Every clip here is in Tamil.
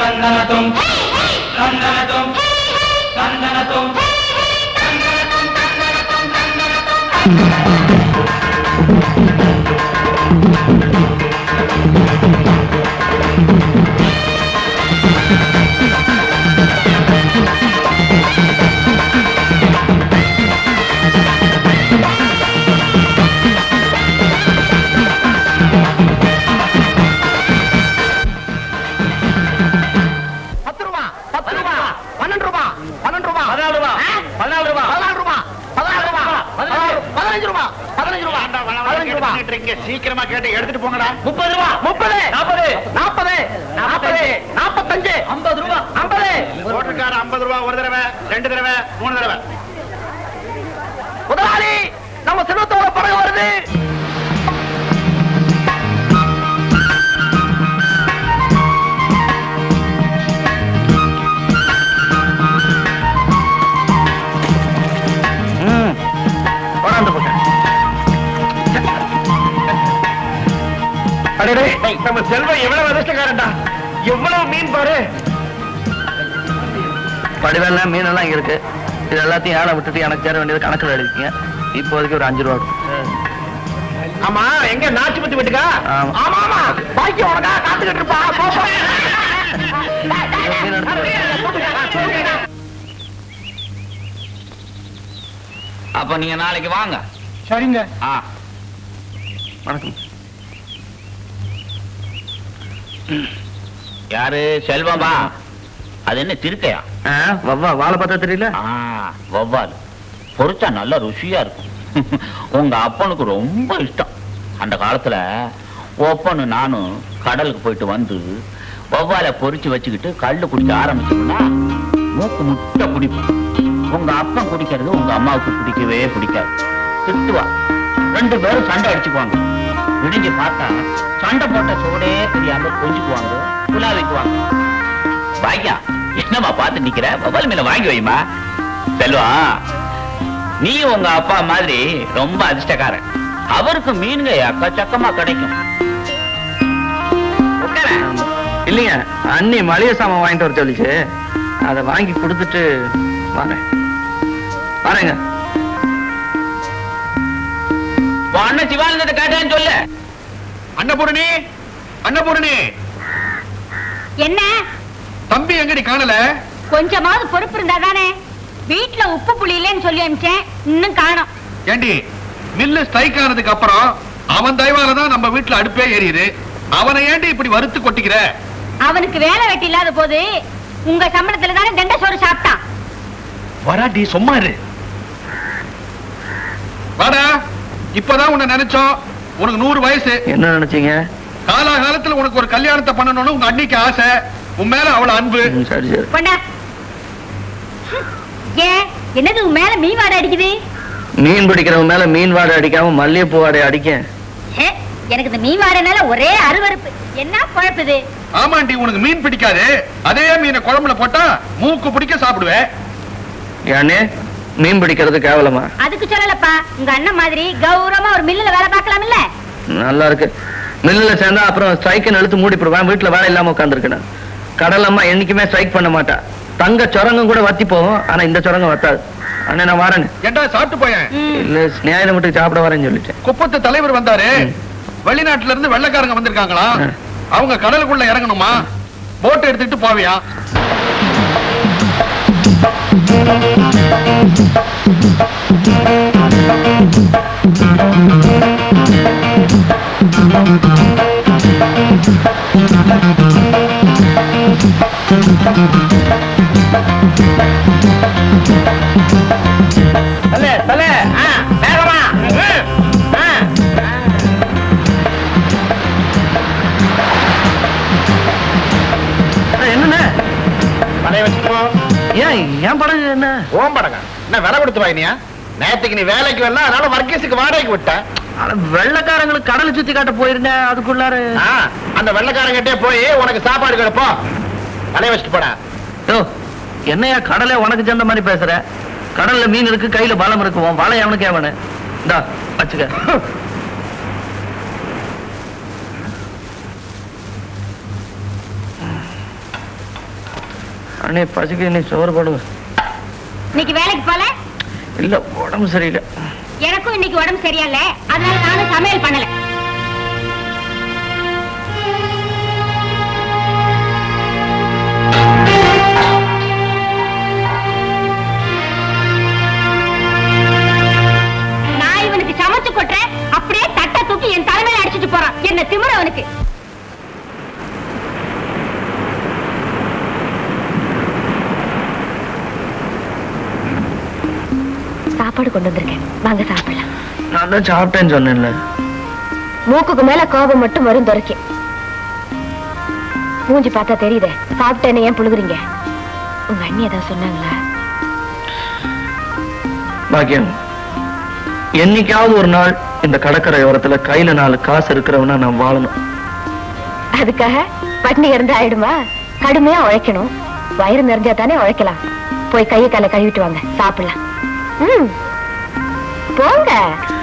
தந்தனத்தும் தந்தனத்தும் தந்தனத்தும் பத்து ரூபா பத்து ரூபா பன்னெண்டு ரூபா பன்னெண்டு ரூபா பதினாலு ரூபா பதினாலு ரூபா பதினாலு ரூபா பதினாலு ரூபா பதினஞ்சு ரூபா பதினஞ்சு ரூபா பதினஞ்சு ரூபா சீக்கிரமா கேட்டு எடுத்துட்டு போங்கடா முப்பது ரூபா முப்பது நாற்பது நாற்பது நாற்பது நாற்பத்தஞ்சு ஐம்பது ரூபா ஐம்பது ஓட்டுக்கார ஐம்பது ரூபா ஒரு தடவை ரெண்டு தடவை மூணு தடவை முதலாளி நம்ம செல்வத்தோட படகு வருது கொண்டாந்து போட்டேன் அடடே நம்ம செல்வம் எவ்வளவு அதிர்ஷ்டக்காரன்டா எவ்வளவு மீன் பாரு படிவெல்லாம் மீன் எல்லாம் இங்க இருக்கு இது எல்லாத்தையும் ஏழை விட்டுட்டு எனக்கு சேர வேண்டியது கணக்கில் எழுதிக்கீங்க இப்போதைக்கு ஒரு அஞ்சு ரூபா கொடுங்க. ஆமா எங்க நாச்சு பத்தி விட்டுக்கா ஆமா. ஆமா ஆமா பாக்கி உனக்கா காத்துக்கிட்டு இருப்பா போ, போ. மீன் எடுத்து அப்ப நீங்க நாளைக்கு வாங்க சரிங்க ஆ வணக்கம் யாரு செல்வமா அது என்ன திருக்கையா ஆ, வவ்வா வாழை பார்த்தா தெரியல ஆ வவ்வால் பொரிச்சா நல்லா ருசியா இருக்கும் உங்க அப்பனுக்கு ரொம்ப இஷ்டம் அந்த காலத்துல ஒப்பனு நானும் கடலுக்கு போயிட்டு வந்து வவ்வாலை பொரிச்சு வச்சுக்கிட்டு கல்லு குடிக்க ஆரம்பிச்சோம்னா மூக்கு முட்டை குடிப்போம் உங்க அப்பன் குடிக்கிறது உங்க அம்மாவுக்கு பிடிக்கவே பிடிக்காது திட்டுவா ரெண்டு பேரும் சண்டை அடிச்சுக்குவாங்க விடிஞ்சு பார்த்தா சண்டை போட்ட சோடே தெரியாம கொஞ்சிக்குவாங்க குலாவிக்குவாங்க வாய்யா என்னம்மா பார்த்து நிக்கிற மொபைல் மேல வாங்கி வைமா செல்வா நீ உங்க அப்பா மாதிரி ரொம்ப அதிர்ஷ்டக்காரன் அவருக்கு மீனுங்க எக்கச்சக்கமா கிடைக்கும் உட்காரேன். இல்லைங்க அண்ணி மளிகை சாமான் வாங்கிட்டு வர சொல்லிச்சு அதை வாங்கி கொடுத்துட்டு வரேன் வரேங்க உன் அண்ணன் சிவானந்தத்தை கேட்டேன்னு சொல்லு அன்னபூரணி அன்னபூரணி என்ன தம்பி எங்கடி காணல கொஞ்சமாவது பொறுப்பு இருந்தா தானே வீட்டுல உப்பு புளி இல்லைன்னு சொல்லி அனுப்பிச்சேன் இன்னும் காணோம் ஏண்டி மில்லு ஸ்ட்ரைக் ஆனதுக்கு அப்புறம் அவன் தயவால தான் நம்ம வீட்டுல அடுப்பே எரியுது அவனை ஏண்டி இப்படி வறுத்து கொட்டிக்கிற அவனுக்கு வேலை வெட்டி இல்லாத போது உங்க சம்பளத்துல தானே தண்ட சோறு சாப்பிட்டான் வராட்டி சும்மா இரு வாடா இப்பதான் உன்னை நினைச்சோம் உனக்கு நூறு வயசு என்ன நினைச்சீங்க காலாகாலத்துல உனக்கு ஒரு கல்யாணத்தை பண்ணணும்னு உங்க அன்னைக்கு ஆசை உன் மேல அவ்வளவு அன்பு ம், சரி சரி கொண்டா ஏன் என்னது உன் மேல மீன் வாடை அடிக்குது மீன் பிடிக்கிறவங்க மேல மீன் வாடை அடிக்காம மல்லிகைப்பூ வாடை அடிக்க ஹே, எனக்கு இந்த மீன் வாடைனால ஒரே அருவருப்பு என்ன குழப்புது ஆமாண்டி உனக்கு மீன் பிடிக்காது அதே மீனை குழம்புல போட்டா மூக்கு பிடிக்க சாப்பிடுவேன் ஏன்னே மீன் பிடிக்கிறது கேவலமா அதுக்கு சொல்லலப்பா உங்க அண்ணன் மாதிரி கௌரவமா ஒரு மில்லுல வேலை பார்க்கலாம் இல்ல நல்லா இருக்கு மில்லுல சேர்ந்தா அப்புறம் ஸ்ட்ரைக்குன்னு இழுத்து மூடிப்படுவேன் வீட்டுல வேலை இல்லாம உட்காந்துருக்கேன் கடல் அம்மா என்னைக்குமே ஸ்ட்ரைக் பண்ண மாட்டா தங்க சுரங்கம் கூட வத்தி போகும் ஆனா இந்த சுரங்கம் வத்தாது அண்ணே நான் வரேங்க ஏண்டா சாப்பிட்டு போயேன் இல்ல ஸ்நேகிதம் வீட்டுக்கு சாப்பிட வரேன்னு சொல்லிட்டேன் குப்பத்து தலைவர் வந்தாரு வெளிநாட்டுல இருந்து வெள்ளைக்காரங்க வந்திருக்காங்களா ம். அவங்க கடலுக்குள்ள இறங்கணுமா போட் எடுத்துட்டு போவியா தல தல ஆ வேகமா ம், ஆ என்னண்ணே தலைய வச்சுக்கோ ஏன் ஏன் படகு என்ன ஓம் படங்க என்ன விலை கொடுத்து வாங்கினியா நேத்துக்கு நீ வேலைக்கு வரல அதனால வர்க்கீஸுக்கு வாடகைக்கு விட்ட அட, வெள்ளைக்காரங்களுக்கு கடலை சுத்தி காட்ட போயிருந்தேன் அதுக்குள்ளார ஆ, அந்த வெள்ளைக்காரங்கிட்டே போய் உனக்கு சாப்பாடு கிடப்போம் தலைய வச்சுட்டு போடா யோ என்னையா கடலை உனக்கு சேர்ந்த மாதிரி பேசுற கடல்ல மீன் இருக்கு கையில பலம் இருக்கு உன் வாழை அவனுக்கு அவனு இந்தா வச்சுக்க அண்ணே பசிக்கு நீ சோறு போடுங்க இன்னைக்கு வேலைக்கு போல இல்ல உடம்பு சரியில்லை எனக்கும் இன்னைக்கு உடம்பு சரியில்ல அதனால நானும் சமையல் பண்ணல நான் இவனுக்கு சமைச்சு கொட்டுறேன் அப்படியே தட்டை தூக்கி என் தலைமையில அடிச்சிட்டு போறான் என்ன திமிர அவனுக்கு சாப்பாடு கொண்டு வந்திருக்கேன் வாங்க சாப்பிடலாம் நான் தான் சாப்பிட்டேன்னு சொன்னேன்ல மூக்குக்கு மேல கோபம் மட்டும் வரும் துறைக்கு மூஞ்சி பார்த்தா தெரியுதே சாப்பிட்டேன்னு ஏன் புழுகுறீங்க உங்க அண்ணி ஏதாவது சொன்னாங்களா பாக்கியம் என்னைக்காவது ஒரு நாள் இந்த கடற்கரை ஓரத்துல கையில நாலு காசு இருக்கிறவனா நான் வாழணும் அதுக்காக பட்னி இருந்தா ஆயிடுமா கடுமையா உழைக்கணும் வயிறு நிறைஞ்சா தானே உழைக்கலாம் போய் கையை காலை கழுவிட்டு வாங்க சாப்பிடலாம் ம் போங்க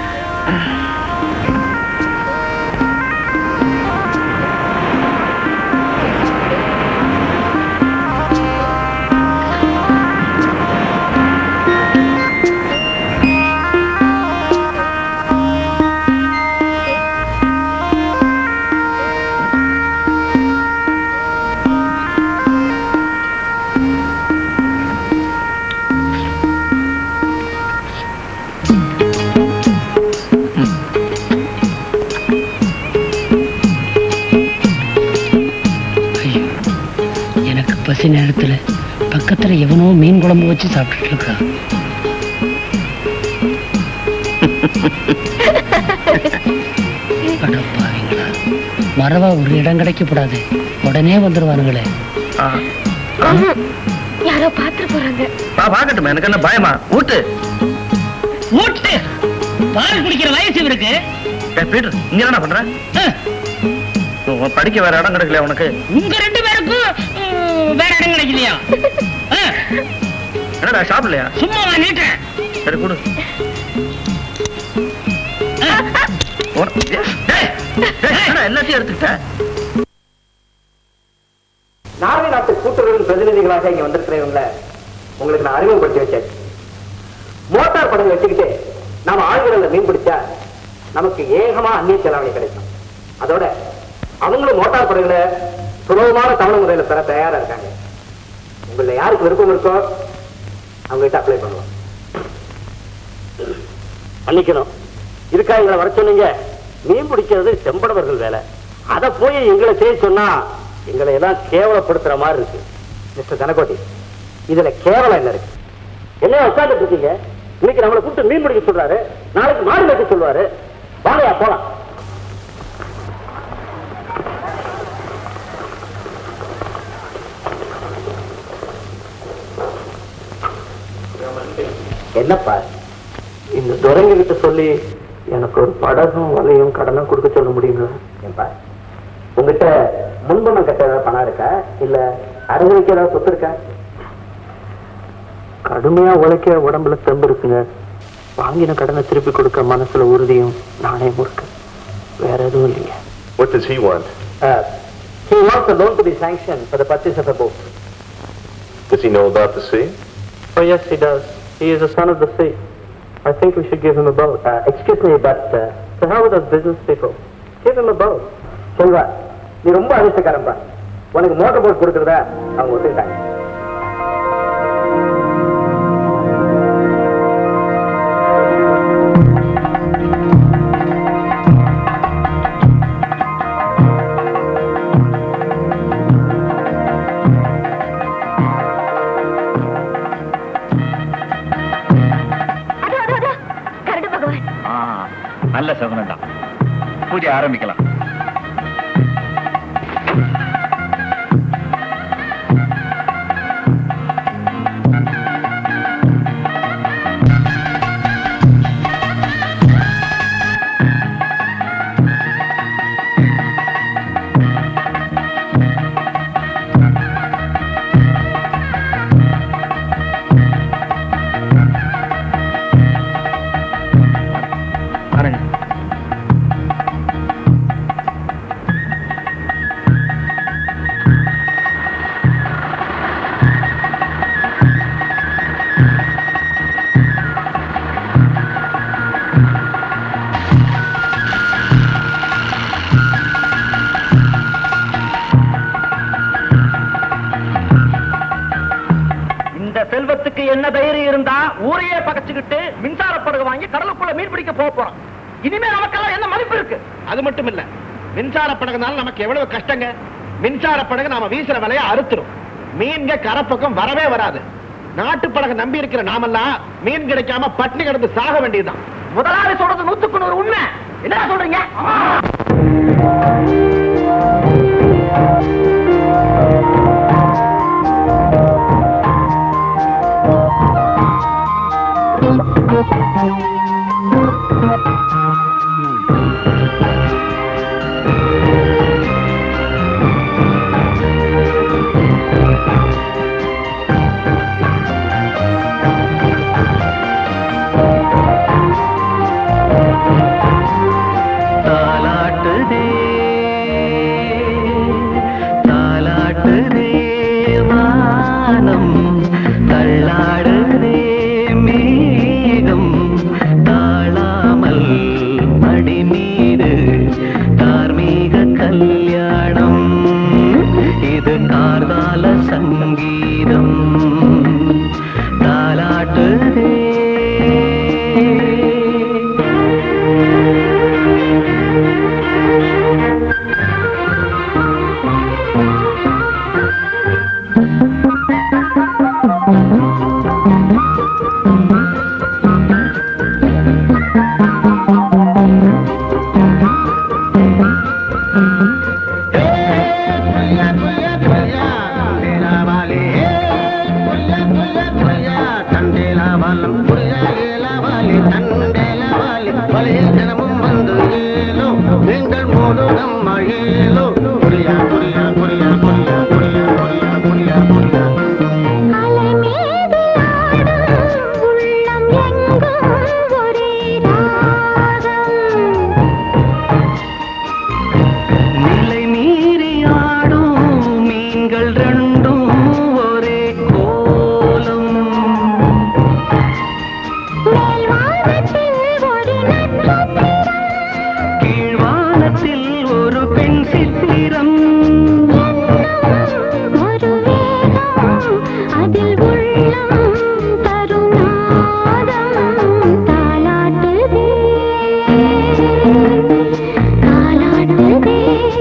ஐயோ எனக்கு பசி நேரத்துல பக்கத்துல எவனோ மீன் குழம்பு வச்சு சாப்பிட்டுட்டு இருக்கா அடப்பாவீங்களா மறவா ஒரு இடம் கிடைக்கப்படாது உடனே வந்துருவானுங்களே ஆ. யாரோ பாத்துட்டு போறாங்க பா பாக்கட்டுமா எனக்கு என்ன பயமா ஊட்டு ஊட்டு பால் குடிக்கிற வயசு இவருக்கு ஏய், பீட்டர் இங்க என்ன பண்ற உன் படிக்க வேற இடம் கிடைக்கல உனக்கு உங்க ரெண்டு பேருக்கும் உம், வேற இடம் கிடைக்கலையா ஆ, என்னடா சாப்பிடலையா சும்மா நீட்டேன் சரி கொடு ஒரு- ஏய், டேய், டேய், என்னடா எல்லாத்தையும் எடுத்துக்கிட்ட நார்வே நாட்டு கூட்டுறவு பிரதிநிதிகளாக இங்க வந்திருக்கிறவங்கள உங்களுக்கு நான் அறிமுகப்படுத்தி வச்சேன் மோட்டார் படகு வச்சுக்கிட்டு நாம ஆழ்கடல்ல மீன் பிடிச்சா நமக்கு ஏகமா அந்நிய செலாவணி கிடைக்கும் அதோட அவங்களும் மோட்டார் படகுல சுலபமான தவணை முறையில பெற தயாரா இருக்காங்க உங்கள யாருக்கு விருப்பம் இருக்கோ அவங்க கிட்ட அப்ளை பண்ணலாம் மன்னிக்கணும் இருக்கா எங்களை வர சொன்னீங்க மீன் பிடிக்கிறது செம்படவர்கள் வேலை அதை போய் எங்களை செய்ய சொன்னா எங்களை எல்லாம் கேவலப்படுத்துற மாதிரி இருக்கு மிஸ்டர் தனக்கோட்டி இதுல கேவலம் என்ன இருக்கு என்ன உட்கார்ந்துட்டு இருக்கீங்க இன்னைக்கு நம்மளை கூப்பிட்டு மீன் பிடிக்க சொல்றாரு நாளைக்கு மாடு வைக்க சொல்லுவாரு வாங்கயா போலாம் என்னப்பா இந்த துரங்க கிட்ட சொல்லி எனக்கு ஒரு படகும் வலையும் கடனும் கொடுக்க சொல்ல முடியுங்களா ஏன்பா உங்ககிட்ட முன்பணம் கட்ட ஏதாவது பணம் இருக்கா இல்ல அறுவடைக்கு ஏதாவது சொத்து இருக்கா கடுமையா உழைக்க உடம்புல தெம்பு இருக்குங்க வாங்கின கடனை திருப்பி கொடுக்க மனசுல உறுதியும் நாணயமும் இருக்கு வேற எதுவும் இல்லைங்க What does he want? Uh, he wants a loan to be sanctioned for the purchase of a boat. Does he know about the sea? Oh, yes, he does. He is a son of the sea. I think we should give him a boat. Uh, excuse me, but uh, to how with those business people? Give him a boat. Selva நீ ரொம்ப அதிர்ஷ்டக்காரன்பா உனக்கு மோட்டர் போட் கொடுக்கறதா அவங்க ஒத்துக்கிட்டாங்க அதோ அதோ அதோ கரடு பகவான் ஆ, நல்ல சகுனம் தான் பூஜை ஆரம்பிக்கலாம் பாருங்க ஊரையே பகச்சுக்கிட்டு மின்சார படகு வாங்கி கடலுக்குள்ள மீன் பிடிக்க போக போறோம் இனிமே நமக்கெல்லாம் என்ன மதிப்பு இருக்கு அது மட்டும் இல்ல மின்சார படகுனால நமக்கு எவ்வளவு கஷ்டங்க மின்சார படகு நாம வீசுற விலைய அறுத்துரும் மீன்க கரப்பக்கம் வரவே வராது நாட்டு படகு நம்பி இருக்கிற நாமெல்லாம் மீன் கிடைக்காம பட்டினி கிடந்து சாக வேண்டியதுதான் முதலாளி சொல்றது நூத்துக்கு நூறு உண்மை என்ன சொல்றீங்க தாலாட்டுதே தாலாட்டுதே வானம் தள்ளாடுதே மேகம் தாழாமல் மடி மீது தார்மீக கல்யாணம் இது கார்கால சங்கீதம் தாலாட்டுதே நிலை மீறி ஆடும் மீன்கள் ரெண்டும் ஒரே கோலம் கீழ்வானத்தில் ஒரு பெண் சித்திரம் அதில் உள்ளம் தருநாதம் தாலாட்டுதே தாலாட்டுதே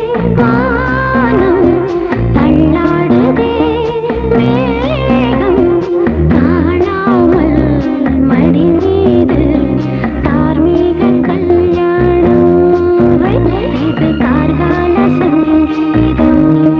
வானம் தள்ளாடுதே மேகம் காணாமல் மடி மீது தார்மீக கல்யாணம் இது கார்கால சங்கீதம்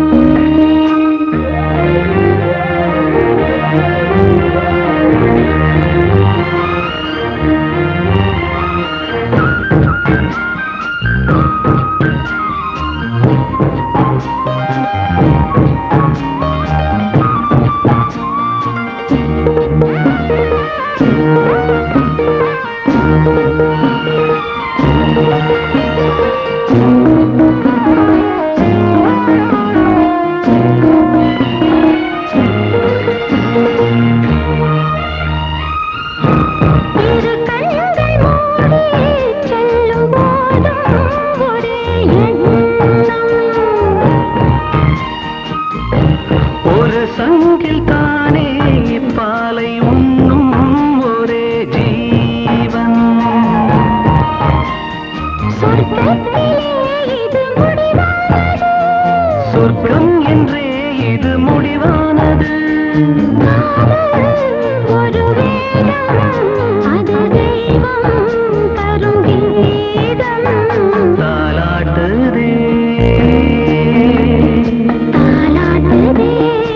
இரு கண்கள் மூடி செல்லும் போதும் ஒரே எண்ணம் ஒரு சங்கில் தானே பாலை உண்ணும் ஒரே ஜீவன் சொர்க்கத்திலே இது முடிவானது சொர்க்கம் என்றே இது முடிவானது ஒரு வேதம் அது தெய்வம் தரும் கீதம் தாலாட்டுதே தாலாட்டுதே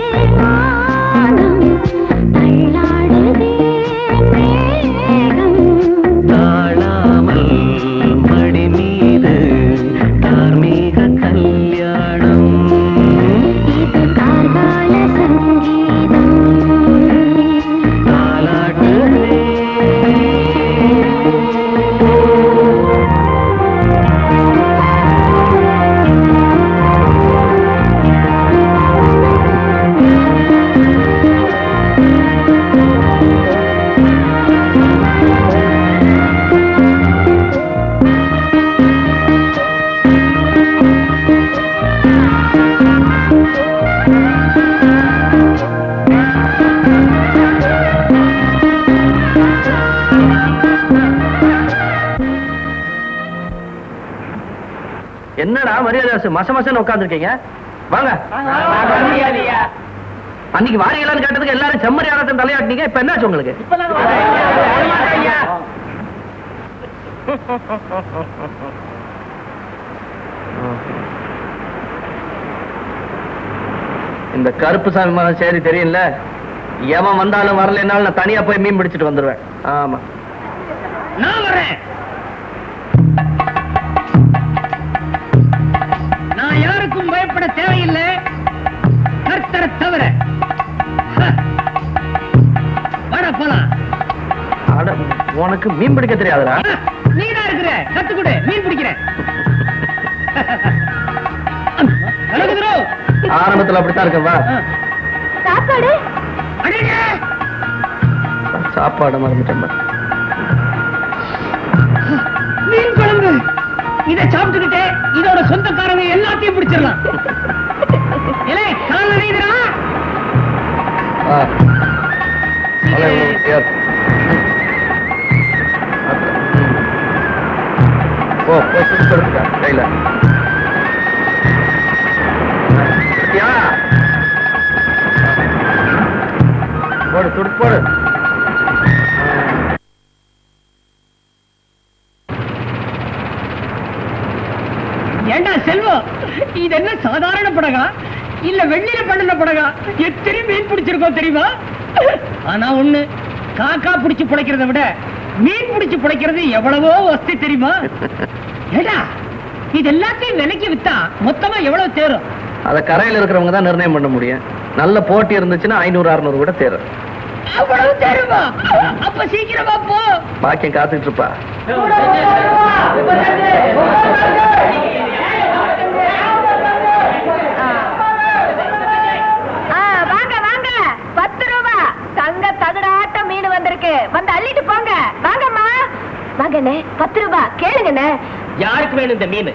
வானம் தள்ளாடுதே மேகம் தாழாமல் மடி மீது தார்மீக கல்யாணம் இது கார்கால சங்கீதம் என்னடா மரியாதை மச மசன்னு உட்காந்துருக்கீங்க வாங்க அன்னைக்கு வாரியலான்னு கேட்டதுக்கு எல்லாரும் செம்மறியாளத்தின் தலையாட்டினீங்க இப்ப என்னாச்சு உங்களுக்கு இந்த கருப்பு சாமி மகன் சரி தெரியல எவன் வந்தாலும் வரலைன்னாலும் நான் தனியா போய் மீன் பிடிச்சிட்டு வந்துருவேன் ஆமா நான் வரேன் நான் யாருக்கும் பயப்பட தேவையில்லை கர்த்தரை தவிர ஹ. வாடா போலாம் அட, உனக்கு மீன் பிடிக்க தெரியாதுடா நீ தான் இருக்கிற கத்துக்கொடு மீன் பிடிக்கிறேன் வணக்கத்துரோ. ஆரம்பத்துல அப்படித்தான் இருக்க வா சாப்பாடு அடேங்க. சாப்பாடு மறந்துட்டேன் பாரு. மீன் குழம்பு இத சாப்பிட்டுக்கிட்டே இதோட சொந்தக்காரங்க எல்லாத்தையும் பிடிச்சிடலாம் இலே கால நெய்துடா ஆ. மழை இவ்வளவு பெரியா இருக்கு. ம். போ போய் சுட்டு எடுத்துக்க கையில எடுத்தியா? போடு துடுப்பு போடு ஏண்டா செல்வம் இது என்ன சாதாரண படகா இல்ல வெள்ளியில பண்ணின படகா எத்தனை மீன் பிடிச்சிருக்கோம் தெரியுமா ஆனா ஒண்ணு காக்கா பிடிச்சு பிழைக்கிறத விட மீன் பிடிச்சு பிழைக்கிறது எவ்வளவோ வசதி தெரியுமா ஏடா இது எல்லாத்தையும் விலைக்கு வித்தா மொத்தமா எவ்வளவு தேரும் அத கரையில இருக்கிறவங்க தான் நிர்ணயம் பண்ண முடியும் நல்ல போட்டி இருந்துச்சுன்னா ஐநூறு அறுநூறு கூட தேரும் அவ்வளவு தேருமா அப்ப சீக்கிரமா போ பாக்கியம் காத்துட்டு இருப்பா ஆ, வாங்க வாங்க பத்து ரூபா தங்க தகடாட்ட மீன் வந்திருக்கு வந்து அள்ளிட்டு போங்க வாங்கம்மா வாங்கண்ணே பத்து ரூபா கேளுங்கண்ணே யாருக்கு வேணும் இந்த மீன்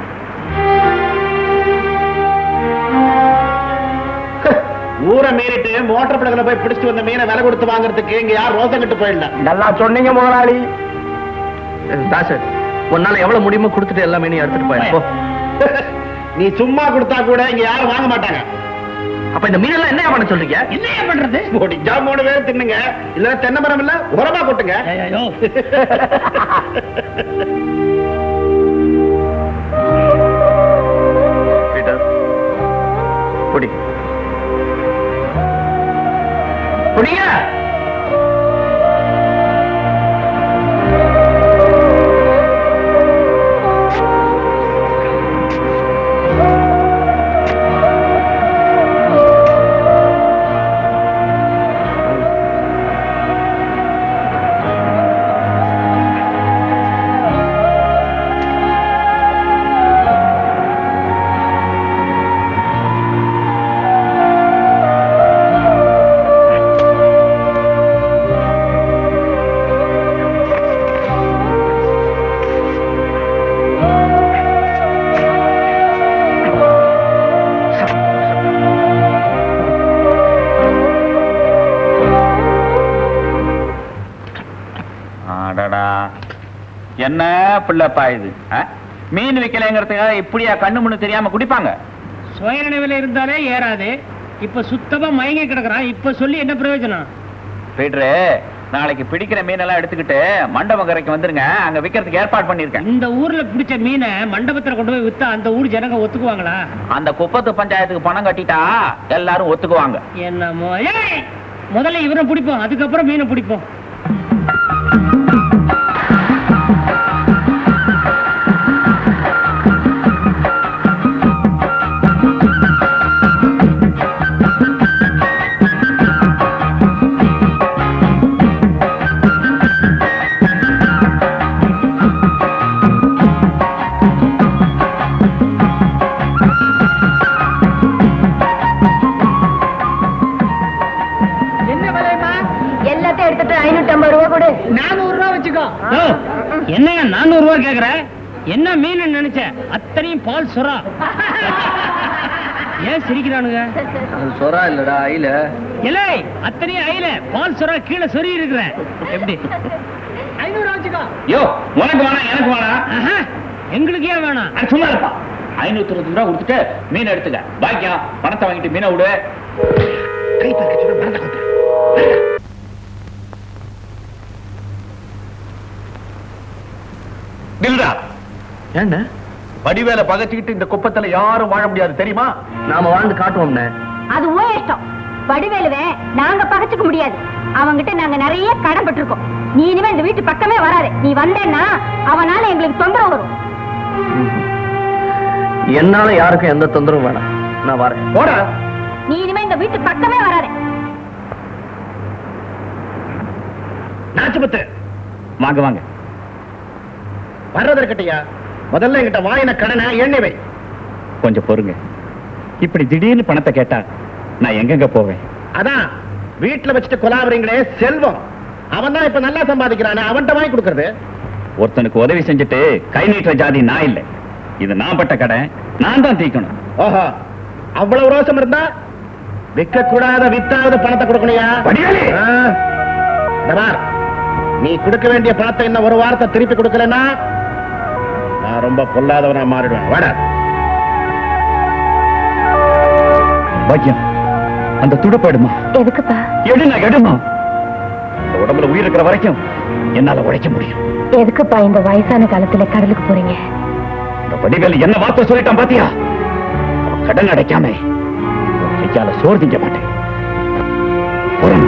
ஊரை மீறிட்டு மோட்டர் படகுல போய் பிடிச்சிட்டு வந்த மீனை விலை கொடுத்து வாங்குறதுக்கு இங்க யார் ரோசம் கட்டு போயிடல நல்லா சொன்னீங்க முதலாளி தாசு உன்னால எவ்வளவு முடியுமோ கொடுத்துட்டு எல்லா மீனையும் எடுத்துட்டு போய் போ நீ சும்மா கொடுத்தா கூட இங்க யாரும் வாங்க மாட்டாங்க அப்ப இந்த மீனெல்லாம் என்ன பண்ண சொல்றீங்க என்னையா பண்றது முடிஞ்சா மூணு பேர் தின்னுங்க இல்ல தென்னை மரம் இல்ல உரமா கொட்டுங்க ஐயோ பீட்டர் குடி குடிங்க அடடா என்ன பிள்ளைப்பா இது ஆ? மீன் விக்கலைங்கிறதுக்காக இப்படியா கண்ணு முன்னு தெரியாம குடிப்பாங்க சுயநினைவில் இருந்தாலே ஏறாது இப்ப சுத்தமா மயங்கி கிடக்குறான் இப்ப சொல்லி என்ன பிரயோஜனம் பீட்ரு நாளைக்கு பிடிக்கிற மீனெல்லாம் எடுத்துக்கிட்டு மண்டபம் கரைக்கு வந்துருங்க அங்க விக்கிறதுக்கு ஏற்பாடு பண்ணிருக்கேன் இந்த ஊர்ல பிடிச்ச மீனை மண்டபத்துல கொண்டு போய் வித்தா அந்த ஊர் ஜனங்க ஒத்துக்குவாங்களா அந்த குப்பத்து பஞ்சாயத்துக்கு பணம் கட்டிட்டா எல்லாரும் ஒத்துக்குவாங்க என்னமோ ஏய் முதல்ல இவரை பிடிப்போம் அதுக்கப்புறம் மீனை பிடிப்போம் என்ன விலைமா எல்லாத்தையும் எடுத்துட்டு ஐநூத்தி ஐம்பது ரூபா கொடு நானூறு ரூபா வச்சுக்கோ என்னையா நானூறு ரூபா கேக்குற என்ன மீன் நினைச்ச அத்தனையும் பால் சுறா ஏன் சிரிக்கிறானுங்க அது சொரா இல்லடா ஐல இல்லை அத்தனையும் ஐல பால் சுறா கீழே சொறி இருக்கிறேன் எப்படி ஐநூறு ரூபா வச்சுக்கோ யோ உனக்கு வேணாம் எனக்கு வேணாம் ஆஹா, எங்களுக்கு ஏன் வேணாம் சும்மா இருப்பா ஐநூத்தி இருபது ரூபா கொடுத்துட்டு மீன் எடுத்துக்க பாக்கியம் பணத்தை வாங்கிட்டு மீனை விடு கை பார்க்க சொன்னா மறந்து கொடுத்துரு. நில்றா ஏண்ணே வடிவேல பகச்சுக்கிட்டு இந்த குப்பத்துல யாரும் வாழ முடியாது தெரியுமா நாம வாழ்ந்து காட்டுவோம்ண்ணே அது ஓ இஷ்டம் வடிவேலுவே நாங்க பகச்சுக்க முடியாது அவங்கிட்ட நாங்க நிறைய கடன் பட்டிருக்கோம் நீ இனிமே இந்த வீட்டு பக்கமே வராதே நீ வந்தேன்னா அவனால எங்களுக்கு தொந்தரவு வரும் என்னால யாருக்கும் எந்த தொந்தரவும் வேணாம் நான் வரேன் போடா நீ இனிமே இந்த வீட்டு பக்கமே வராதே நாச்சுமுத்து வாங்க வாங்க வர்றது இருக்கட்டையா முதல்ல என்கிட்ட வாங்கின கடனை எண்ணி வை கொஞ்சம் பொறுங்க இப்படி திடீர்னு பணத்தை கேட்டா நான் எங்கெங்க போவேன் அதான் வீட்டுல வச்சுட்டு கொலாபுறீங்களே செல்வம் அவன் தான் இப்ப நல்லா சம்பாதிக்கிறானே அவன்கிட்ட வாங்கி கொடுக்கறது ஒருத்தனுக்கு உதவி செஞ்சுட்டு கை நீட்டுற ஜாதி நான் இல்லை இது நான் பட்ட கடை நான் தான் தீக்கணும் ஓஹோ அவ்வளவு ரோசம் இருந்தா விற்க கூடாத வித்தாவது பணத்தை கொடுக்கணையா வடிவேலு! ஆ. இந்த பார், நீ கொடுக்க வேண்டிய பணத்தை இன்னும் ஒரு வாரத்தை திருப்பி கொடுக்கலன்னா நான் ரொம்ப பொல்லாதவனா மாறிடுவேன் வாடா பாக்கியம் அந்த துடுப்பாடுமா எதுக்குப்பா எடுனா எடுமா இந்த உடம்புல உயிர் இருக்கிற வரைக்கும் என்னால உழைக்க முடியும் எதுக்குப்பா இந்த வயசான காலத்துல கடலுக்கு போறீங்க இந்த வடிவேலு என்ன வார்த்தை சொல்லிட்டான் பாத்தியா அவன் கடன் அடைக்காம உன் கையால சோறு திங்க மாட்டேன் போறேன்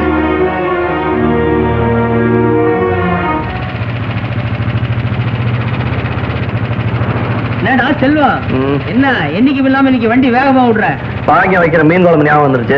என்னடா செல்வம் ம். என்ன என்னைக்கு இல்லாம இன்னைக்கு வண்டி வேகமா விடுற பாக்கியம் வைக்கிற மீன் குழம்பு ஞாபகம் வந்துருச்சு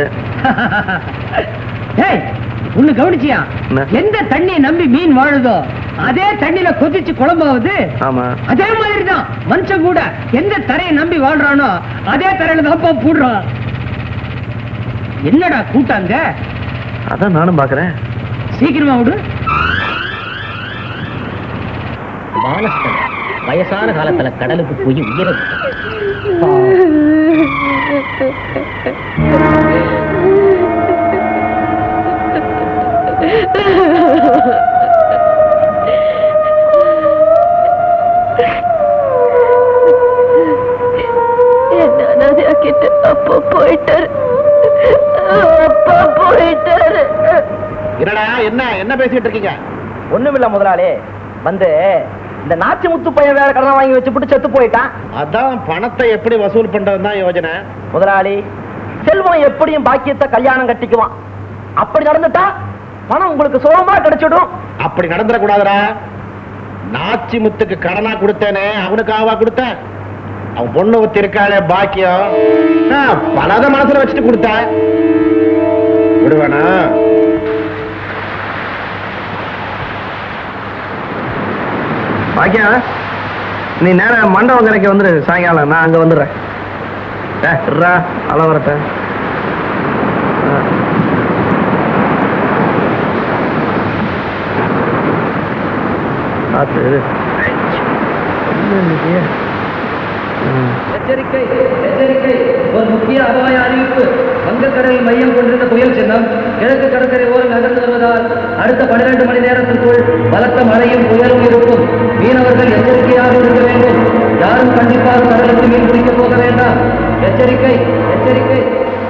ஏய் ஒண்ணு கவனிச்சியா என்ன? எந்த தண்ணியை நம்பி மீன் வாழுதோ அதே தண்ணியில கொதிச்சு குழம்பாவது ஆமா அதே மாதிரி தான் மனுஷன் கூட எந்த தரையை நம்பி வாழ்றானோ அதே தரையில தான் போடுறான் என்னடா கூட்டாங்க அதான் நானும் பாக்குறேன் சீக்கிரமா விடு வயசான காலத்துல கடலுக்கு போய் உயிரை என்ன அனாதையாக்கிட்டு அப்பா போயிட்டாரு அப்பா போயிட்டாரு என்னடா என்ன என்ன பேசிட்டு இருக்கீங்க ஒண்ணுமில்ல முதலாளி வந்து இந்த நாச்சி முத்து பையன் வேற கடன் வாங்கி வச்சுப்புட்டு செத்து போயிட்டான் அதான் பணத்தை எப்படி வசூல் பண்றதுதான் தான் யோஜனை முதலாளி செல்வம் எப்படியும் பாக்கியத்தை கல்யாணம் கட்டிக்குவான் அப்படி நடந்துட்டா பணம் உங்களுக்கு சுலபமா கிடைச்சிடும் அப்படி நடந்துட கூடாதுடா நாச்சி முத்துக்கு கடனா கொடுத்தேனே அவனுக்காவா கொடுத்தேன் அவன் பொண்ணு ஒத்தி இருக்காளே பாக்கியம் ஆ, பணத மனசுல வச்சுட்டு கொடுத்தேன் விடுவேனா பாக்கியம் நீ நேரம் மண்டபம் கரைக்கு வந்துரு சாயங்காலம் நான் அங்க வந்துடுறேன் ஏ, இருடா, அள வரட்டேன் ஆ. பார்த்து இரு. ஒண்ணும் இல்லையே. ம். எச்சரிக்கை எச்சரிக்கை ஒரு முக்கிய அபாய அறிவிப்பு வங்கக்கடலில் மையம் கொண்டிருந்த புயல் சின்னம் கிழக்கு கடற்கரை ஓரம் நகர்ந்து வருவதால் அடுத்த பன்னிரண்டு மணி நேரத்திற்குள் பலத்த மழையும் புயலும் இருக்கும் மீனவர்கள் எச்சரிக்கையாக இருக்க வேண்டும் யாரும் கண்டிப்பாக கடலுக்கு மீன் பிடிக்க போக வேண்டாம் எச்சரிக்கை எச்சரிக்கை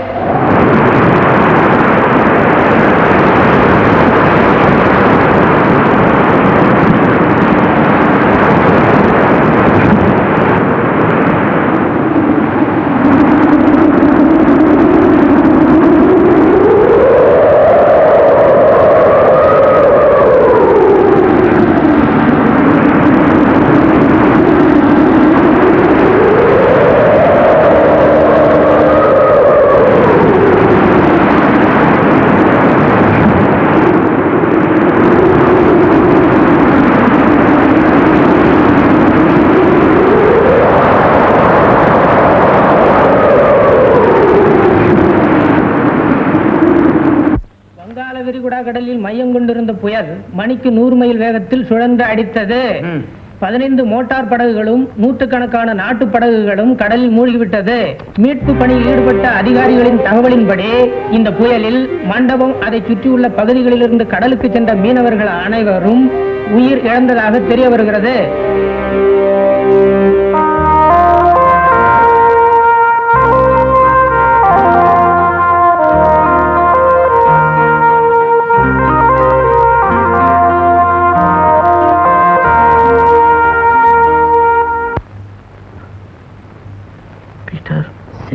வங்காள விரிகுடா கடலில் மையம் கொண்டிருந்த புயல் மணிக்கு நூறு மைல் வேகத்தில் சுழன்று அடித்தது பதினைந்து மோட்டார் படகுகளும் நூற்றுக்கணக்கான நாட்டு படகுகளும் கடலில் மூழ்கிவிட்டது மீட்பு பணியில் ஈடுபட்ட அதிகாரிகளின் தகவலின்படி இந்த புயலில் மண்டபம் அதை சுற்றியுள்ள பகுதிகளிலிருந்து கடலுக்கு சென்ற மீனவர்கள் அனைவரும் உயிர் இழந்ததாக தெரிய வருகிறது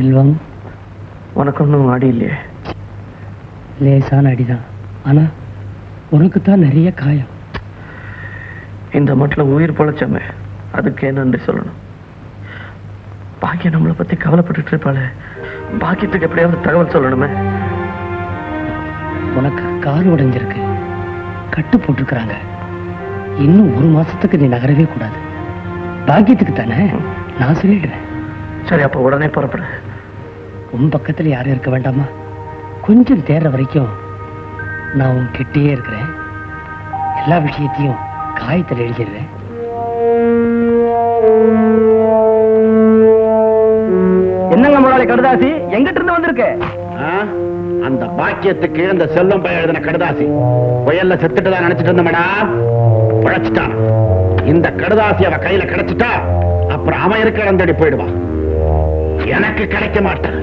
செல்வம் உனக்கு ஒன்றும் ஆடி இல்லையே லேசான அடிதான் ஆனா உனக்கு தான் நிறைய காயம் இந்த மட்டில் உயிர் பொழைச்சோமே அதுக்கு என்ன நன்றி சொல்லணும் பாக்கியம் நம்மளை பத்தி கவலைப்பட்டுட்டு இருப்பாளே பாக்கியத்துக்கு எப்படியாவது தகவல் சொல்லணுமே உனக்கு கால் உடைஞ்சிருக்கு கட்டு போட்டிருக்கிறாங்க இன்னும் ஒரு மாசத்துக்கு நீ நகரவே கூடாது பாக்கியத்துக்கு தானே நான் சொல்லிடுறேன் சரி அப்போ உடனே புறப்படு உன் பக்கத்துல யாரும் இருக்க வேண்டாமா கொஞ்சம் தேர்ற வரைக்கும் நான் உன் கிட்டேயே இருக்கிறேன் எல்லா விஷயத்தையும் காயத்தில் எழுதிடுறேன் என்னங்க முதலாளி கடுதாசி எங்கிட்ட இருந்து வந்திருக்கு அந்த பாக்கியத்துக்கு அந்த செல்வம் பையன் எழுதின கடுதாசி புயல்ல செத்துட்டு தான் நினைச்சிட்டு இருந்தோம்டா புழைச்சிட்டான் இந்த கடுதாசி அவ கையில கிடைச்சிட்டா அப்புறம் அவன் இருக்கிற இடம் தேடி போயிடுவான் எனக்கு கிடைக்க மாட்டான்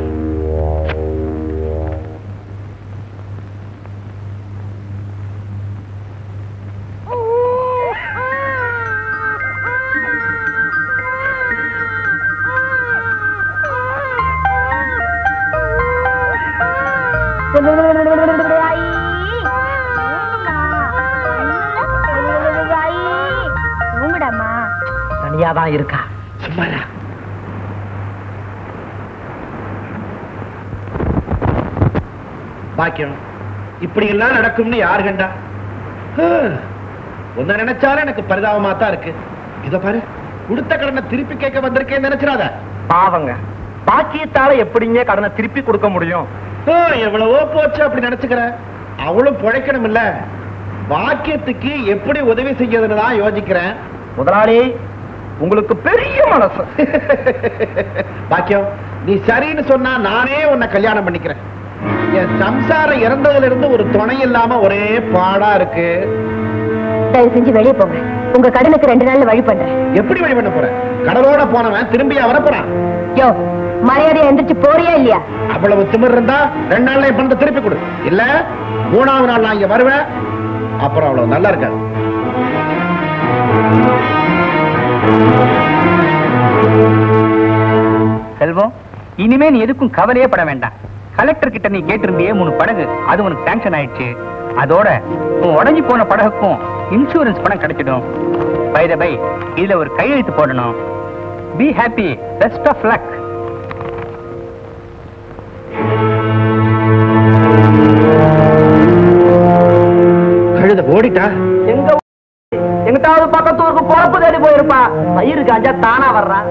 தூங்குடாமா தனியா தான் இருக்கா சும்மாடா பாக்கியம் இப்படி எல்லாம் நடக்கும்னு யார் கண்டா ஹம். உன்னை நினைச்சாலும் எனக்கு பரிதாபமா தான் இருக்கு இத பாரு கொடுத்த கடனை திருப்பி கேட்க வந்திருக்கேன்னு நினைச்சிடாத பாவங்க பாக்கியத்தால எப்படிங்க கடனை திருப்பி கொடுக்க முடியும் ஹம், எவ்வளவோ போச்சு அப்படி நினைச்சுக்கிறேன் அவளும் பிழைக்கணும் இல்ல பாக்கியத்துக்கு எப்படி உதவி செய்யறதுன்னு தான் யோசிக்கிறேன் முதலாளி உங்களுக்கு பெரிய மனசு பாக்கியம் நீ சரின்னு சொன்னா நானே உன்னை கல்யாணம் பண்ணிக்கிறேன் என் சம்சாரம் இறந்ததுல இருந்து ஒரு துணை இல்லாம ஒரே பாடா இருக்கு தயவு செஞ்சு வெளியே போங்க உங்க கடனுக்கு ரெண்டு நாள்ல வழி பண்றேன் எப்படி வழி பண்ண போற கடலோட போனவன் திரும்பியா வரப்போறான் யோ மரியாதையா எந்திரிச்சு போறியா இல்லையா அவ்வளவு திமிர் இருந்தா ரெண்டு நாள்ல என் பணத்தை திருப்பி கொடு இல்ல மூணாவது நாள் நான் இங்க வருவேன் அப்புறம் அவ்வளவு நல்லா இருக்காது செல்வம் இனிமே நீ எதுக்கும் கவலையே பட வேண்டாம் கலெக்டர் கிட்ட நீ கேட்டிருந்தியே மூணு படகு அது உனக்கு சாங்ஷன் ஆயிடுச்சு அதோட உன் உடஞ்சி போன படகுக்கும் இன்சூரன்ஸ் பணம் கிடைச்சிடும் பை த பை இதுல ஒரு கையெழுத்து போடணும் be happy best of luck கழுத ஓடிட்டா எங்க எங்கிட்டாவது பக்கத்து ஊருக்கு பொழப்பு தேடி போயிருப்பா பயிரு காஞ்சா தானா வர்றான்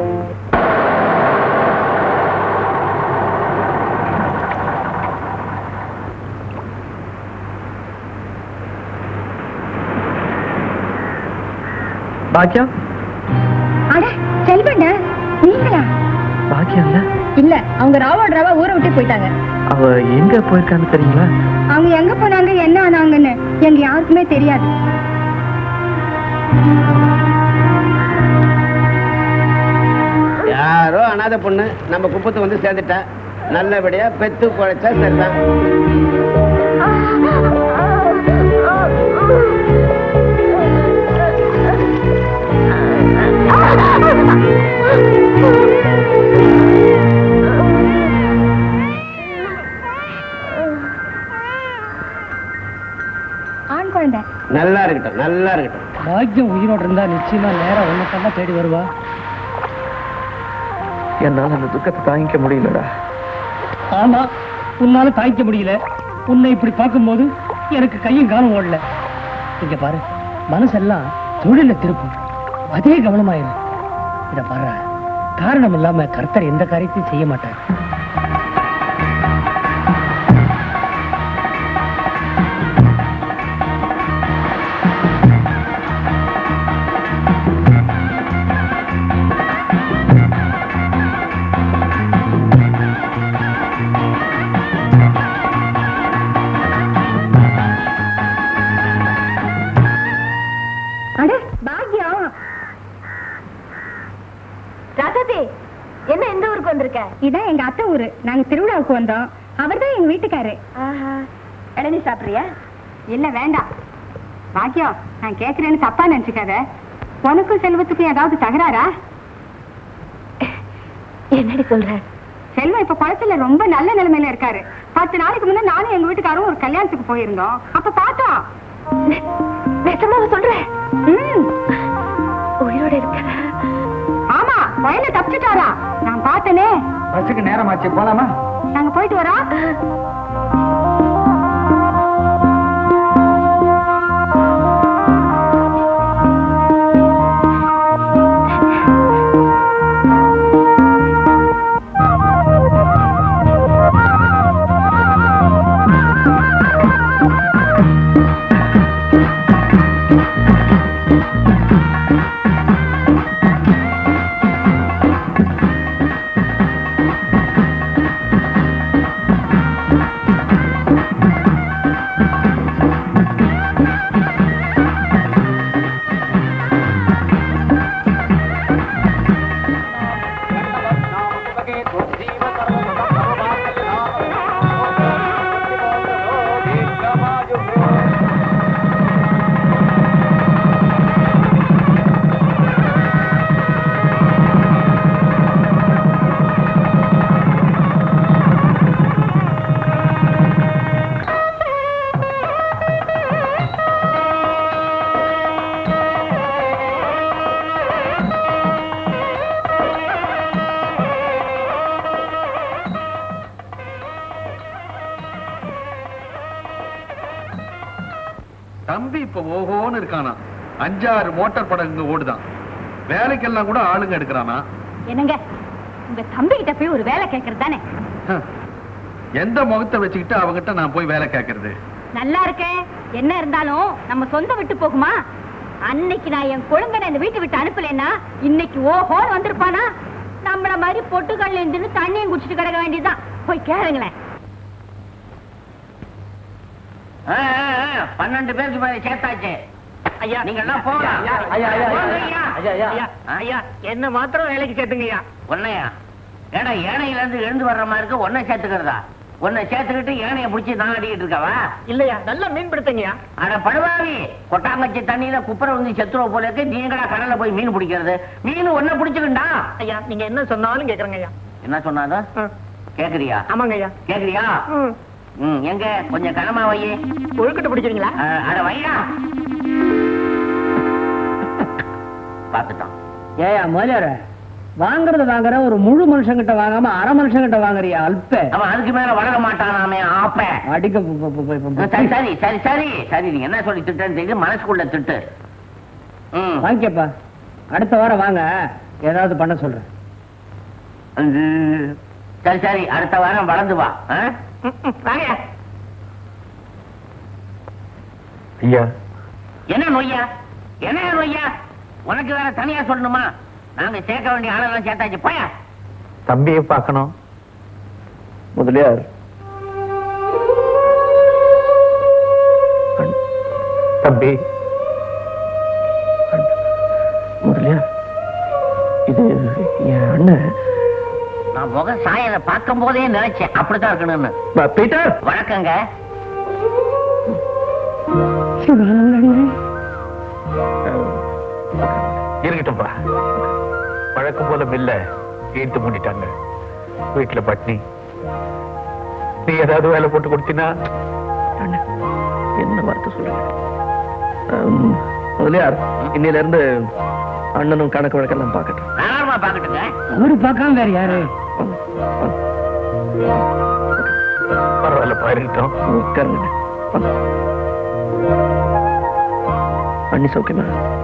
பாக்கியம் அட செல்வண்ணா நீங்களா பாக்கியம் இல்ல இல்ல அவங்க ராவோட ராவா ஊரை விட்டு போயிட்டாங்க அவ எங்க போயிருக்கான்னு தெரியுங்களா அவங்க எங்க போனாங்க என்ன ஆனாங்கன்னு எங்க யாருக்குமே தெரியாது யாரோ அனாதை பொண்ணு நம்ம குப்பத்து வந்து சேர்ந்துட்டா நல்லபடியா பெத்து குழைச்சா சரிதான் ஆண் குழந்தை நல்லா இருக்கட்டும் நல்லா இருக்கட்டும் பாக்கியம் உயிரோடு இருந்தா நிச்சயமா நேரா உன்னை தேடி வருவா என்னால அந்த துக்கத்தை தாங்கிக்க முடியலடா ஆமா உன்னால தாய்க்க முடியல உன்னை இப்படி பார்க்கும்போது எனக்கு கையும் காலம் ஓடல இங்க பாரு மனசெல்லாம் தொழில திருப்பும் அதே கவனமாயிரு இத பாரு காரணம் இல்லாம கர்த்தர் எந்த காரியத்தையும் செய்ய மாட்டார் அட பாக்யம் ராசாத்தி என்ன எந்த ஊருக்கு வந்திருக்க இதான் எங்க அத்தை ஊரு நாங்க திருவிழாவுக்கு வந்தோம் அவர்தான் எங்க வீட்டுக்காரு இளநீ சாப்பிடுறியா இல்ல வேண்டாம் பாக்கியம் நான் கேக்குறேன்னு தப்பா நினைச்சுக்காத உனக்கும் செல்வத்துக்கும் ஏதாவது தகராறா என்னடி சொல்ற செல்வம் இப்ப குளத்துல ரொம்ப நல்ல நிலைமையில இருக்காரு பத்து நாளைக்கு முன்ன நானும் எங்க வீட்டுக்காரும் ஒரு கல்யாணத்துக்கு போயிருந்தோம் அப்ப பார்த்தோம் நிஜமா சொல்றேன் ம், உயிரோட இருக்க ஆமா வயல தப்பிச்சுட்டாரா நான் பார்த்தனே பஸ்ஸுக்கு நேரமாச்சு போலாமா நாங்க போயிட்டு வரோம் தம்பி இப்ப ஓஹோன்னு இருக்கானா அஞ்சாறு மோட்டார் படகுங்க ஓடுதான் வேலைக்கெல்லாம் கூட ஆளுங்க எடுக்கிறானா என்னங்க உங்க தம்பி கிட்ட போய் ஒரு வேலை கேக்குறது தானே ஹம். எந்த முகத்தை வச்சுக்கிட்டு அவகிட்ட நான் போய் வேலை கேட்கறது நல்லா இருக்கேன் என்ன இருந்தாலும் நம்ம சொந்த விட்டு போகுமா அன்னைக்கு நான் என் குழந்தை இந்த வீட்டை விட்டு அனுப்பலைன்னா இன்னைக்கு ஓஹோன்னு வந்திருப்பானா நம்மள மாதிரி பொட்டுக்கல்ல இருந்து தண்ணியும் குடிச்சிட்டு கிடக்க வேண்டியதுதான் போய் கேளுங்களேன் பன்னெண்டு பேருக்கு மேல சேர்த்தாச்சு ஐயா நீங்க எல்லாம் போகலாம் ஐயா, ஐயா, ஐயா, போங்க, ஐயா. ஐயா. ஐயா, ஐயா. ஐயா என்ன மாத்திரம் வேலைக்கு சேர்த்துங்கய்யா உன்னையா ஏடா ஏனையில இருந்து எழுந்து வர்ற மாதிரி இருக்கு உன்னை சேர்த்துக்கிறதா உன்னை சேர்த்துக்கிட்டு ஏனைய புடிச்சு நான் அடிக்கிட்டு இருக்கவா இல்லையா நல்லா மீன் பிடித்தங்கய்யா அட படுவாவி கொட்டாங்கச்சி தண்ணியில குப்புற வந்து செத்துருவ போல இருக்கு நீங்களா கடல்ல போய் மீன் பிடிக்கிறது மீன் ஒன்ன பிடிச்சுக்கிண்டா ஐயா நீங்க என்ன சொன்னாலும் கேக்குறேங்க ஐயா என்ன சொன்னாத கேக்குறியா ஆமாங்க ஐயா கேக்குறியா ம் எங்க கொஞ்சம் கனமா வையே ஒழுக்கட்டு பிடிக்கிறீங்களா அஹ், அட வையா பாத்துட்டான் ஏயா முதலியார வாங்குறது வாங்குற ஒரு முழு மனுஷங்கிட்ட வாங்காம அரை மனுஷங்கிட்ட வாங்குறியா அல்ப அவன் அதுக்கு மேல வளர மாட்டானாமே ஆப்ப அடிக்க பு- பு- பு- பு- பு- சரி சரி சரி சரி சரி நீ என்ன சொல்லி திட்டுன்னு தெரியுது மனசுக்குள்ள திட்டு ம் வாங்கிக்கப்பா அடுத்த வாரம் வாங்க ஏதாவது பண்ண சொல்றேன் ம். சரி சரி அடுத்த வாரம் வளர்ந்து வா ஆ? வாங்க ஐயா என்ன நொய்யா என்ன நொய்யா உனக்கு வேற தனியா சொல்லணுமா நாங்க சேர்க்க வேண்டிய ஆளெல்லாம் சேர்த்தாச்சு போயா தம்பியை பார்க்கணும் முதலியார் அண்ண- தம்பி அண்ண- முதலியார் இது என் அண்ணன் நான் முக சாயலை பார்க்கும் போதே நினைச்சேன் அப்படித்தான் இருக்கணும்னு ப- பீட்டர் வணக்கங்க இருக்கட்டும்பா வழக்கம் போல மில்ல இழுத்து மூடிட்டாங்க வீட்டுல பட்னி நீ ஏதாவது வேலை போட்டு கொடுத்தினா அண்ணன், என்ன வார்த்தை சொல்லுங்க அம், முதலியார் இன்னையில இருந்து அண்ணனும் கணக்கு வழக்கெல்லாம் பார்க்கட்டும் தாராளமா பாக்கட்டுங்க அவரு பார்க்காம வேற யாரு பரவாயில்லப்பா இருக்கட்டும் உட்காருங்க வாங்க. அண்ணி சௌக்கியமா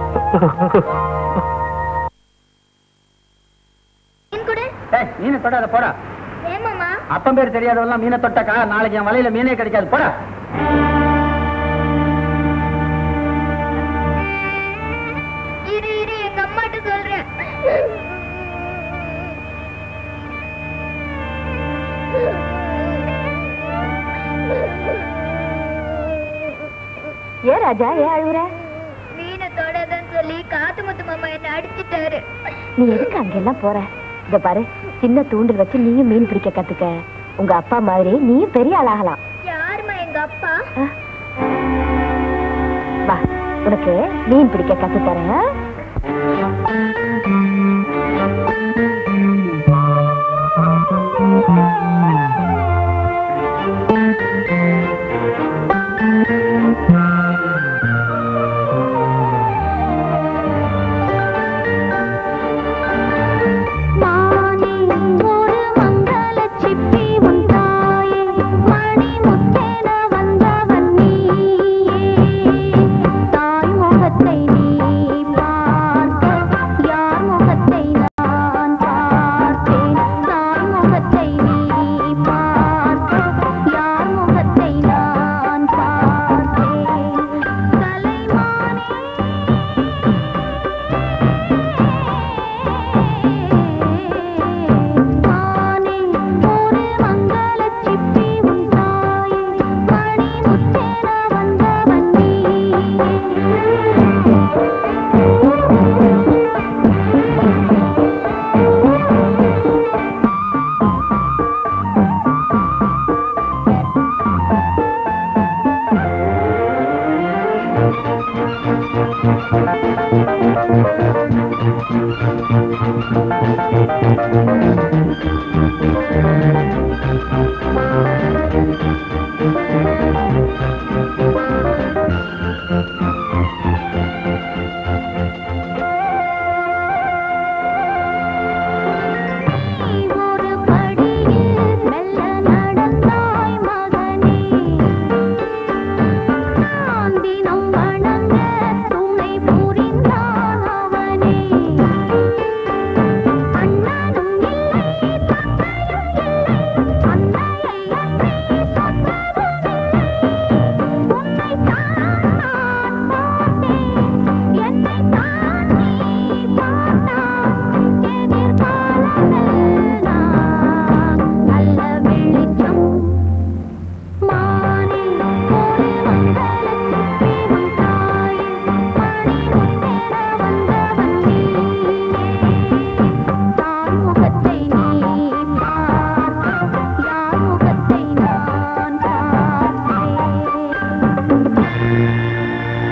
மீனை தொடாத போடா ஏமாமா அப்பன் பேர் தெரியாதவெல்லாம் மீனை தொட்டாக்கா நாளைக்கு என் வலையில மீனே கிடைக்காது போடா இரு இரு எங்க அம்மாட்ட சொல்றேன் ஏன் ராஜா ஏன் அழுவுற மீனை தொடாதன்னு சொல்லி காத்து முத்து மாமா என்ன அடிச்சிட்டாரு நீ எதுக்கு அங்கெல்லாம் போற இத பாரு சின்ன தூண்டில் வச்சு நீயும் மீன் பிடிக்க கத்துக்க உங்க அப்பா மாதிரி நீயும் பெரிய ஆளாகலாம் யாருமா எங்க அப்பா வா உனக்கு மீன் பிடிக்க கத்து தரேன் ஆ? ஒரு படியில் மெல்ல நடந்தாய் மகனே நான் தினம் வணங்க துணை புரிந்தான் அவனே அண்ணனும் இல்லை தந்தையும் இல்லை அன்னையை அன்றி சொந்தமும் உன்னைத்தான் நான் பார்த்தேன் என்னைத்தான் நீ பார்த்தாய் எதிர்காலமெல்லாம் நல்ல வெளிச்சம் மானில் ஒரு மங்களச்சிப்பி உன் தாயில் மணிமுத்தென வந்தவன் நீயே தாய் முகத்தை நீ பார்க்க யார் முகத்தை நான் பார்த்தேன்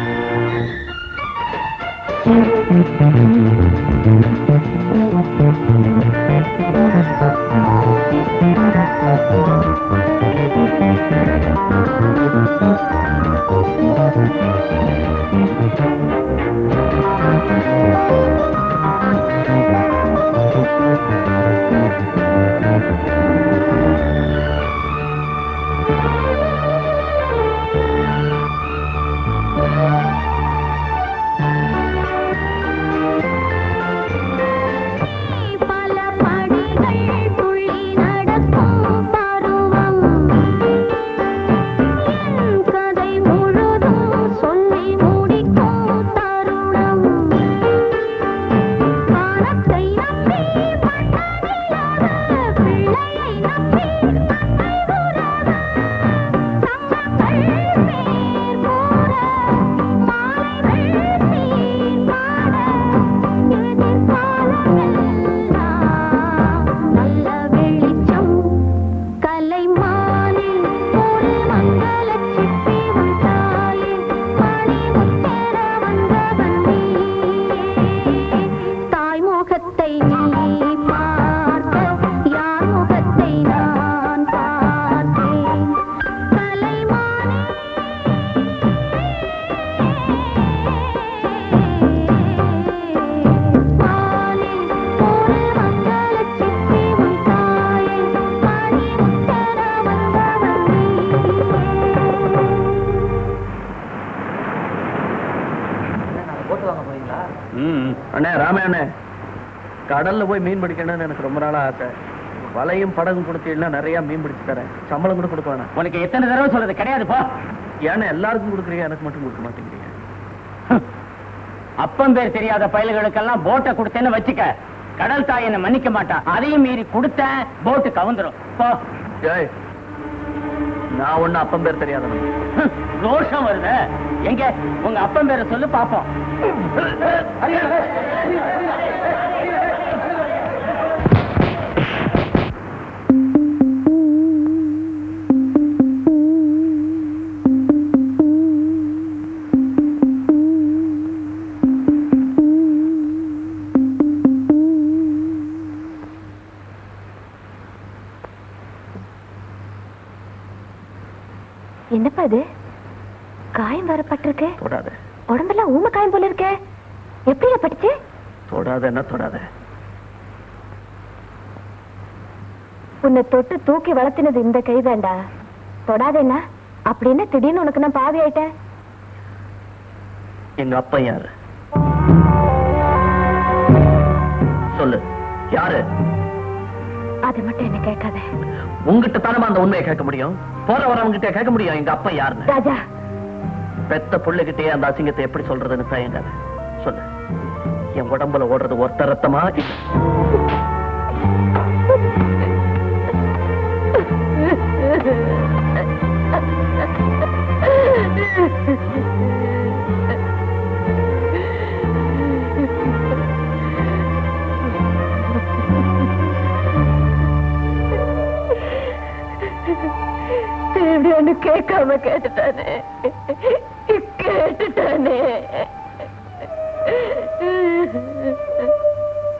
பல படிகள் துள்ளி நடக்கும் பருவம் என் கதை முழுதும் சொல்லி முடிக்கும் தருணம் வானத்தை நம்பி மன்னனிலாத பிள்ளையை நம்பி அன்னை உலக சங்கங்கள் பேர் கூற மாலைகள் நீர் பாட எதிர்காலமெல்லாம் நல்ல வெளிச்சம் கலைமானில் ஒரு மங்களச் சிப்பி உன் தாயில் மணிமுத்தென வந்தவன் நீயே. தாய் முகத்தை நீ பார்க்க யார் முகத்தை நான் பார்த்தேன் கலைமானே வானில் ஒரு மங்களச் சிப்பி உன் தாயில் மணிமுத்தென வந்தவன் போட்டு வாங்க போறீங்களா அண்ணே ராமே அண்ணே கடல்ல போய் மீன் பிடிக்கணும்னு எனக்கு ரொம்ப நாளா ஆசை வலையும் படகும் கொடுத்தீங்கன்னா நிறைய மீன் பிடிச்சு தரேன் சம்பளம் கூட கொடுக்க வேணாம் உனக்கு எத்தனை தடவை சொல்றது கிடையாது போ ஏன்னா எல்லாருக்கும் கொடுக்குறீங்க எனக்கு மட்டும் கொடுக்க மாட்டேங்கிறீங்க அப்பம் பேர் தெரியாத பயல்களுக்கெல்லாம் போட்டை கொடுத்தேன்னு வச்சுக்க கடல் தாய் என்ன மன்னிக்க மாட்டான் அதையும் மீறி கொடுத்தேன் போட்டு கவுந்துரும் போ ஏய் நான் ஒண்ணு அப்பம் பேர் தெரியாதவன் ஹம், ரோஷம் வருது எங்க உங்க அப்பன் பேரை சொல்லு பாப்போம் என்னப்பா இது காயம் வரப்பட்டிருக்கு தொடாத உடம்பெல்லாம் ஊம காயம் போல இருக்கே எப்படியா படிச்சு தொடாத என்ன தொடாத உன்னை தொட்டு தூக்கி வளர்த்தினது இந்த கைதாண்டா தொடாதேன்னா அப்படின்னு திடீர்னு உனக்கு நான் பாவி ஆயிட்டேன் எங்க அப்பா யாரு சொல்லு யாரு அதை மட்டும் என்ன கேட்காத உங்ககிட்ட தானே அந்த உண்மையை கேட்க முடியும் போற வரவங்க கிட்ட கேட்க முடியும் எங்க அப்பா யாருன்னு ராஜா பெத்த புள்ளைகிட்டயே அந்த அசிங்கத்தை எப்படி சொல்றதுன்னு தயங்காத சொல்லு என் உடம்புல ஓடுறது ஒருத்த ரத்தமா இல்ல இப்படி ஒண்ணு கேட்காம கேட்டுட்டானே கேட்டுட்டானே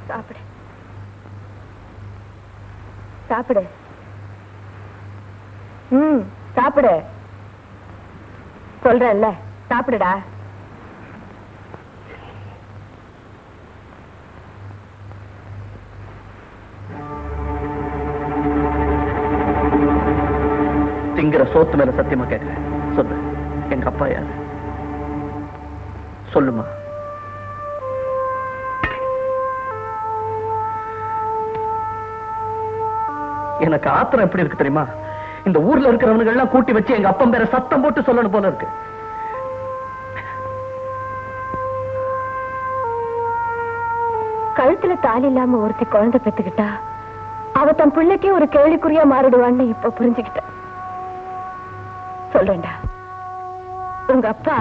சாப்பிடு சாப்பிடு ம் சாப்பிடு சொல்றேன்ல சாப்பிடுடா திங்கிற சோத்து மேல சத்தியமா கேட்கிறேன் சொல்லு எங்க அப்பா யாரு சொல்லுமா எனக்கு ஆத்திரம் எப்படி இருக்கு தெரியுமா இந்த ஊர்ல இருக்கிறவனுங்க எல்லாம் கூட்டி வச்சு எங்க அப்பன் பேர சத்தம் போட்டு சொல்லணும் போல இருக்கு கழுத்துல தாலி இல்லாம ஒருத்தி குழந்தை பெத்துக்கிட்டா அவ தன் பிள்ளைக்கே ஒரு கேள்விக்குறியா மாறிடுவான்னு இப்ப புரிஞ்சுக்கிட்டேன் சொல்றேன்டா உங்க அப்பா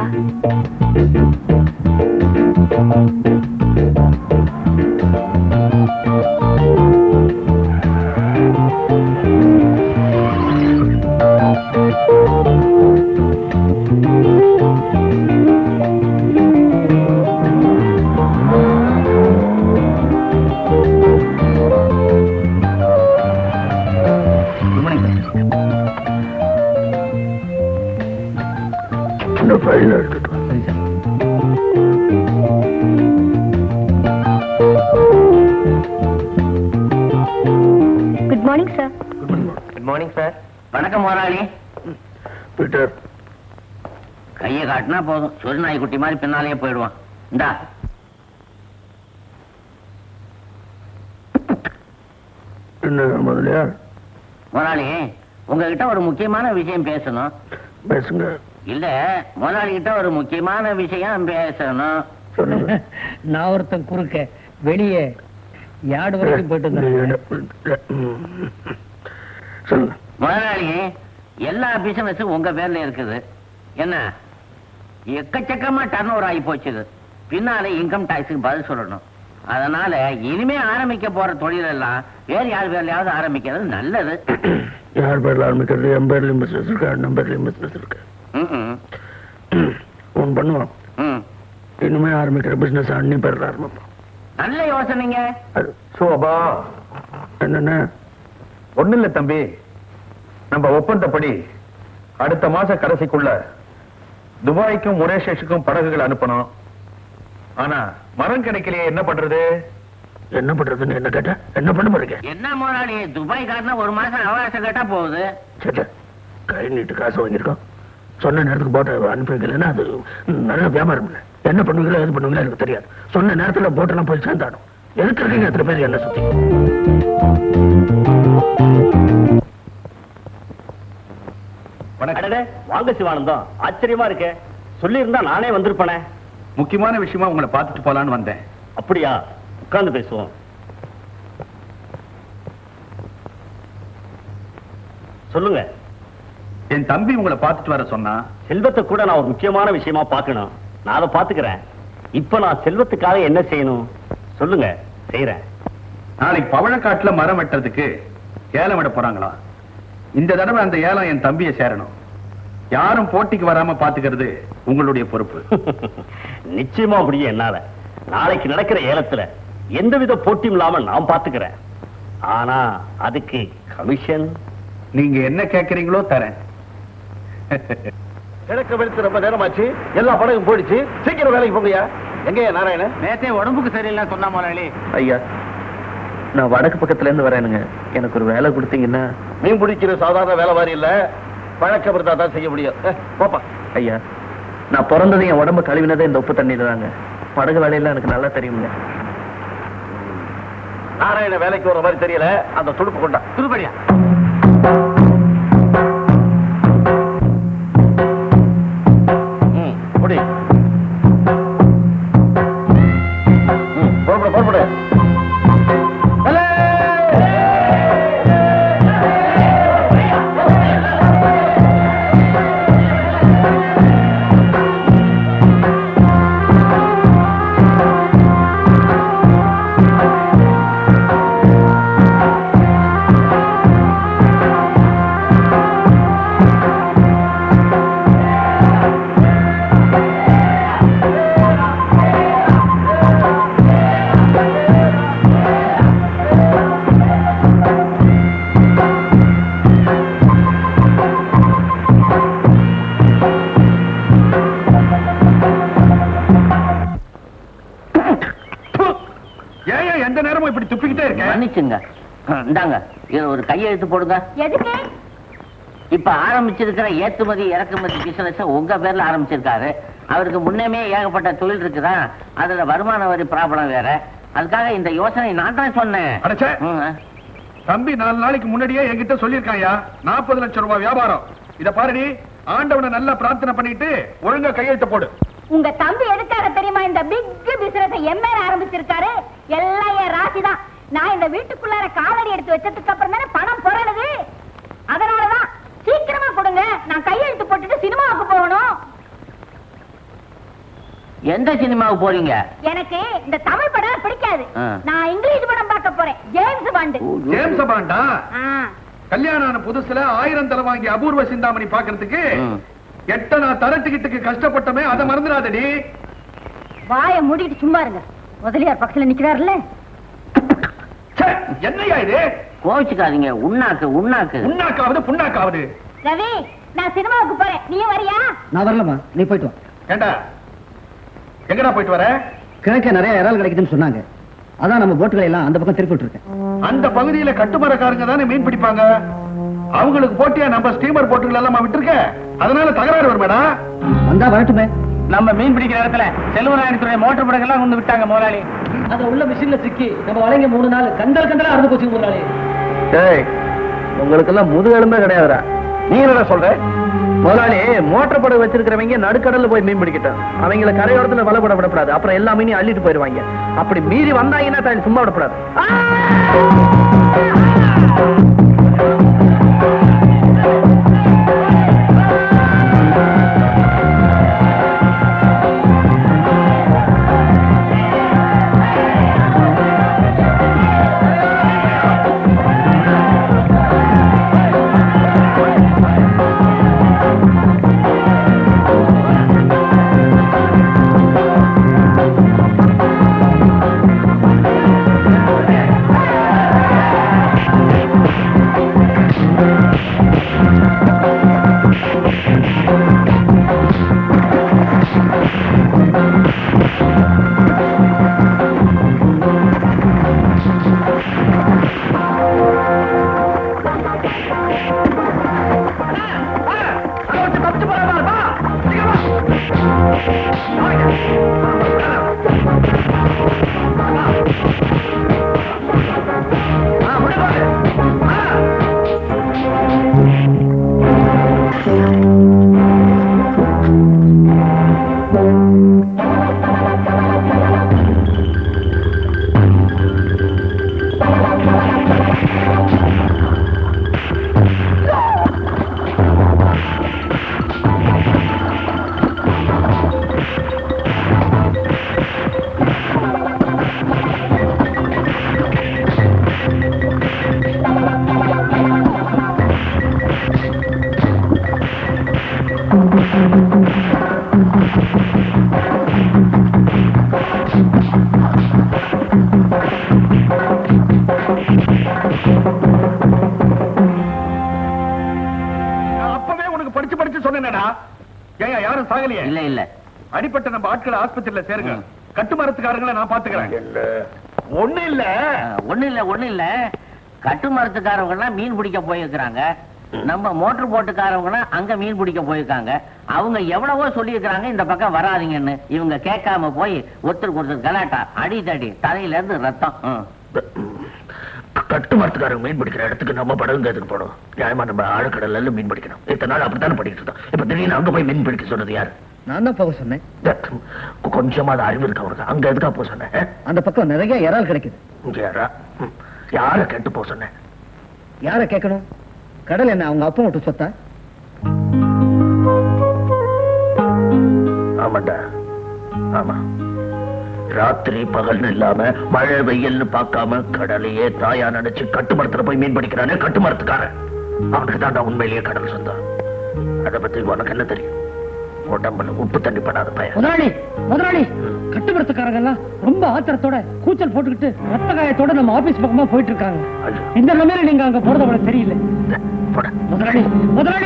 இந்த ஃபைல் எடுத்துட்டு வா. சரி sir good morning sir good morning sir வணக்கம் முதலாளி பீட்டர் கையை காட்டினா போதும் சொரு நாய்க்குட்டி மாதிரி பின்னாலேயே போயிடுவான் இந்தா என்ன முதலியார் முதலாளி உங்ககிட்ட ஒரு முக்கியமான விஷயம் பேசணும் பேசுங்க இல்ல முதலாளி கிட்ட ஒரு முக்கியமான விஷயம் பேசணும் சொல்லுங்க நான் ஒருத்தன் குறுக்க வெளியே யார்டு வரைக்கும் போயிட்டு வந்தேன் ம். சொல்லுங்க முதலாளி எல்லா பிசினஸும் உங்க பேர்ல இருக்குது என்ன எக்கச்சக்கமா டர்ன் ஓவர் ஆகி போச்சுது பின்னால இன்கம் டாக்ஸுக்கு பதில் சொல்லணும் அதனால இனிமே ஆரம்பிக்க போற தொழில் எல்லாம் வேற யார் பேர்லயாவது ஆரம்பிக்கிறது நல்லது யார் பேர்ல ஆரம்பிக்கிறது என் பேர்லயும் பிசினஸ் இருக்கு அண்ணன் பேர்லயும் பிசினஸ் இருக்கு ம்ம். ஒன்று பண்ணுவோம் ம். இனிமே ஆரம்பிக்கிற பிசினஸ் அண்ணி பேர்ல ஆரம்பிப்போம் நல்ல யோசனைங்க அது சோபா என்னென்ன ஒண்ணு இல்ல தம்பி நம்ம ஒப்பந்தப்படி அடுத்த மாச கடைசிக்குள்ள துபாய்க்கும் மொரேஷியஸுக்கும் படகுகள் அனுப்பணும் ஆனா மரம் கிடைக்கலையே என்ன பண்றது என்ன பண்றதுன்னு என்ன கேட்ட என்ன பண்ண போறீங்க என்ன முதலாளி துபாய் காட்டினா ஒரு மாசம் அவகாசம் கேட்டா போகுது சரி கை நீட்டு காசு வாங்கியிருக்கோம் சொன்ன நேரத்துக்கு போட்டை அனுப்பி வைக்கலன்னா அது நல்ல வியாபாரம் இல்லை என்ன பண்ணுவீங்களோ எது பண்ணுவீங்களோ எனக்கு தெரியாது சொன்ன நேரத்துல போட்டெல்லாம் போய் சேர்ந்தாடும் எதுக்கு இருக்கீங்க எத்தனை பேர் என்ன சுத்தி வணக்கம் வாங்க சிவானந்தம் ஆச்சரியமா இருக்கே சொல்லி இருந்தா நானே வந்திருப்பேனே முக்கியமான விஷயமா உங்களை பார்த்துட்டு போலான்னு வந்தேன் அப்படியா உட்கார்ந்து பேசுவோம் சொல்லுங்க என் தம்பி உங்களை பார்த்துட்டு வர சொன்னா செல்வத்தை கூட நான் ஒரு முக்கியமான விஷயமா பார்க்கணும் நான் அதை பாத்துக்கிறேன் இப்ப நான் செல்வத்துக்காக என்ன செய்யணும் சொல்லுங்க செய்யறேன் நாளைக்கு பவழக்காட்டுல மரம் வெட்டுறதுக்கு ஏலம் விட போறாங்களா இந்த தடவை அந்த ஏலம் என் தம்பியை சேரணும் யாரும் போட்டிக்கு வராம பாத்துக்கிறது உங்களுடைய பொறுப்பு நிச்சயமா முடியும் என்னால நாளைக்கு நடக்கிற ஏலத்துல எந்தவித போட்டியும் இல்லாம நான் பாத்துக்கிறேன் ஆனா அதுக்கு கமிஷன் நீங்க என்ன கேக்குறீங்களோ தரேன் கிழக்கு வெளுத்து ரொம்ப நேரமாச்சு எல்லா படகும் போயிடுச்சு சீக்கிரம் வேலைக்கு போங்கய்யா எங்கய்யா நாராயணன் நேத்தே உடம்புக்கு சரியில்லை சொன்னா முதலாளி ஐயா நான் வடக்கு பக்கத்துல இருந்து வரேனுங்க எனக்கு ஒரு வேலை கொடுத்தீங்கன்னா மீன் பிடிக்கிற சாதாரண வேலை மாதிரி இல்ல பழக்கம் இருந்தா தான் செய்ய முடியும் அஹ், போப்பா ஐயா நான் பிறந்தது என் உடம்பு கழுவினதே இந்த உப்பு தண்ணியில தாங்க படகு வேலையெல்லாம் எனக்கு நல்லா தெரியுங்க நாராயண வேலைக்கு வர மாதிரி தெரியல அந்த துடுப்பு கொண்டா துருபடியா ம், புடி ம், புறப்படு புறப்படு ஆ எங்க இருக்க மன்னிச்சுங்க ம், இந்தாங்க இது ஒரு கையெழுத்து போடுங்க எதுக்கு இப்ப ஆரம்பிச்சிருக்கிற ஏற்றுமதி இறக்குமதி பிசினஸ் உங்க பேர்ல ஆரம்பிச்சிருக்காரு அவருக்கு முன்னமே ஏகப்பட்ட தொழில் இருக்குதா அதுல வருமான வரி ப்ராப்ளம் வேற அதுக்காக இந்த யோசனை நான் தான் சொன்னேன் அடச்சே. ம், தம்பி நாலு நாளைக்கு முன்னாடியே என்கிட்ட சொல்லியிருக்காயா நாற்பது லட்சம் ரூபாய் வியாபாரம் இத பாருடி ஆண்டவனை நல்லா பிரார்த்தனை பண்ணிட்டு ஒழுங்கா கையெழுத்த போடு உங்க தம்பி எதுக்காக தெரியுமா இந்த பிக் பிசினஸ் எம்ஏ ஆரம்பிச்சிருக்காரு எல்லாம் என் ராசி தான் நான் இந்த வீட்டுக்குள்ளார காலடி எடுத்து வச்சதுக்கு அப்புறம் தானே பணம் புரணுது அதனாலதான் சீக்கிரமா கொடுங்க நான் கையெழுத்து போட்டுட்டு சினிமாவுக்கு போகணும் எந்த சினிமாவுக்கு போறீங்க எனக்கு இந்த தமிழ் படம் பிடிக்காது ஆ. நான் இங்கிலீஷ் படம் பார்க்க போறேன் ஜேம்ஸ் பாண்டு ஜேம்ஸ் பாண்டா ஆ. கல்யாணம் ஆன புதுசுல ஆயிரம் தலை வாங்கி அபூர்வ சிந்தாமணி பாக்குறதுக்கு ம். எட்ட நான் தர டிக்கெட்டுக்கு கஷ்டப்பட்டமே அதை மறந்துடாதடி வாயை மூடிட்டு சும்மா இருங்க முதலியார் பக்கத்துல நிக்கிறாருல்ல ச்சே, என்னய்யா இது கோவிச்சுக்காதீங்க உண்ணாக்கு உண்ணாக்கு புண்ணாக்காவது புண்ணாக்காவது ரவி நான் சினிமாவுக்கு போறேன் நீயும் வரியா நான் வரலமா நீ போயிட்டு வா ஏண்டா எங்கடா போயிட்டு வர கிழக்க நிறைய இறால் கிடைக்குதுன்னு சொன்னாங்க அதான் நம்ம போட்டுகளை எல்லாம் அந்த பக்கம் திருப்பி விட்டுருக்கேன் அந்த பகுதியில கட்டுமரக்காரங்க தானே மீன் பிடிப்பாங்க அவங்களுக்கு போட்டியா நம்ம ஸ்டீமர் போட்டுகள் எல்லாம் விட்டுருக்க அதனால தகராறு வருமேடா வந்தா வரட்டுமே நம்ம மீன் பிடிக்கிற இடத்துல செல்வராயணத்துடைய மோட்டர் படங்கள்லாம் கொண்டு விட்டாங்க முதலாளி அத உள்ள மிஷின்ல சிக்கி நம்ம வளைங்க மூணு நாள் கந்தல் கந்தலா அறுந்து போச்சு முதலாளி ஏய் உங்களுக்கெல்லாம் முதுகெலும்பே கிடையாதுடா நீ என்ன சொல்ற முதலாளி மோட்டர் படகு வச்சிருக்கிறவங்க நடுக்கடல்ல போய் மீன் பிடிக்கட்டும் அவங்கள கரையோரத்துல வலை போட விடக்கூடாது அப்புறம் எல்லா மீனையும் அள்ளிட்டு போயிருவாங்க அப்படி மீறி வந்தாங்கன்னா தான் சும்மா விடக்கூடாது நான் அப்பவே உனக்கு படிச்சு படிச்சு சொன்னேனடா ஏயா யாரும் சாகலையே இல்ல இல்ல அடிப்பட்ட நம்ம ஆட்களை ஆஸ்பத்திரியில சேருங்க கட்டுமரத்துக்காரங்களை நான் பாத்துக்கிறேன் ஒண்ணு இல்ல ஒண்ணு இல்ல ஒண்ணு இல்ல கட்டு மரத்துக்காரவங்க எல்லாம் மீன் பிடிக்க போயிருக்கிறாங்க நம்ம மோட்டர் போட்டுக்காரவங்க அங்க மீன் பிடிக்க போயிருக்காங்க அவங்க எவ்வளவோ சொல்லியிருக்கிறாங்க இந்த பக்கம் வராதீங்கன்னு இவங்க கேட்காம போய் ஒருத்தருக்கு ஒருத்தர் கலாட்டா அடி தடி தலையில இருந்து ரத்தம் ம். கட்டு மரத்துக்காரங்க மீன் பிடிக்கிற இடத்துக்கு நம்ம படகுங்க எதுக்கு போடும் நியாயமா நம்ம ஆழக்கடல்ல மீன் பிடிக்கணும் இத்தனை நாள் அப்படித்தானே படிக்கிட்டு இருந்தோம் இப்ப திடீர்னு அங்க போய் மீன் பிடிக்க சொன்னது யாரு நான் தான் போக சொன்னேன் கொஞ்சமா அது அறிவு இருக்கு அவருக்கு அங்க எதுக்கா போக சொன்னேன் அந்த பக்கம் நிறைய இறால் கிடைக்குது இங்க யாரா ம். யார கேட்டு போக சொன்னேன் யார கேட்கணும் கடல் என்ன அவங்க அப்பா விட்டு சொத்தா ஆமாண்டா ஆமா ராத்திரி பகல்னு இல்லாம மழை வெயில்னு பார்க்காம கடலையே தாயா நினைச்சு கட்டுமரத்துல போய் மீன் பிடிக்கிறானே கட்டுமரத்துக்காரன் அவனுக்கு தான்டா உண்மையிலேயே கடல் சொந்தம் அதை பத்தி உனக்கு என்ன தெரியும் உடம்புல உப்பு தண்ணி படாத பையன் முதலாளி முதலாளி கட்டுமரத்துக்காரங்க எல்லாம் ரொம்ப ஆத்திரத்தோட கூச்சல் போட்டுக்கிட்டு ரத்த காயத்தோட நம்ம ஆபீஸ் பக்கமா போயிட்டு இருக்காங்க ஐயோ, இந்த நிலைமையில நீங்க அங்க போறது அவளுக்கு தெரியல போடா. முதலாளி முதலாளி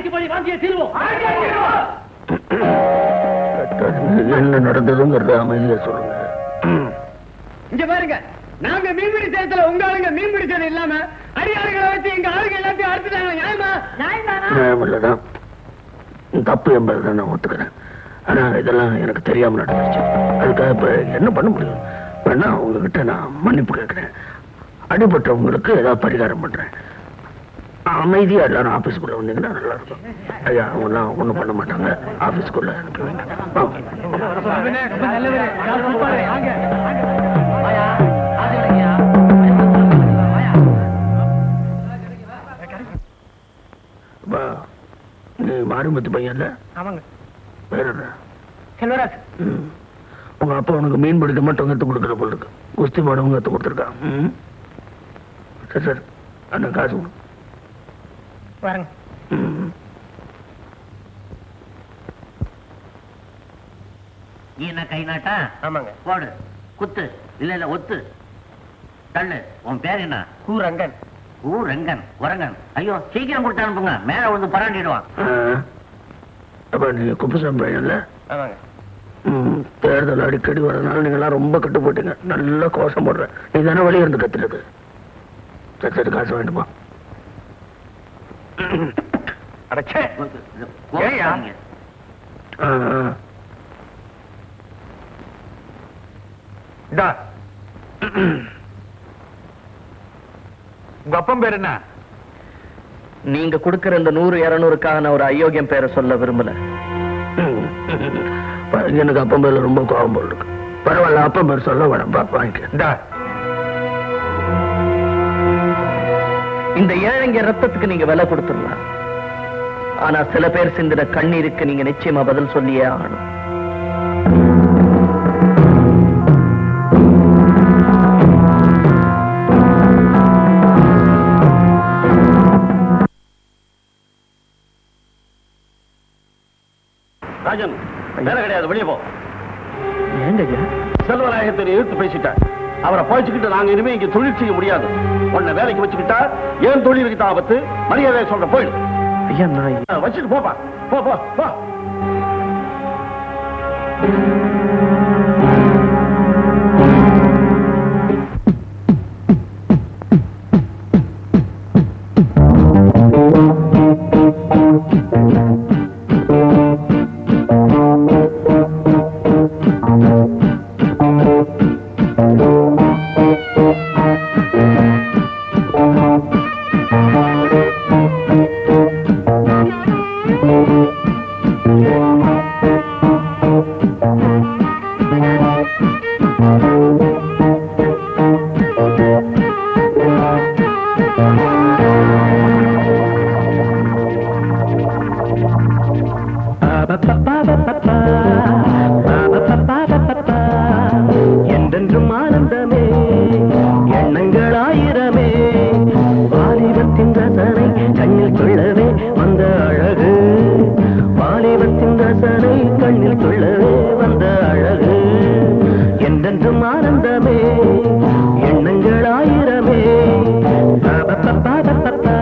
அடிச்சு போய் வாந்தியை தீர்வோம் என்ன நடந்ததுங்கிறத அமைதியா சொல்லுங்க இங்க பாருங்க நாங்க மீன்பிடி தேர்தல உங்க ஆளுங்க மீன் பிடிச்சது இல்லாம அடியாளுகளை வச்சு எங்க ஆளுங்க எல்லாத்தையும் அறுத்துட்டாங்க நியாயமா நியாயம் இல்லதான் தப்பு என்பதை நான் ஒத்துக்கிறேன் ஆனா இதெல்லாம் எனக்கு தெரியாம நடந்துச்சு அதுக்காக இப்ப என்ன பண்ண முடியும் வேணா உங்ககிட்ட நான் மன்னிப்பு கேட்கிறேன் அடிபட்டவங்களுக்கு ஏதாவது பரிகாரம் பண்றேன் அமைதியா எல்லாரும் ஆபீஸ்க்குள்ள வந்தீங்கன்னா நல்லா இருக்கும் ஐயா அவங்க எல்லாம் ஒண்ணும் பண்ண மாட்டாங்க ஆபீஸ்க்குள்ள அனுப்பி வைங்க வாங்க. அப்பா, நீ மாரிமுத்து பையன் இல்ல ஆமாங்க வேற என்ன செல்வராஜ் ம். உங்க அப்பா உனக்கு மீன் பிடிக்க மட்டும் கத்து கொடுக்குற போல இருக்கு குஸ்தி பாடவும் கத்து கொடுத்துருக்கான் ம். சரி சரி அண்ணா காசு கொடு. வரங்க ம். நீ என்ன கை நாட்டா ஆமாங்க போடு குத்து இல்ல இல்ல ஒத்து தள்ளு உன் பேர் என்ன கூரங்கன் ஊ ரங்கன் உரங்கன் ஐயோ சீக்கிரம் கொடுத்து அனுப்புங்க மேல வந்து பராண்டிடுவான் ஆ. அப்பா நீ குப்புசாமி பையன் இல்ல ஆமாங்க ம், தேர்தல் அடிக்கடி வரதுனால நீங்களாம் ரொம்ப கட்டு போட்டீங்க நல்லா கோஷம் போடுற நீ தானே வெளியே இருந்து கத்துறது சரி சரி காசு வேண்டுமா அடச்சே ஏய்யா? ஆ, ஆ. இந்தா உங்க அப்பன் பேர் என்ன நீங்க கொடுக்கிற இந்த நூறு இருநூறுக்காக நான் ஒரு அயோக்கியம் பேரை சொல்ல விரும்பல எனக்கு அப்பன் பேர்ல ரொம்ப கோபம் போல் இருக்கு பரவாயில்ல அப்பன் பேர் சொல்ல வேணாம் பா வாங்கிக்க இந்தா இந்த ஏழைங்க ரத்தத்துக்கு நீங்க விலை கொடுத்துடலாம் ஆனா சில பேர் சிந்தின கண்ணீருக்கு நீங்க நிச்சயமா பதில் சொல்லியே ஆகணும் ராஜன் வேலை கிடையாது வெளியே போ ஏங்க செல்வநாயகத்தை நீ எதிர்த்து பேசிட்ட அவரை பழிச்சுக்கிட்டு நாங்க இனிமே இங்க தொழில் செய்ய முடியாது உன்னை வேலைக்கு வச்சுக்கிட்டா ஏன் தொழிலுக்கு தான் ஆபத்து மரியாதை சொல்ற போயிடு ஐயா நான் ஆ, வச்சுட்டு போப்பா போ போ போ என்றென்றும் ஆனந்தமே எண்ணங்கள் ஆயிரமே வாலிபத்தின் ரசனை கண்ணில் கொள்ளவே வந்த அழகு வாலிபத்தின் ரசனை கண்ணில் கொள்ளவே வந்த அழகு என்றென்றும் ஆனந்தமே எண்ணங்கள் ஆயிரமே பா-பா-பா-பா-பா-பா.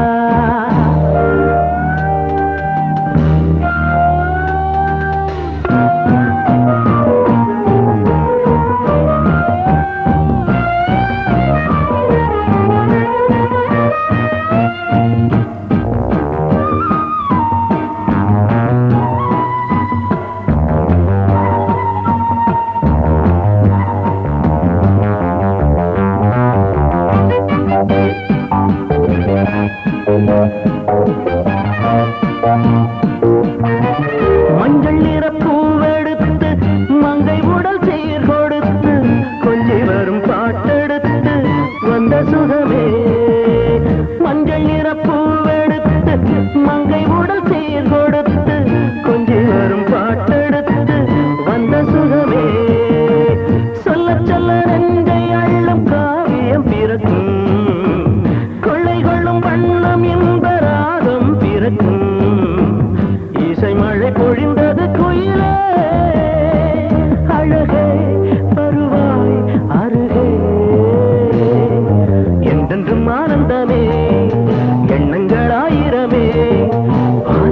மஞ்சள் நிற பூவெடுத்து மங்கை உடல் சீர் கொடுத்து கொஞ்சி வரும் பாட்டெடுத்து வந்த சுகமே மஞ்சள் நிற பூவெடுத்து மங்கை உடல் சீர் கொடுத்து கொஞ்சி வரும் பாட்டெடுத்து வந்த சுகமே சொல்ல சொல்ல நெஞ்சை அள்ளும் காவியம் பிறக்கும் கொள்ளை கொள்ளும் வண்ணம் என்ப ராகம் பிறக்கும் இசை மழை பொழிந்தது குயிலே அழகே வருவாய் அருகே என்றென்றும் ஆனந்தமே எண்ணங்கள் ஆயிரமே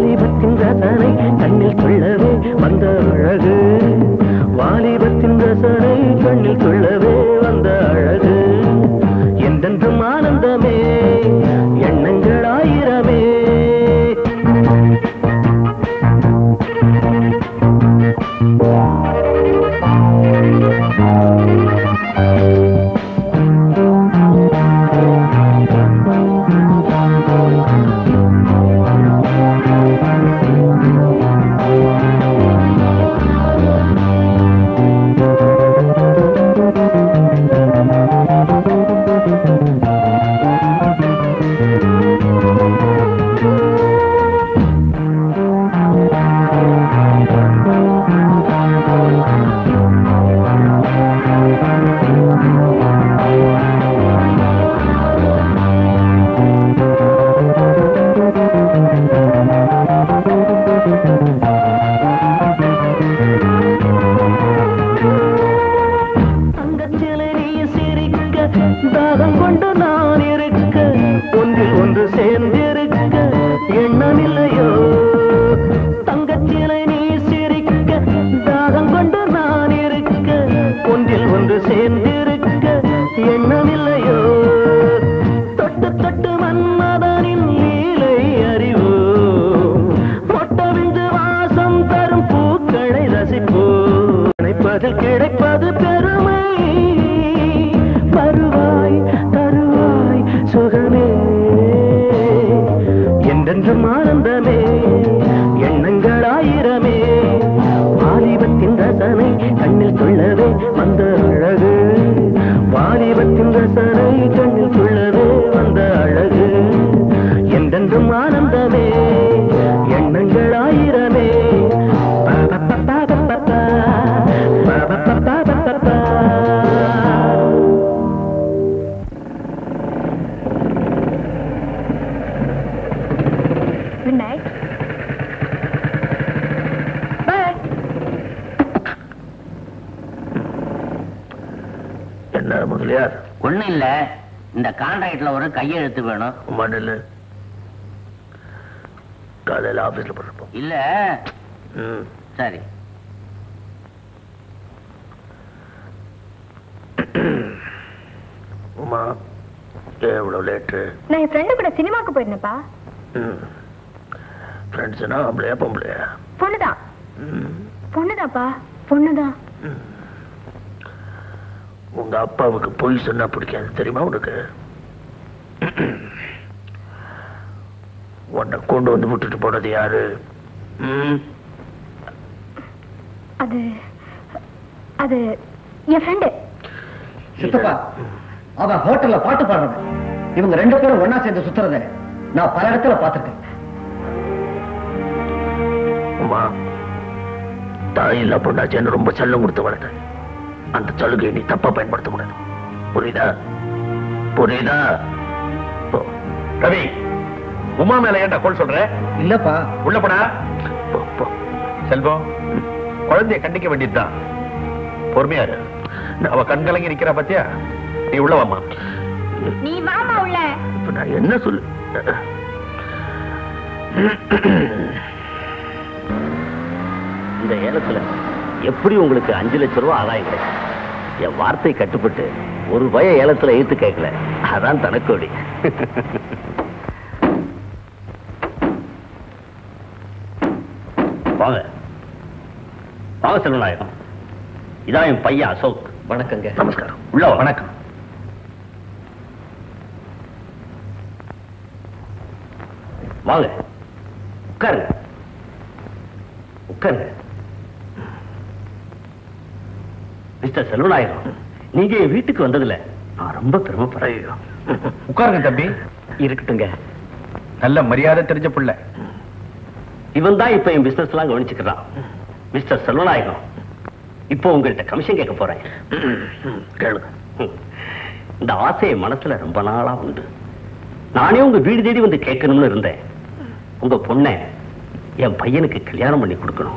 ரசனை கண்ணில் சொல்லவே வந்த அழகு வாலிபத்தின் ரசனை கண்ணில் சொல்லவே வந்த அழகு என்றென்றும் ஆனந்தமே எண்ணங்கள் ஆயிரமே பா-பா-பா-பா-பா-பா. பா-பா-பா-பா-பா. குட் நைட் பாய் என்ன முதலியார் ஒண்ணும் இல்ல இந்த கான்ட்ராக்ட்ல ஒரு கையெழுத்து வேணும் மண்ணில் காலையில் ஆபீஸ்ல போடுறப்போம் இல்ல ம் சரி உமா ஏன் இவ்வளோ லேட்டு நான் என் ஃப்ரெண்டு கூட சினிமாக்கு போயிருந்தேன்ப்பா ம் ஃப்ரெண்ட்ஸுனா ஆம்பளையா பொம்பளையா பொண்ணுதான் ம் பொண்ணுதான்ப்பா பொண்ணுதான் உங்க அப்பாவுக்கு பொய் சொன்னா பிடிக்காது தெரியுமா உனக்கு உன்னை கொண்டு வந்து விட்டுட்டு போனது யாரு ம் அது அது என் ஃப்ரெண்டு சித்தப்பா அவன் ஹோட்டல்ல பாட்டு பாடுறது இவங்க ரெண்டு பேரும் ஒண்ணா சேர்ந்து சுத்துறத நான் பல இடத்துல பார்த்திருக்கேன் உமா தாய் இல்ல பொண்ணாச்சேன்னு ரொம்ப செல்லம் கொடுத்து வளர்த்தேன் அந்த சலுகையை நீ தப்பா பயன்படுத்த முடியாது புரியுதா புரியுதா போ. ரவி உமா மேல ஏன்டா கோல் சொல்ற இல்லப்பா உள்ள போடா போ, போ. செல்வம் குழந்தைய கண்டிக்க வேண்டியதுதான் பொறுமையா இரு அவ கண்கலங்கி நிக்கிறா பாத்தியா நீ உள்ள வாமா நீ வாமா உள்ள இப்ப நான் என்ன சொல்லு இந்த ஏலத்துல எப்படி உங்களுக்கு அஞ்சு லட்சம் ரூபாய் ஆதாயம் கிடைக்கும் என் வார்த்தை கட்டுப்பட்டு ஒரு பய ஏலத்துல ஏத்து கேட்கல அதான் தனக்கோடி வாங்க வாங்க செல்வநாயகம் இதான் என் பையன் அசோக் வணக்கங்க நமஸ்காரம் உள்ள வா. வணக்கம் வாங்க உட்காருங்க உட்காருங்க மிஸ்டர் செல்வநாயகம் நீங்க என் வீட்டுக்கு வந்ததுல நான் ரொம்ப பெருமைப்படுறேன் ஐயோ உட்காருங்க தம்பி இருக்கட்டுங்க நல்ல மரியாதை தெரிஞ்ச புள்ள இவன் தான் இப்ப என் பிசினஸ் எல்லாம் கவனிச்சுக்கிறான் மிஸ்டர் செல்வநாயகம் இப்போ உங்கள்கிட்ட கமிஷன் கேட்க போறேன் கேளுங்க ம். இந்த ஆசையை மனசுல ரொம்ப நாளா உண்டு நானே உங்க வீடு தேடி வந்து கேட்கணும்னு இருந்தேன் உங்க பொண்ணை என் பையனுக்கு கல்யாணம் பண்ணி கொடுக்கணும்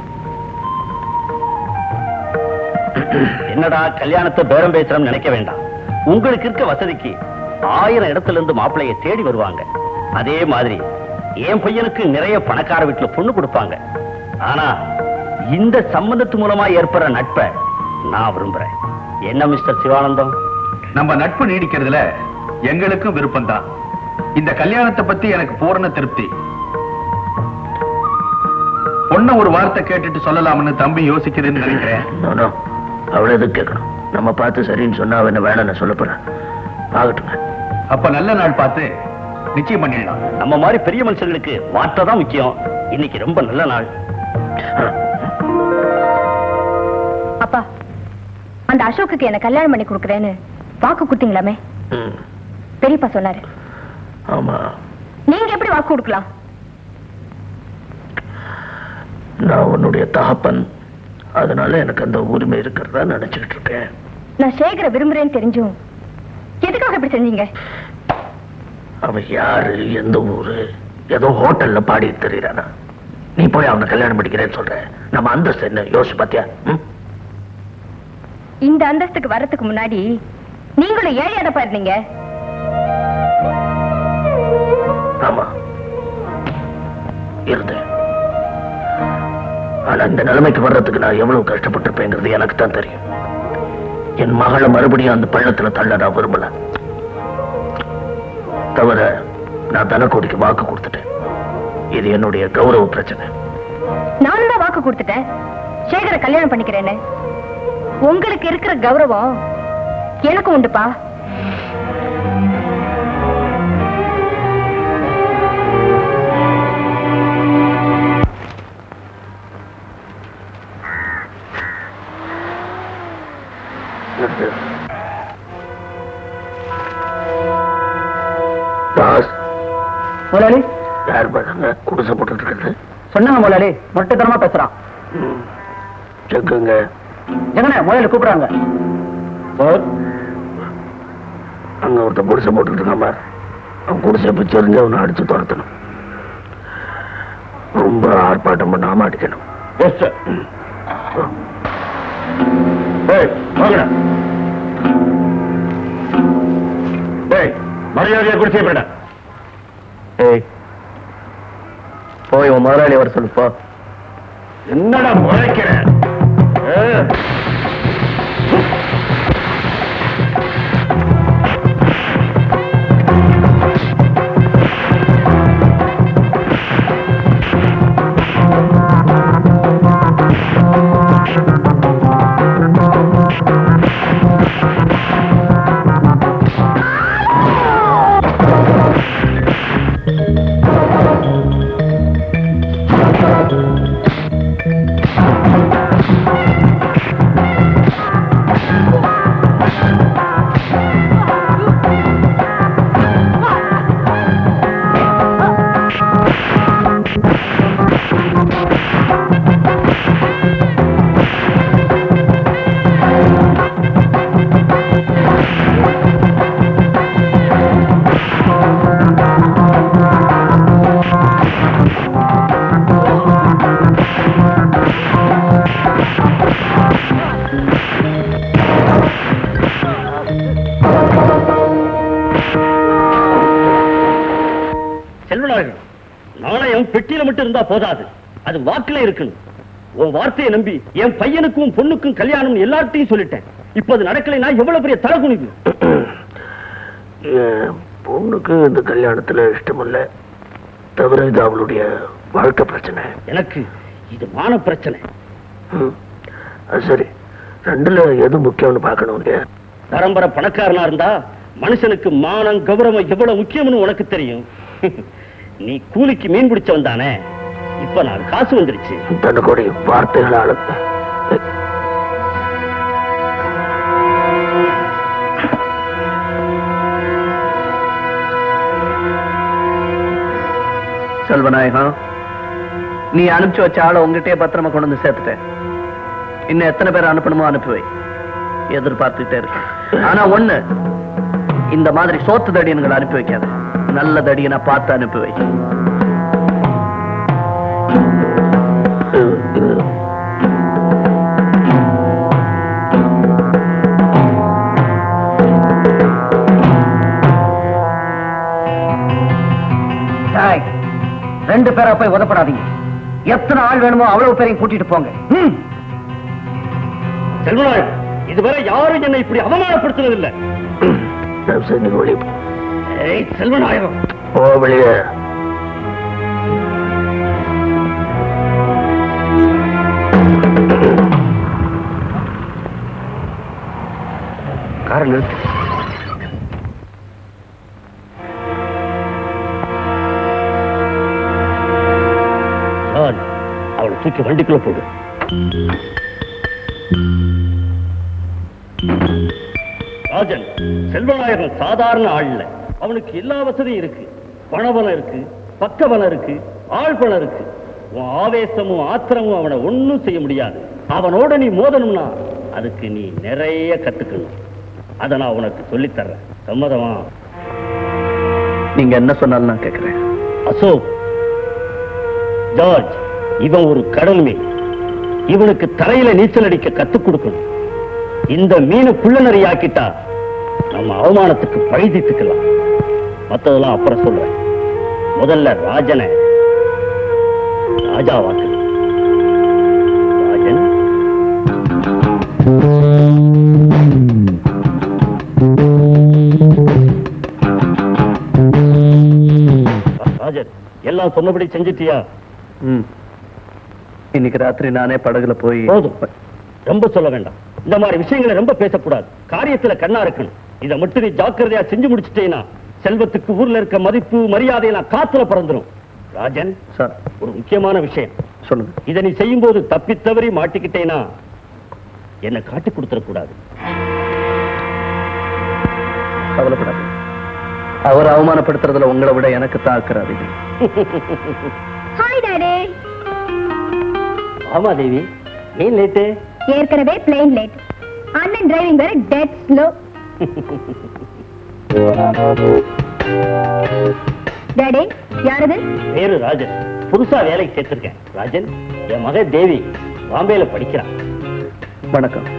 என்னடா கல்யாணத்தை பேரம் பேசுறோம்னு நினைக்க வேண்டாம் உங்களுக்கு இருக்க வசதிக்கு ஆயிரம் இடத்துல இருந்து மாப்பிள்ளைய தேடி வருவாங்க அதே மாதிரி என் பையனுக்கு நிறைய பணக்கார வீட்டுல பொண்ணு கொடுப்பாங்க ஆனா இந்த சம்பந்தத்து மூலமா ஏற்படுற நட்பை நான் விரும்புறேன் என்ன மிஸ்டர் சிவானந்தம் நம்ம நட்பு நீடிக்கிறதுல எங்களுக்கும் விருப்பம்தான் இந்த கல்யாணத்தை பத்தி எனக்கு பூரண திருப்தி பொண்ண ஒரு வார்த்தை கேட்டுட்டு சொல்லலாம்னு தம்பி யோசிக்குதுன்னு நினைக்கிறேன் நோ, நோ. அவளை எதுக்கு கேட்கணும் நம்ம பார்த்து சரின்னு சொன்னா அவ என்ன வேணாம்னு சொல்ல போறேன் ஆகட்டுங்க அப்ப நல்ல நாள் பார்த்து நிச்சயம் பண்ணிடலாம் நம்ம மாதிரி பெரிய மனுஷங்களுக்கு வார்த்தை தான் முக்கியம் இன்னைக்கு ரொம்ப நல்ல நாள் அப்பா அந்த அசோக்குக்கு என்ன கல்யாணம் பண்ணி கொடுக்குறேன்னு வாக்கு கொடுத்தீங்களாமே ம். பெரியப்பா சொன்னாரு ஆமா நீங்க எப்படி வாக்கு கொடுக்கலாம் நான் உன்னுடைய தகப்பன் அதனால எனக்கு அந்த உரிமை இருக்கிறதா நினைச்சுக்கிட்டு இருக்கேன் நான் சேகர விரும்புறேன்னு தெரிஞ்சும் எதுக்காக இப்படி செஞ்சீங்க அவன் யாரு எந்த ஊரு ஏதோ ஹோட்டல்ல பாடிட்டு தெரியுறானா நீ போய் அவனை கல்யாணம் பண்ணிக்கிறேன்னு சொல்ற நம்ம அந்தஸ்து என்ன யோசிச்சு பாத்தியா ம்? இந்த அந்தஸ்துக்கு வர்றதுக்கு முன்னாடி நீங்களும் ஏழையாதப்பா இருந்தீங்க ஆமா இருந்தேன் ஆனா இந்த நிலைமைக்கு வர்றதுக்கு நான் எவ்வளவு கஷ்டப்பட்டிருப்பேங்கிறது எனக்கு தான் தெரியும் என் மகளை மறுபடியும் அந்த பள்ளத்துல தள்ள நான் விரும்பல தவிர நான் தனக்கோடிக்கு வாக்கு கொடுத்துட்டேன் இது என்னுடைய கௌரவ பிரச்சனை நானும் தான் வாக்கு கொடுத்துட்டேன் சேகரை கல்யாணம் பண்ணிக்கிறேன்னு உங்களுக்கு இருக்கிற கௌரவம் எனக்கும் உண்டுப்பா தாஸ் முதலாளி யார் பாருங்க குடிசை போட்டுட்டு இருக்கிறது சொன்னாங்க முதலாளி மொட்டைத்தனமா பேசுறான் செக்குங்க எங்கண்ணே முதலாளி கூப்பிடுறாங்க அங்க ஒருத்தன் குடிசை போட்டுட்டு இருக்கான் பாரு அவன் குடிசை பிச்சு எறிஞ்சு அவனை அடிச்சு துரத்தணும் ரொம்ப ஆர்ப்பாட்டம் பண்ணாம அடிக்கணும் எஸ் சார் ஏய் வாங்கடா ஏய் மரியாதையா குடிசை போடா ஏய் போய் உன் முதலாளி வர சொல்லுப்பா என்னடா முறைக்கிற செல்வநாயகம் நாணயம் பெட்டியில மட்டும் இருந்தா போதாது அது வாக்குல இருக்கணும் உன் வார்த்தையை நம்பி என் பையனுக்கும் பொண்ணுக்கும் கல்யாணம் எல்லார்ட்டையும் சொல்லிட்டேன் இப்ப அது நடக்கலைன்னா எவ்வளவு பெரிய தலகுனிவு என் பொண்ணுக்கு இந்த கல்யாணத்துல இஷ்டம் இல்ல தவிர இது அவளுடைய வாழ்க்கை பிரச்சனை எனக்கு இது மான பிரச்சனை ம். அது சரி ரெண்டுல எது முக்கியம்னு பார்க்கணும் இல்லையா பரம்பரை பணக்காரனா இருந்தா மனுஷனுக்கு மானம் கௌரவம் எவ்வளவு முக்கியம்னு உனக்கு தெரியும் நீ கூலிக்கு மீன் பிடிச்சவன் தானே இப்ப நான் காசு வந்துருச்சு தன்னுடைய வார்த்தைகளால செல்வநாயகம் நீ அனுப்பிச்சு வச்ச ஆளை உங்ககிட்டயே பத்திரமா கொண்டு வந்து சேர்த்துட்டேன் இன்னும் எத்தனை பேர் அனுப்பணுமோ அனுப்பி வை எதிர்பார்த்துட்டே இருக்கேன் ஆனா ஒண்ணு இந்த மாதிரி சோத்து தடியன்களை அனுப்பி வைக்காத நல்ல தடியனை பார்த்து அனுப்பி வை டேய், ரெண்டு பேரா போய் உதப்படாதீங்க எத்தனை ஆள் வேணுமோ அவ்வளவு பேரையும் கூட்டிட்டு போங்க ம். செல்வநாயகம் இதுவரை யாரும் என்னை இப்படி அவமானப்படுத்தினதில்லை செஞ்சு வெளியே போ. ஏய் செல்வநாயகம் போ வெளியே காரை நிறுத்து ஜான், அவளை தூக்கி வண்டிக்குள்ள போடு ராஜன் செல்வநாயகன் சாதாரண ஆள் இல்ல அவனுக்கு எல்லா வசதியும் இருக்கு பணபலம் இருக்கு பக்கபலம் இருக்கு ஆள் பலம் இருக்கு உன் ஆவேசமும் ஆத்திரமும் அவனை ஒண்ணும் செய்ய முடியாது அவனோட நீ மோதணும்னா அதுக்கு நீ நிறைய கத்துக்கணும் அதை நான் உனக்கு சொல்லித் தர்றேன் சம்மதமா நீங்க என்ன சொன்னாலும் நான் கேட்கிறேன் அசோக் ஜார்ஜ் இவன் ஒரு கடல் மீன் இவனுக்கு தரையில நீச்சல் அடிக்க கத்துக் கொடுக்கணும் இந்த மீனை குள்ளநறி ஆக்கிட்டா நம்ம அவமானத்துக்கு பழி தீர்த்துக்கலாம் மத்ததெல்லாம் அப்புறம் சொல்றேன் முதல்ல ராஜனை ராஜாவாக்கு ராஜன் ராஜன் எல்லாம் சொன்னபடி செஞ்சிட்டியா ம் இன்னைக்கு ராத்திரி நானே படகுல போய் போதும் ரொம்ப சொல்ல வேண்டாம் இந்த மாதிரி விஷயங்களை ரொம்ப பேசக்கூடாது காரியத்துல கண்ணா இருக்கணும் இதை மட்டும் நீ ஜாக்கிரதையா செஞ்சு முடிச்சிட்டேனா செல்வத்துக்கு ஊர்ல இருக்க மதிப்பு மரியாதையெல்லாம் காத்துல பறந்துரும் ராஜன் சார் ஒரு முக்கியமான விஷயம் சொல்லுங்க இதை நீ செய்யும் போது தப்பி தவறி மாட்டிக்கிட்டேனா என்ன காட்டி கொடுத்துடக் கூடாது கவலைப்படாது அவர் அவமானப்படுத்துறதுல உங்களை விட எனக்கு தாக்குற அதிகம் ஹாய் டாடி ஆமா தேவி ஏன் லேட்டு ஏற்கனவே பிளேன் லேட் அண்ணன் டிரைவிங் வேற டெட் ஸ்லோ டாடி யாரது பேரு ராஜன் புதுசா வேலைக்கு சேர்த்திருக்கேன் ராஜன் என் மக தேவி பாம்பேல படிக்கிறான் வணக்கம்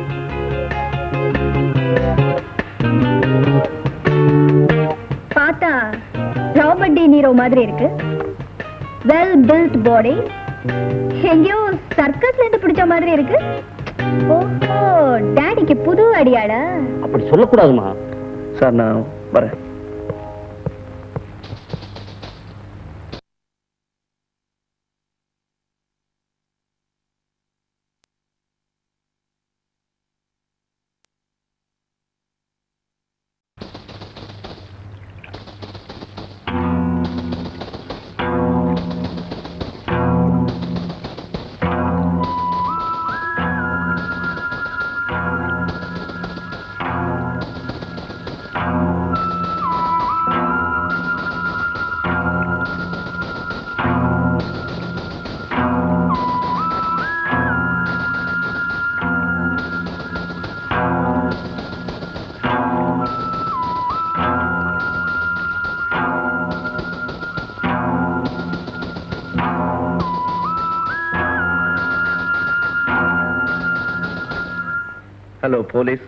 பார்த்தா ராபர்ட் டி நீரோ மாதிரி இருக்கு வெல் பில்ட் பாடி எங்கேயோ சர்க்கஸ்ல இருந்து பிடிச்ச மாதிரி இருக்கு ஓஹோ டாடிக்கு புது அடியாடா அப்படி சொல்லக்கூடாதுமா சார் நான் வரேன் ஹலோ போலீஸ்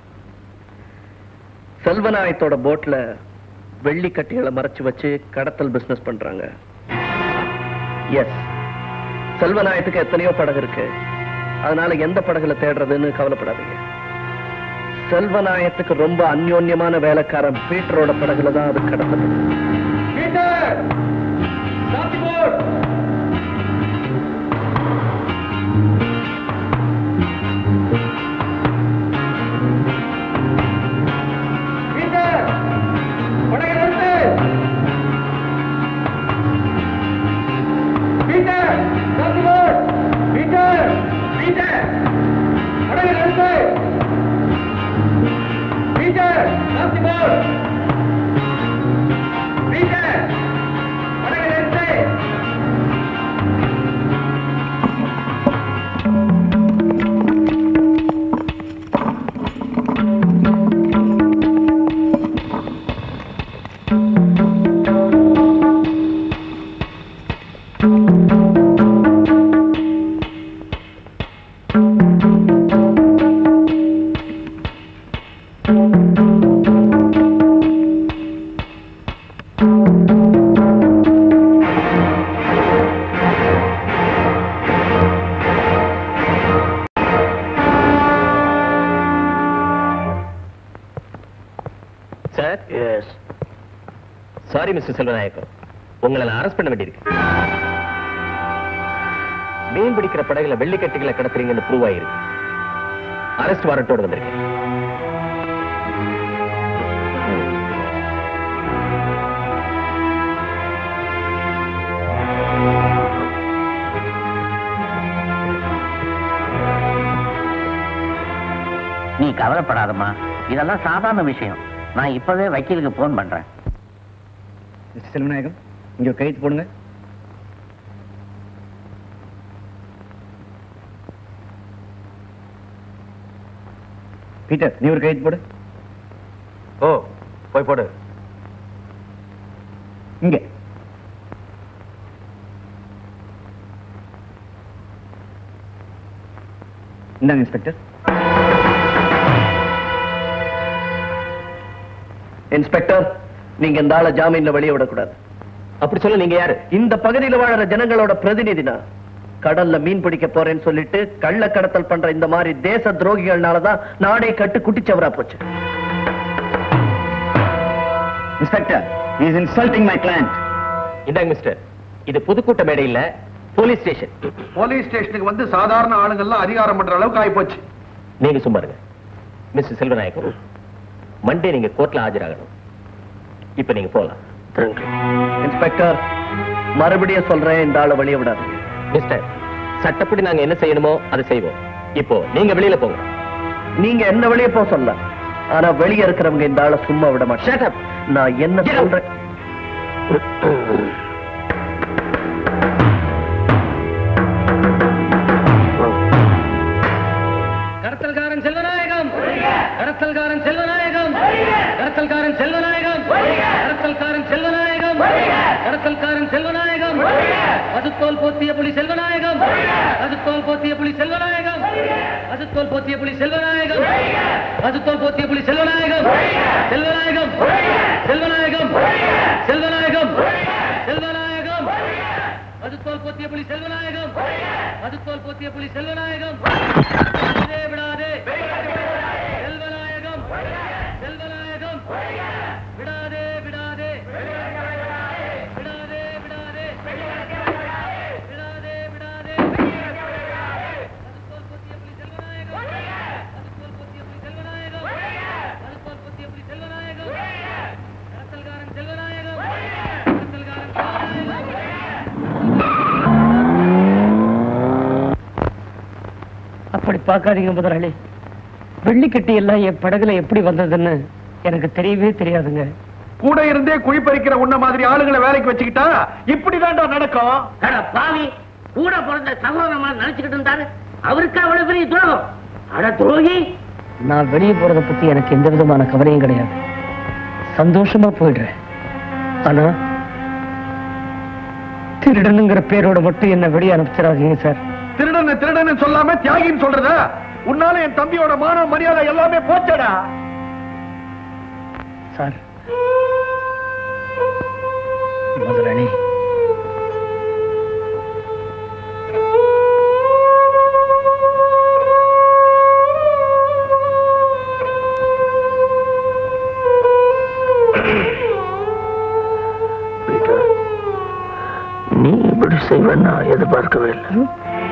செல்வநாயத்தோட போட்ல வெள்ளி கட்டிகளை மறைச்சு வச்சு கடத்தல் பிசினஸ் பண்றாங்க எஸ் செல்வநாயத்துக்கு எத்தனையோ படகு இருக்கு அதனால எந்த படகுல தேடுறதுன்னு கவலைப்படாதீங்க செல்வநாயத்துக்கு ரொம்ப அந்யோன்யமான வேலைக்காரன் பீட்டரோட படகுல தான் அது கடத்தப்படும் sir yes sorry mister Selvanayakam உங்களை நான் அரெஸ்ட் பண்ண வேண்டியிருக்கு மீன் பிடிக்கிற படகுல வெள்ளிக்கட்டிகளை கடத்துறீங்கன்னு ப்ரூவ் ஆயிருக்கு அரெஸ்ட் வாரண்டோட வந்திருக்கேன் நீ கவலைப்படாதம்மா இதெல்லாம் சாதாரண விஷயம் நான் இப்பவே வக்கீலுக்கு போன் பண்றேன் மிஸ்டர் செல்வநாயகம் இங்க ஒரு கைத்து போடுங்க பீட்டர் நீ ஒரு கைத்து போடு ஓ போய் போடு இங்க இந்தாங்க இன்ஸ்பெக்டர் இன்ஸ்பெக்டர் நீங்க இந்த ஆளை ஜாமீன்ல வெளியே விடக்கூடாது அப்படி சொல்ல நீங்க யாரு இந்த பகுதியில வாழற ஜனங்களோட பிரதிநிதினா கடல்ல மீன் பிடிக்க போறேன்னு சொல்லிட்டு கள்ள கடத்தல் பண்ற இந்த மாதிரி தேச துரோகிகள்னாலதான் நாடே கட்டு குட்டிச்சவரா போச்சு inspector is insulting my client இந்தாங்க மிஸ்டர் இது புதுக்கூட்ட மேடை இல்ல போலீஸ் ஸ்டேஷன் போலீஸ் ஸ்டேஷனுக்கு வந்து சாதாரண ஆளுங்கள்லாம் அதிகாரம் பண்ற அளவுக்கு ஆயிப்போச்சு நீங்க சும்மா இருங்க மிஸ்டர் செல்வநாயகம் மண்டே நீங்க கோர்ட்ல ஆஜராகணும் இப்ப நீங்க போலாம் இன்ஸ்பெக்டர் மறுபடியும் சொல்றேன் இந்த ஆளை வெளியே விடாதீங்க மிஸ்டர் சட்டப்படி நாங்க என்ன செய்யணுமோ அதை செய்வோம் இப்போ நீங்க வெளியில போங்க நீங்க என்ன வெளியே போக சொல்ல ஆனா வெளியே இருக்கிறவங்க இந்த ஆளை சும்மா விட மாட்டேன் நான் என்ன சொல்றேன் கடத்தல்காரன் செல்வநாயகம் கடத்தல்காரன் செல்வநாயகம் கடத்தல்காரன் செல்வநாயகம் கடத்தல்காரன் செல்வநாயகம் கடத்தல்காரன் செல்வநாயகம் பசுத்தோல் போத்திய புலி செல்வநாயகம் பசுத்தோல் போத்திய புலி செல்வநாயகம் பசுத்தோல் போத்திய புலி செல்வநாயகம் பசுத்தோல் போத்திய புலி செல்வநாயகம் செல்வநாயகம் செல்வநாயகம் செல்வநாயகம் செல்வநாயகம் பசுத்தோல் போத்திய புலி செல்வநாயகம் பசுத்தோல் போத்திய புலி செல்வநாயகம் விடாதே விடாதே செல்வநாயகம் செல்வநாயகம் விடாதே விடாதே விடாதே விடாதே விடாதே விடாதே பசுத்தோல் போத்திய புலி செல்வநாயகம் பசுத்தோல் போத்திய புலி செல்வநாயகம் பசுத்தோல் போத்திய புலி செல்வநாயகம் கடத்தல்காரன் செல்வநாயகம் கடத்தல்காரன் அப்படி பார்க்காதீங்க முதலாளி வெள்ளிக்கட்டி எல்லாம் என் படகுல எப்படி வந்ததுன்னு எனக்கு தெரியவே தெரியாதுங்க கூட இருந்தே குழி பறிக்கிற உன்ன மாதிரி ஆளுங்களை வேலைக்கு வச்சுக்கிட்டா இப்படிதான்டா நடக்கும் அட பாவி கூட பிறந்த சகோதரமா நினைச்சுக்கிட்டு இருந்தாரு அவருக்கு அவ்வளவு பெரிய துரோகம் அட துரோகி நான் வெளியே போறத பத்தி எனக்கு எந்த விதமான கவலையும் கிடையாது சந்தோஷமா போயிடுறேன் ஆனா திருடனுங்கிற பேரோட மட்டும் என்ன வெளியே அனுப்பிச்சிடாதீங்க சார் திருடன்னு திருடன்னு சொல்லாம தியாகின்னு சொல்றதா உன்னால என் தம்பியோட மான மரியாதை எல்லாமே போச்சடா சார் முதலாளி பீட்டர் நீ இப்படி செய்வேன்னு நான் எதிர்பார்க்கவே இல்லை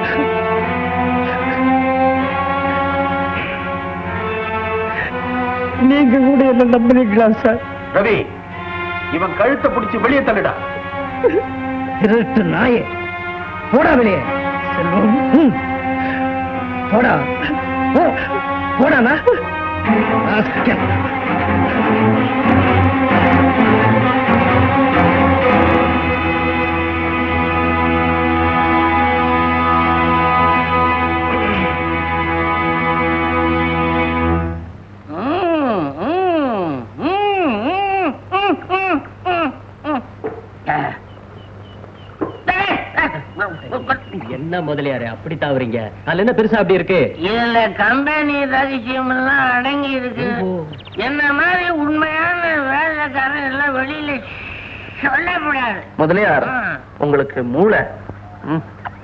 நீங்க கூட என்ன நம்புறீங்களா சார் ரவி இவன் கழுத்தை பிடிச்சு வெளியே தள்ளுடா திருட்டு நாயே போடா வெளியே செல்வம் ம். போடா போ. போடாண்ணா ராஸ்கல். என்ன முதலியாரு அப்படி தாவறீங்க அதுல என்ன பெருசா அப்படி இருக்கு இதுல கம்பெனி ரகசியம் எல்லாம் அடங்கி இருக்கு என்ன மாதிரி உண்மையான வேலைக்காரன் எல்லாம் வெளியில சொல்லக்கூடாது முதலியார் உங்களுக்கு மூளை ம்.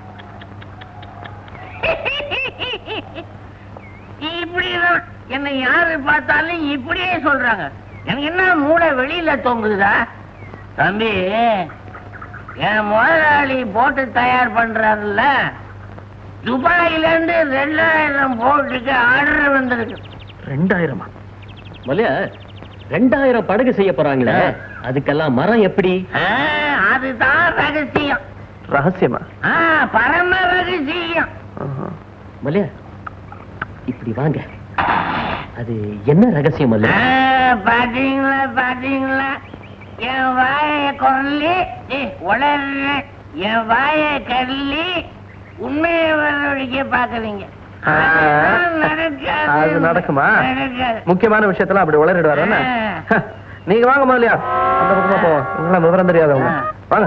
இப்படி என்னை யாரு பார்த்தாலும் இப்படியே சொல்றாங்க எனக்கு என்ன மூளை வெளியில தொங்குதா தம்பி என் முதலாளி போட்டு தயார் பண்றாருல்ல துபாயில இருந்து ரெண்டாயிரம் போட்டுக்கு ஆர்டர் வந்திருக்கு ரெண்டாயிரமா முதலியார் ரெண்டாயிரம் படகு செய்ய போறாங்களே அதுக்கெல்லாம் மரம் எப்படி ஆ, அதுதான் ரகசியம் ரகசியமா ஆ, பரம ரகசியம் மல்லியா இப்படி வாங்க அது என்ன ரகசியம் ஆ, மல்லியா பாத்தீங்களா பாத்தீங்களா என் வாயை கொரலி உளர்ற என் வாயை கரலி உண்மையை வரவழைக்க பாக்குறீங்க அதெல்லாம் நடக்காது. அது நடக்குமா நடக்காது. முக்கியமான விஷயத்தெல்லாம் அப்படி உளறிடுவாரு என்ன ஆ. நீங்க வாங்க முதலியா அந்த பக்கமா போவோம் உங்களாம் விவரம் தெரியாதவங்க வாங்க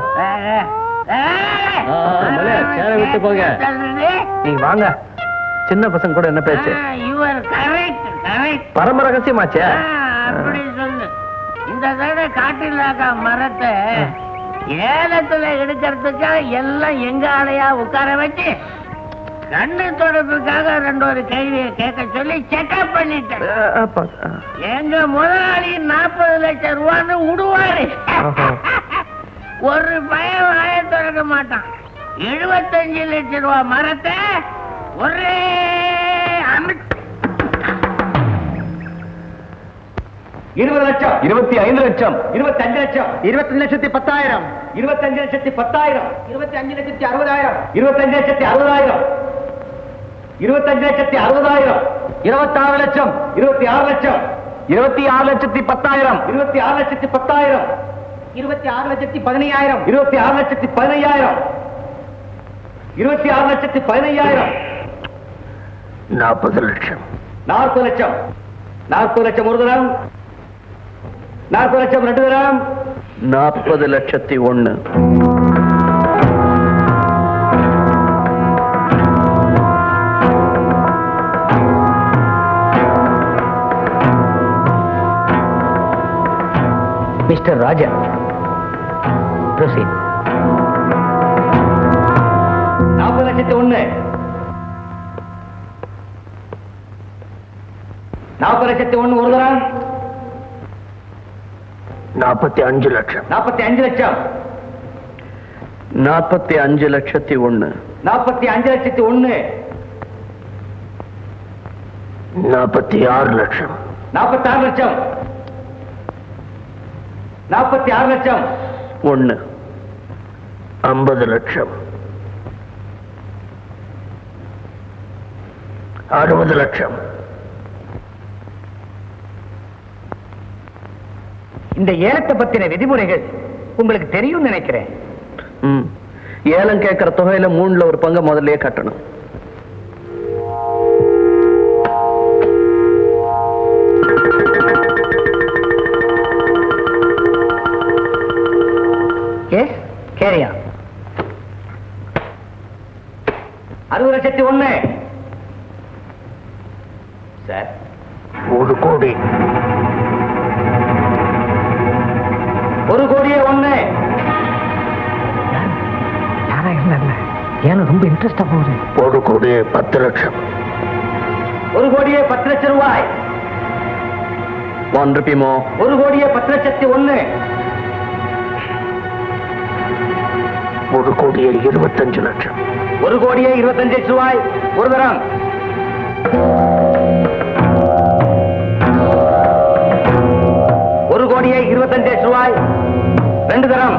மல்லியா சேர விட்டு போங்க நீங்க வாங்க சின்ன பசங்க கூட என்ன பேச்சு யுவர் கரெக்ட் கரெக்ட் பரம ரகசியமாச்சே அப்படி சொல்லு இந்த தடவை காட்டிலாக்கா மரத்தை ஏலத்துல எடுக்கிறதுக்கா எல்லாம் எங்க ஆளையா உட்கார வச்சு கண்ணு தொடர்புக்காக ரெண்டு ஒரு கேள்வியை கேட்க சொல்லி செக்அப் பண்ணிட்டேன் அஹ், அப்பா, அஹ், எங்க முதலாளி நாற்பது லட்சம் ரூபான்னு விடுவாரு ஆஹா. ஒரு பயம் வாய திறக்க மாட்டான் எழுபத்தஞ்சு லட்சம் ரூபா மரத்தை ஒரே அமிட் இருபது லட்சம் இருபத்தி ஐந்து லட்சம் இருபத்தஞ்சு லட்சம் இருபத்தஞ்சு லட்சத்தி பத்தாயிரம் இருபத்தஞ்சு லட்சத்தி பத்தாயிரம் இருபத்தி அஞ்சு லட்சத்தி அறுபதாயிரம் இருபத்தஞ்சு லட்சத்தி அறுபதாயிரம் இருபத்தஞ்சு லட்சத்தி அறுபதாயிரம் இருபத்தாறு லட்சம் இருபத்தி ஆறு லட்சம் இருபத்தி ஆறு லட்சத்தி பத்தாயிரம் இருபத்தி ஆறு லட்சத்தி பத்தாயிரம் இருபத்தி ஆறு லட்சத்தி பதினையாயிரம் இருபத்தி ஆறு லட்சத்தி பதினையாயிரம் இருபத்தி ஆறு லட்சத்தி பதினையாயிரம் நாற்பது லட்சம் நாற்பது லட்சம் நாற்பது லட்சம் ஒரு தரம் நாற்பது லட்சம் ரெண்டு தரம் நாற்பது லட்சத்தி ஒண்ணு மிஸ்டர் ராஜா ப்ரொசீட் நாற்பது லட்சத்தி ஒண்ணு நாற்பது லட்சத்தி ஒண்ணு ஒரு தரம் நாற்பத்தி அஞ்சு லட்சம் நாற்பத்தி அஞ்சு லட்சம் நாற்பத்தி அஞ்சு லட்சத்தி ஒண்ணு நாற்பத்தி அஞ்சு லட்சத்தி ஒண்ணு நாற்பத்தி ஆறு லட்சம் நாற்பத்தி ஆறு லட்சம் நாற்பத்தி ஆறு லட்சம் ஒண்ணு ஐம்பது லட்சம் அறுபது லட்சம் இந்த ஏலத்தை பத்தின விதிமுறைகள் உங்களுக்கு தெரியும் நினைக்கிறேன் ம் ஏலம் கேட்கிற தொகையில மூணுல ஒரு பங்கு முதல்லயே கட்டணும் எஸ் கேரியா அறுபது லட்சத்தி ஒண்ணு சார் ஒரு கோடி ஒரு கோடியே ஒண்ணு யாரா இருந்தாங்க ஏன்னா ரொம்ப இன்ட்ரெஸ்டா போகுது ஒரு கோடி பத்து லட்சம் ஒரு கோடியே பத்து லட்சம் ரூபாய் ஒன் ருபி மோ ஒரு கோடியே பத்து லட்சத்தி ஒண்ணு ஒரு கோடியே இருபத்தஞ்சு லட்சம் ஒரு கோடியே இருபத்தஞ்சு லட்சம் ரூபாய் ஒரு தரம் ஒரு கோடியே இருபத்தஞ்சு லட்சம் ரூபாய் ரெண்டு தரம்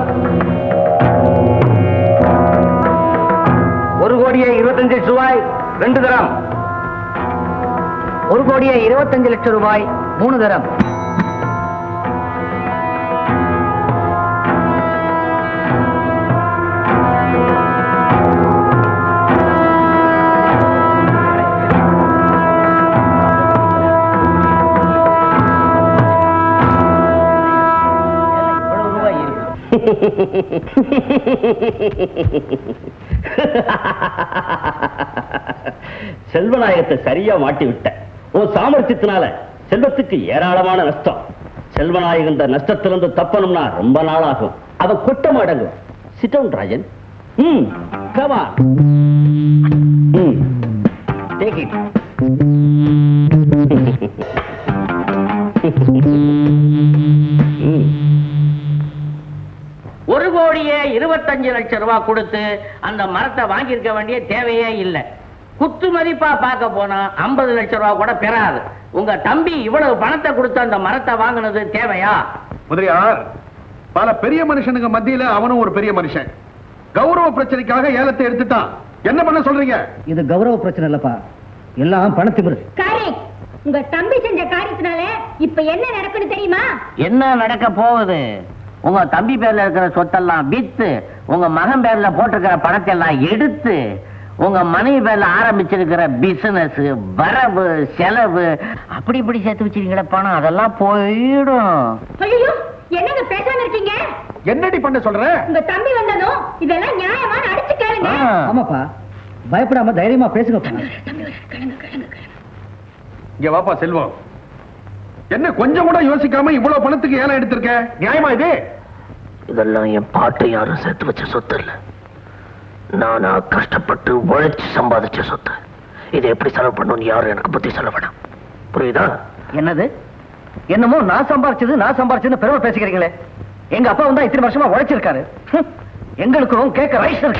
ஒரு கோடியே இருபத்தஞ்சு லட்சம் ரூபாய் ரெண்டு தரம் ஒரு கோடியே இருபத்தஞ்சு லட்சம் ரூபாய் மூணு தரம் செல்வநாயகத்தை சரியா மாட்டி விட்ட உன் சாமர்த்தியத்தினால செல்வத்துக்கு ஏராளமான நஷ்டம் செல்வநாயகன் இந்த நஷ்டத்திலிருந்து தப்பணும்னா ரொம்ப நாள் ஆகும் அவ கொட்டம் அடங்கும் சிட்டவுன் ராஜன் ம் கமா ம் டேக் இட் ஒரு கோடியே இருபத்தஞ்சு லட்சம் ரூபாய் கொடுத்து அந்த மரத்தை வாங்கியிருக்க வேண்டிய தேவையே இல்லை குத்து மதிப்பா பார்க்க போனா ஐம்பது லட்சம் ரூபாய் கூட பெறாது உங்க தம்பி இவ்வளவு பணத்தை கொடுத்து அந்த மரத்தை வாங்கினது தேவையா முதலியார் பல பெரிய மனுஷனுங்க மத்தியில அவனும் ஒரு பெரிய மனுஷன் கௌரவ பிரச்சனைக்காக ஏலத்தை எடுத்துட்டான் என்ன பண்ண சொல்றீங்க இது கௌரவ பிரச்சனை இல்லப்பா எல்லாம் பணத்திமிரு கரெக்ட் உங்க தம்பி செஞ்ச காரியத்தினால இப்ப என்ன நடக்குன்னு தெரியுமா என்ன நடக்க போகுது உங்க தம்பி பேர்ல இருக்கிற சொத்தெல்லாம் வித்து உங்க மகன் பேர்ல போட்டிருக்கிற பணத்தை எல்லாம் எடுத்து உங்க மனைவி பேர்ல ஆரம்பிச்சிருக்கிற பிசினஸ் வரவு செலவு அப்படி இப்படி சேர்த்து வச்சிருக்கீங்களே பணம் அதெல்லாம் போயிடும் ஐயோ என்னங்க பேசாம இருக்கீங்க என்னடி பண்ண சொல்ற உங்க தம்பி வந்ததும் இதெல்லாம் நியாயமான அடிச்சு கேளுங்க ஆமாப்பா பயப்படாம தைரியமா பேசுங்கப்பா இங்க வாப்பா செல்வம் என்ன கொஞ்சம் கூட யோசிக்காம இவ்வளவு பணத்துக்கு ஏலம் எடுத்திருக்க நியாயமா இது இதெல்லாம் என் பாட்டை யாரும் சேர்த்து வச்ச சொத்து இல்ல நானா கஷ்டப்பட்டு உழைச்சு சம்பாதிச்ச சொத்து இதை எப்படி செலவு பண்ணணும்னு யாரும் எனக்கு புத்தி சொல்ல வேணாம் புரியுதா என்னது என்னமோ நான் சம்பாரிச்சது நான் சம்பாரிச்சதுன்னு பெருமை பேசிக்கிறீங்களே எங்க அப்பா வந்தா இத்தனை வருஷமா உழைச்சிருக்காரு ஹம். எங்களுக்கும் கேட்க ரைஸ் இருக்கு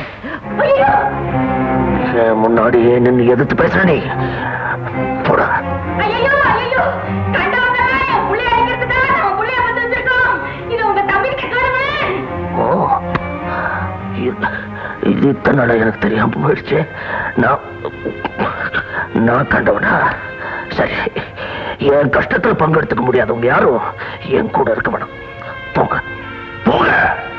என் முன்னாடியே நின்னு எதிர்த்து பேசுற நீ போடா ஐயோ ஐயோ கண்டவங்க என் புள்ளைய அடிக்கிறதுக்காக நம்ம புள்ளைய வந்து வச்சிருக்கோம் இது உங்க தம்பி கிட்ட கேளுங்க ஓ இது- இது இத்தனை நாளா எனக்கு தெரியாம போயிடுச்சு நான் நான் கண்டவனா சரி என் கஷ்டத்துல பங்கெடுத்துக்க முடியாதவங்க யாரும் என் கூட இருக்க வேணாம் போங்க போங்க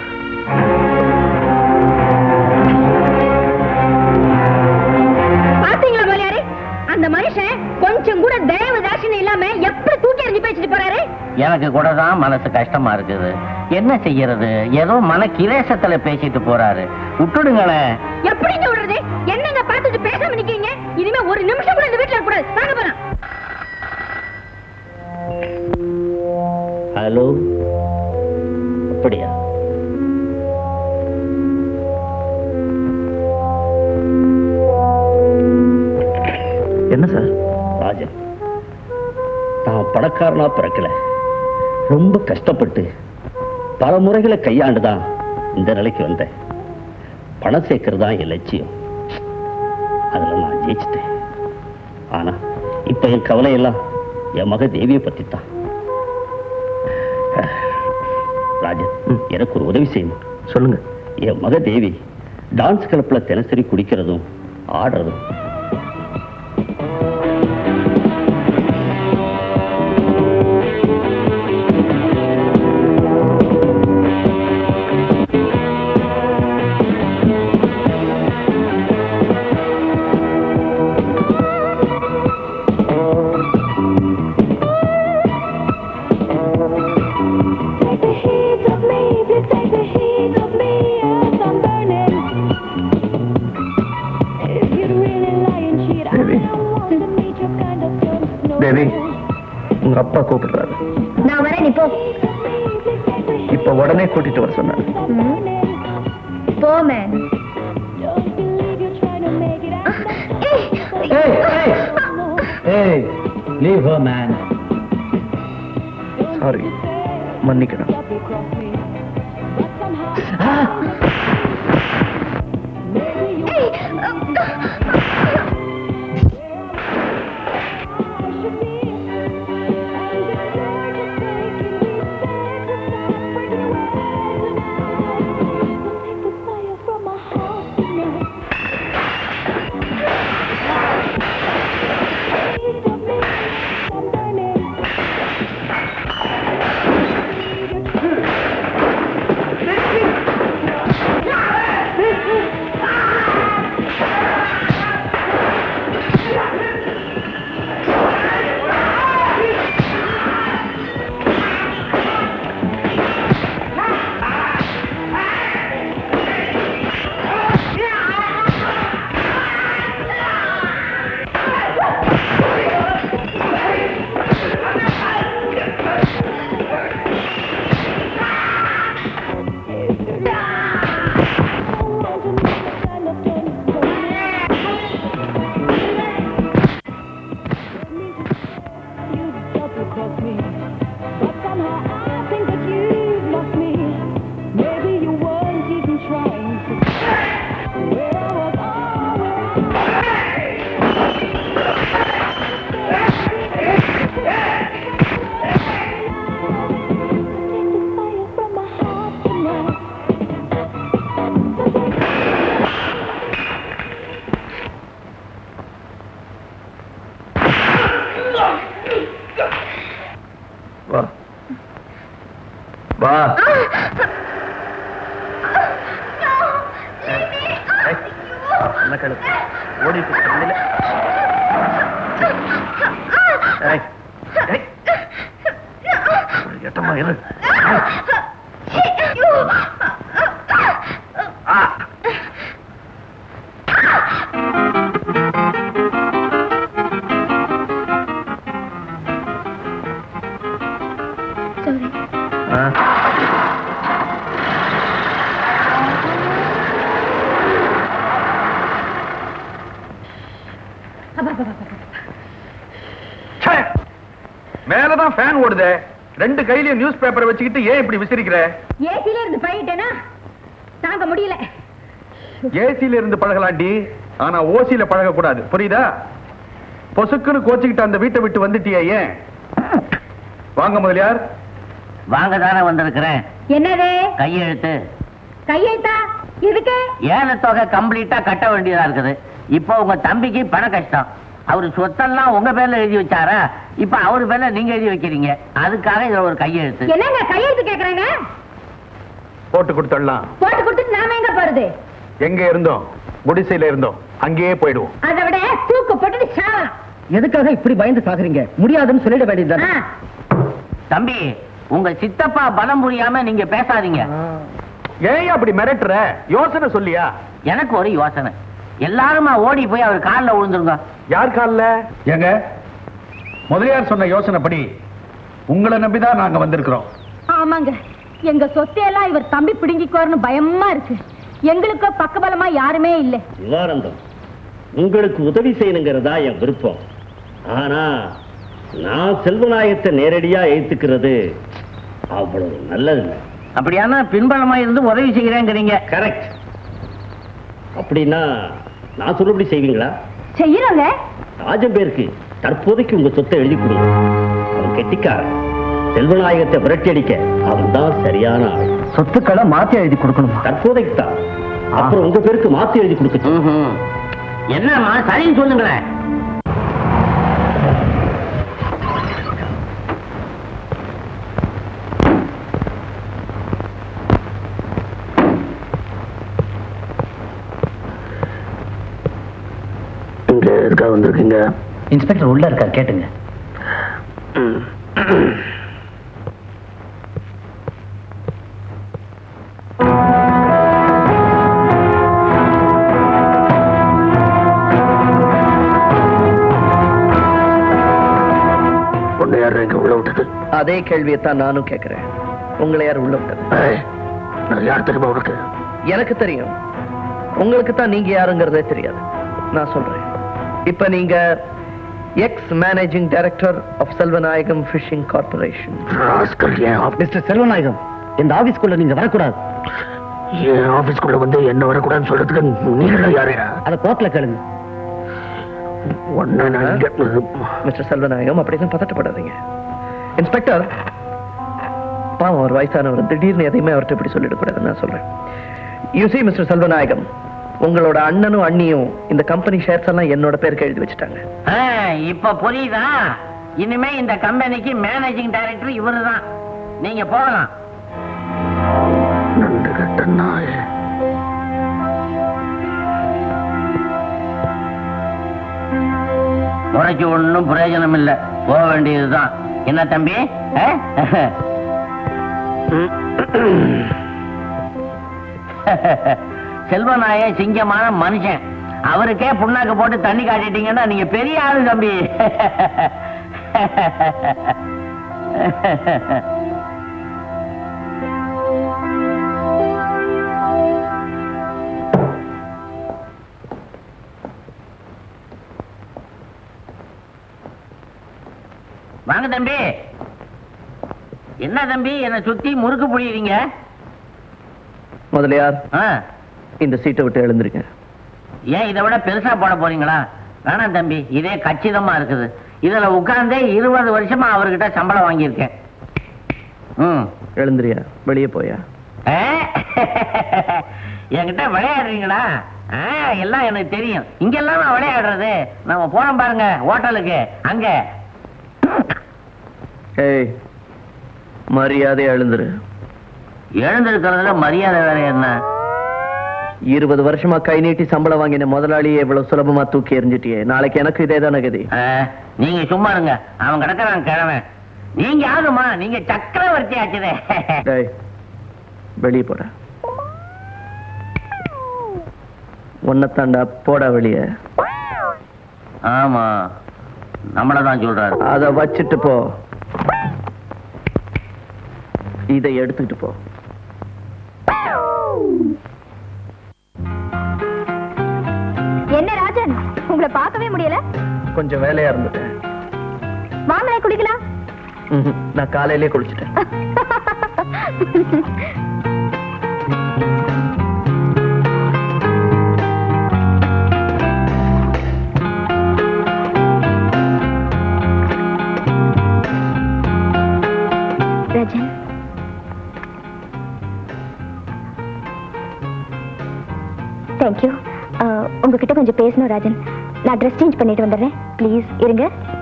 பாத்தீங்களா முதலியாரே அந்த மனுஷன் கொஞ்சம் கூட தயவு தாட்சியம் இல்லாம எப்படி தூக்கி எறிஞ்சு பேசிட்டு போறாரு எனக்கு கூட தான் மனசு கஷ்டமா இருக்குது என்ன செய்யறது ஏதோ மன கிரேசத்துல பேசிட்டு போறாரு விட்டுடுங்களேன் எப்படிங்க விடுறது என்னங்க பார்த்துட்டு பேசாம நிக்கிறீங்க இனிமே ஒரு நிமிஷம் கூட இந்த வீட்டுல இருக்கக்கூடாது வாங்க போலாம் ஹலோ அப்படியா என்ன சார் ராஜன் நான் பணக்காரனா பிறக்கல ரொம்ப கஷ்டப்பட்டு பல முறைகளை கையாண்டுதான் இந்த நிலைக்கு வந்தேன் பணம் சேர்க்கறது தான் என் லட்சியம் அதுல நான் ஜெயிச்சிட்டேன் ஆனா இப்ப என் கவலை எல்லாம் என் மக தேவியை பத்தி தான் ராஜன் எனக்கு ஒரு உதவி செய்யணும் சொல்லுங்க என் மக தேவி டான்ஸ் கிளப்ல தினசரி குடிக்கிறதும் ஆடுறதும் தேவி உங்க அப்பா கூப்பிடுறாரு நான் வரேன் நீ போ இப்ப உடனே கூட்டிட்டு வர சொன்னாரு போ மேன் ஏய் லீவ் ஹர் மேன் சாரி மன்னிக்கணும் வா வா என்ன கழுத்து ஓடி வெளியில ஏய், ஏய். ஒரு எட்டமா இரு ஆ. ஆ. ச்சே. மேலதான் ஃபேன் ஓடுதே ரெண்டு கையிலயும் நியூஸ் பேப்பரை வச்சுக்கிட்டு ஏன் இப்படி விசிறிக்கிற ஏசில இருந்து பழகிட்டேனா தாங்க முடியல ஏசில இருந்து பழகலாண்டி ஆனா ஓசில பழக கூடாது புரியுதா பொசுக்குன்னு கோச்சுக்கிட்டு அந்த வீட்டை விட்டு வந்துட்டியே ஏன் வாங்க முதலியார் வாங்க தானே வந்திருக்கிறேன் என்னது கையெழுத்து கையெழுத்தா எதுக்கு ஏல தொகை கம்ப்ளீட்டா கட்ட வேண்டியதா இருக்குது இப்போ உங்க தம்பிக்கு பண கஷ்டம் அவர் சொத்தெல்லாம் உங்க பேர்ல எழுதி வச்சாரா இப்ப அவர் பேர்ல நீங்க எழுதி வைக்கிறீங்க அதுக்காக இதுல ஒரு கையெழுத்து என்னங்க கையெழுத்து கேக்குறாங்க போட்டு கொடுத்துடலாம் போட்டு கொடுத்துட்டு நாம எங்க போறது எங்க இருந்தோம் குடிசையில இருந்தோம் அங்கேயே போயிடுவோம் அதை விட தூக்கு போட்டுட்டு சாவலாம் எதுக்காக இப்படி பயந்து சாகுறீங்க முடியாதுன்னு சொல்லிட வேண்டியதுதானே தம்பி உங்க சித்தப்பா பலம் புரியாம நீங்க பேசாதீங்க ஏன் அப்படி மிரட்டுற யோசனை சொல்லியா எனக்கு ஒரு யோசனை எல்லாருமா ஓடி போய் அவர் கால்ல விழுந்துருங்க யார் கால்ல ஏங்க முதலியார் சொன்ன யோசனைப்படி உங்களை நம்பிதான் நாங்க வந்திருக்கிறோம் ஆமாங்க எங்க சொத்தையெல்லாம் இவர் தம்பி பிடுங்கிக்கோர்னு பயமா இருக்கு எங்களுக்கோ பக்கபலமா யாருமே இல்ல நிவாரணம் உங்களுக்கு உதவி செய்யணுங்கிறதா என் விருப்பம் ஆனா நான் செல்வநாயகத்தை நேரடியா ஏத்துக்கிறது அவ்வளவு நல்லதில்லை அப்படியானா பின்பலமா இருந்து உதவி செய்கிறேங்கிறீங்க கரெக்ட் அப்படின்னா நான் சொல்லுபடி செய்வீங்களா செய்யறோங்க ராஜன் பேருக்கு தற்போதைக்கு உங்க சொத்தை எழுதி கொடுங்க அவன் கெட்டிக்காரன் செல்வநாயகத்தை விரட்டி அடிக்க அவன் தான் சரியான ஆள் சொத்துக்களை மாத்தி எழுதி கொடுக்கணுமா தற்போதைக்கு தான் அப்புறம் உங்க பேருக்கு மாத்தி எழுதி கொடுக்க என்னம்மா சரின்னு சொல்லுங்களேன் இங்க இருக்கா வந்திருக்கீங்க இன்ஸ்பெக்டர் உள்ள இருக்கார் கேட்டுங்க உன்னை யாரும் இங்க உள்ள விட்டது அதே கேள்வியை தான் நானும் கேட்கிறேன் உங்களை யார் உள்ள விட்டது ஏய், நான் யார் தெரியுமா உனக்கு எனக்கு தெரியும் உங்களுக்கு தான் நீங்க யாருங்கிறதே தெரியாது நான் சொல்றேன் இப்ப நீங்க ex managing director of Selvanayagam fishing corporation rascal ஏன் ஆபீஸ் மிஸ்டர் செல்வநாயகம் இந்த ஆபீஸ்க்குள்ள நீங்க வரக்கூடாது என் ஆபீஸ்க்குள்ள வந்து என்ன வரக்கூடாதுன்னு சொல்றதுக்கு நீங்க யாரு அத கோர்ட்ல கேளுங்க ஒன்னு நான் இங்க மிஸ்டர் செல்வநாயகம் அப்படிதான் பதட்டப்படாதீங்க இன்ஸ்பெக்டர் பாவம் ஒரு வயசானவர் திடீர்னு எதையுமே அவர்கிட்ட இப்படி சொல்லிடக்கூடாதுன்னு நான் சொல்றேன் யூசி மிஸ்டர் செல்வநாயகம் உங்களோட அண்ணனும் அண்ணியும் இந்த கம்பெனி ஷேர்ஸ் எல்லாம் என்னோட பேருக்கு எழுதி வச்சுட்டாங்க ஆ, இப்ப புரியுதா இனிமே இந்த கம்பெனிக்கு மேனேஜிங் டைரக்டர் இவரு தான் நீங்க போகலாம் நண்டு கட்ட நாய முறைக்கு ஒண்ணும் பிரயோஜனம் இல்ல போக வேண்டியதுதான் என்ன தம்பி ஆ? செல்வநாய சிங்கமான மனுஷன் அவருக்கே புண்ணாக்கு போட்டு தண்ணி காட்டிட்டீங்கன்னா நீங்க பெரிய ஆளு தம்பி வாங்க தம்பி என்ன தம்பி என்னை சுத்தி முறுக்கு புழியறீங்க முதலியார் ஆ, இந்த சீட்டை விட்டு எழுந்திருங்க ஏன் இதை விட பெருசா போட போறீங்களா வேணாம் தம்பி இதே கச்சிதமா இருக்குது இதுல உட்கார்ந்தே இருபது வருஷமா அவர்கிட்ட சம்பளம் வாங்கியிருக்கேன் ம் எழுந்திரியா வெளியே போயா ஆ? என்கிட்ட விளையாடுறீங்களா ஆ, எல்லாம் எனக்கு தெரியும் இங்கெல்லாம் நான் விளையாடுறது நம்ம போறோம் பாருங்க ஹோட்டலுக்கு அங்க ஏய் மரியாதை எழுந்துரு எழுந்திருக்கிறதுல மரியாதை வேற என்ன இருபது வருஷமா கை நீட்டி சம்பளம் வாங்கின முதலாளியை இவ்வளவு சுலபமா தூக்கி எறிஞ்சிட்டியே நாளைக்கு எனக்கு இதே தானே கதி ஆ, நீங்க சும்மா இருங்க அவன் கிடக்குறான் கிழவன் நீங்க யாருமா நீங்க சக்கரவர்த்தி ஆச்சுதே டேய் வெளியே போட ஒன்னத்தாண்டா போடா வெளியே ஆமா நம்மள தான் சொல்றாரு அத வச்சுட்டு போ இதை எடுத்துக்கிட்டு போ என்ன ராஜன் உங்களை பார்க்கவே முடியல கொஞ்சம் வேலையா இருந்துட்டேன் வாங்களே குடிக்கலாம் ம்ஹும். நான் காலையிலே குளிச்சுட்டேன் ராஜன் தேங்க்யூ உங்ககிட்ட கொஞ்சம் பேசணும் ராஜன் நான் ட்ரெஸ் சேஞ்ச் பண்ணிட்டு வந்துடுறேன் ப்ளீஸ் இருங்க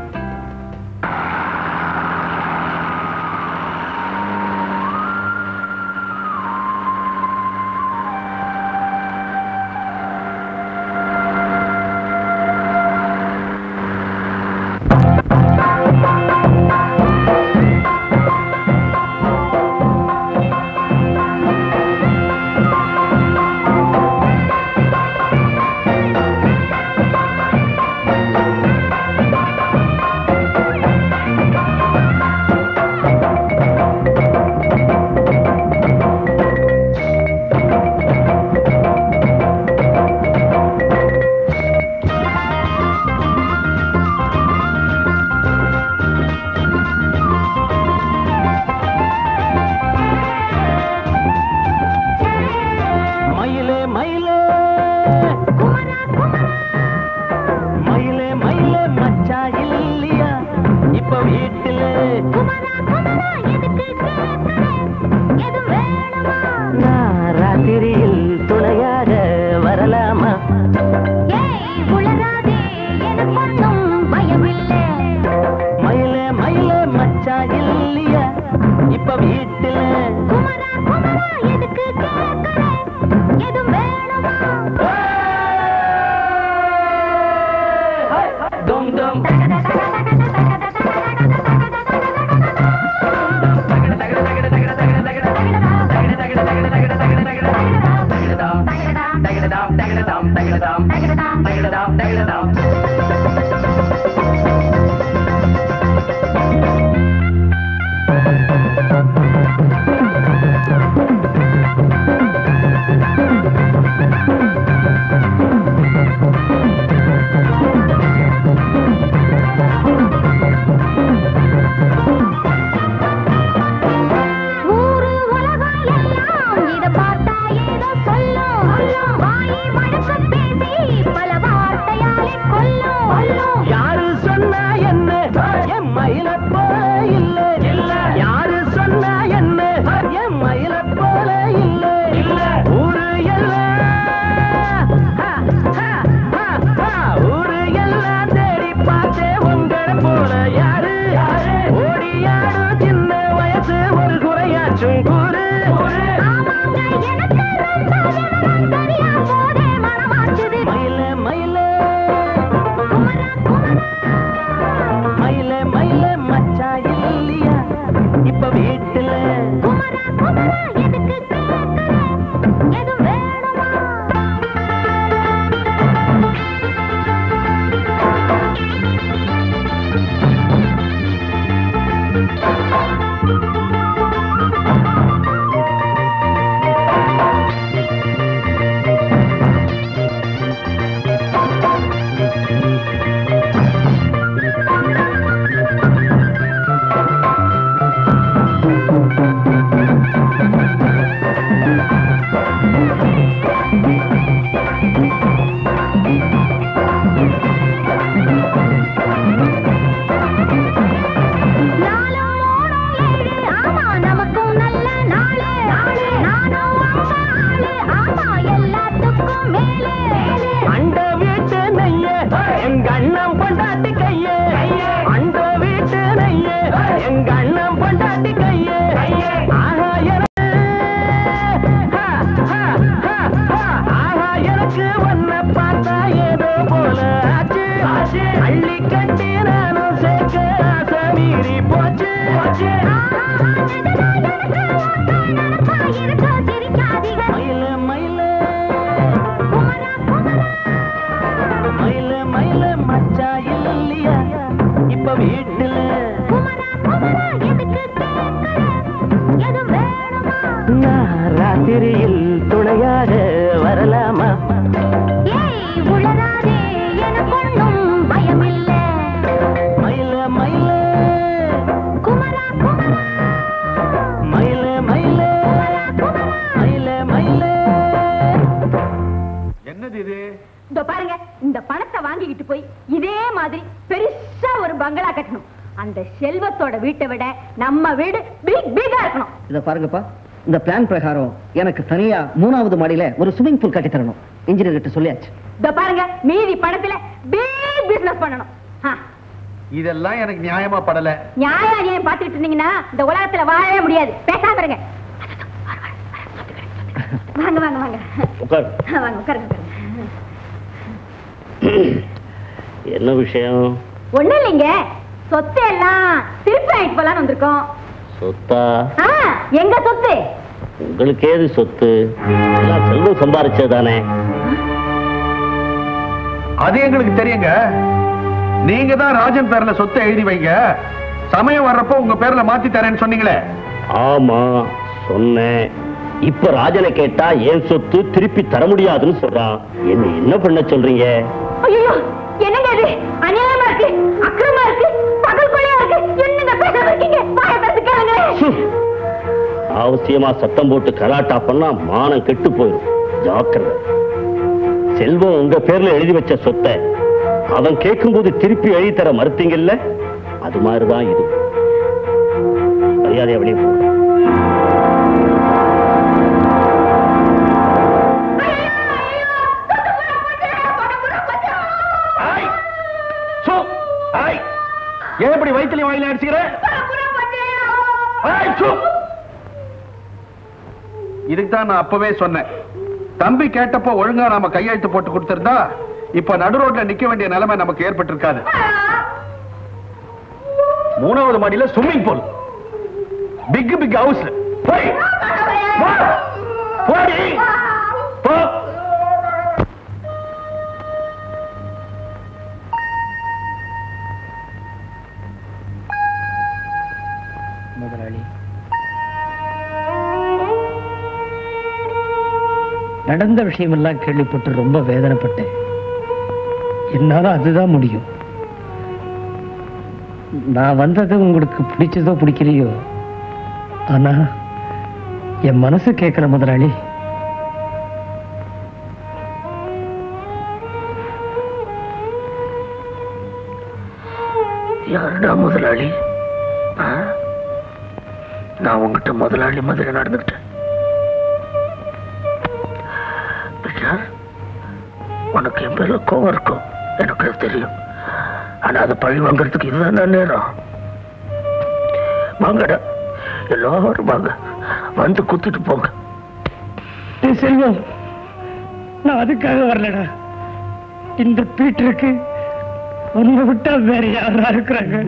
மயிலே மயிலே மயிலே மயிலே மச்சா இல்லையா இப்ப வீட்டுல நான் ராத்திரியில் துணையாக வரலாமா மயிலே மயிலே மச்சா இல்லையா இப்ப வீட்டுல Dum dum. யாரு சொன்னா என்ன என் மயில போல இல்ல இல்ல யாரு சொன்னா என்ன என் மயில போல இல்ல இல்ல ஊரு எல்லாம் ஹா, ஹா, ஹா, ஹா. ஊரு எல்லாம் தேடி பார்த்தே உங்களை போல யாரு ஓடியாடும் சின்ன வயசு ஒரு குறையாச்சும் கூறு மயில மயில மயில மயில மச்சா இல்லையா இப்ப வீட்டுல அண்ட வீட்டு நெய்ய எங்க அண்ணன் பொண்டாட்டி கைய அண்ட வீட்டு நெய்ய எங்க அண்ணன் பொண்டாட்டி கைய ஆஹா எனக்கு ஹா, ஹா, ஹா, ஹா. ஆஹா எனக்கு ஒன்ன பார்த்தா ஏதோ போல ஆச்சு அள்ளி கட்டி நானும் சேர்க்க ஆசை மீறி போச்சு மயில மயில மயில மயில மச்சா இல்லையா இப்ப வீட்டுல நான் ராத்திரியில் துணையாக வரலாமா மயில மயில மயில மயில மயில மயில என்னது இது இதோ பாருங்க இந்த பணத்தை வாங்கிக்கிட்டு போய் இதே மாதிரி பெருசா ஒரு பங்களா கட்டணும் அந்த செல்வத்தோட வீட்டை விட நம்ம வீடு பிக் பிகா இருக்கணும் இத பாருங்கப்பா இந்த பிளான் பிரகாரம் எனக்கு தனியா மூணாவது மாடியில ஒரு ஸ்விமிங் பூல் கட்டி தரணும் இன்ஜினியர் கிட்ட சொல்லியாச்சு இதோ பாருங்க மீதி பணத்துல பிக் பிசினஸ் பண்ணணும் ஆ, இதெல்லாம் எனக்கு நியாயமா படல நியாயம் அநியாயம் பார்த்துக்கிட்டு இருந்தீங்கன்னா இந்த உலகத்துல வாழவே முடியாது பேசாம இருங்க வாங்க வாங்க வாங்க உட்கார் வாங்க உட்காருங்க உட்காருங்க. என்ன விஷயம் ஒண்ணு இல்லைங்க சொத்து எல்லாம் திருப்பி ஆயிட்டு போலான்னு வந்திருக்கோம் சொத்தா ஆ, எங்க சொத்து உங்களுக்கு ஏது சொத்து எல்லாம் செல்வம் சம்பாரிச்சதானே அது எங்களுக்கு தெரியுங்க நீங்க தான் ராஜன் பேர்ல சொத்தை எழுதி வைங்க சமயம் வர்றப்போ உங்க பேர்ல மாத்தி தரேன்னு சொன்னீங்களே ஆமா சொன்னேன் இப்ப ராஜனை கேட்டா ஏன் சொத்து திருப்பி தர முடியாதுன்னு சொல்றான் என்ன என்ன பண்ண சொல்றீங்க ஐயோ என்னங்க இது அநியாயமா இருக்கு அக்கிரமா இருக்கு பகல் கொலையா இருக்கு என்னங்க பேசாம இருக்கீங்க வாய பேச கேளுங்க அவசியமா சத்தம் போட்டு கலாட்டா பண்ணா மானம் கெட்டு போயிடும் ஜாக்கிரதை செல்வம் உங்க பேர்ல எழுதி வச்ச சொத்தை அவன் கேட்கும்போது திருப்பி எழுதி தர மறுத்தீங்கல்ல அது மாதிரிதான் இது மரியாதை வெளியே போ ஏன் இப்படி வயிற்றுல வாயில அடிச்சுக்கிற ஏய், சு. இதுக்கு தான் நான் அப்பவே சொன்னேன் தம்பி கேட்டப்போ ஒழுங்கா நாம கையெழுத்து போட்டு கொடுத்திருந்தா இப்ப நடு ரோட்ல நிக்க வேண்டிய நிலைமை நமக்கு ஏற்பட்டிருக்காது மூணாவது மாடியில swimming pool big big house போய் போ. போடி போ முதலாளி நடந்த விஷயமெல்லாம் கேள்விப்பட்டு ரொம்ப வேதனைப்பட்டேன் என்னால அதுதான் முடியும் நான் வந்தது உங்களுக்கு பிடிச்சதோ பிடிக்கலையோ ஆனா என் மனசு கேட்கிற முதலாளி யாருடா முதலாளி ஆ? நான் உங்ககிட்ட முதலாளி மாதிரி நடந்துக்கிட்டேன் பிச்சார், உனக்கு என் பேர்ல கோவம் இருக்கும் எனக்கு அது தெரியும் ஆனா அதை பழி வாங்குறதுக்கு இதுதான் நேரம் வாங்கடா எல்லாரும் வாங்க வந்து குத்திட்டு போங்க டேய் செல்வம் நான் அதுக்காக வரலடா இந்த பீட்டருக்கு உன்னை விட்டா வேற யாரா இருக்கிறாங்க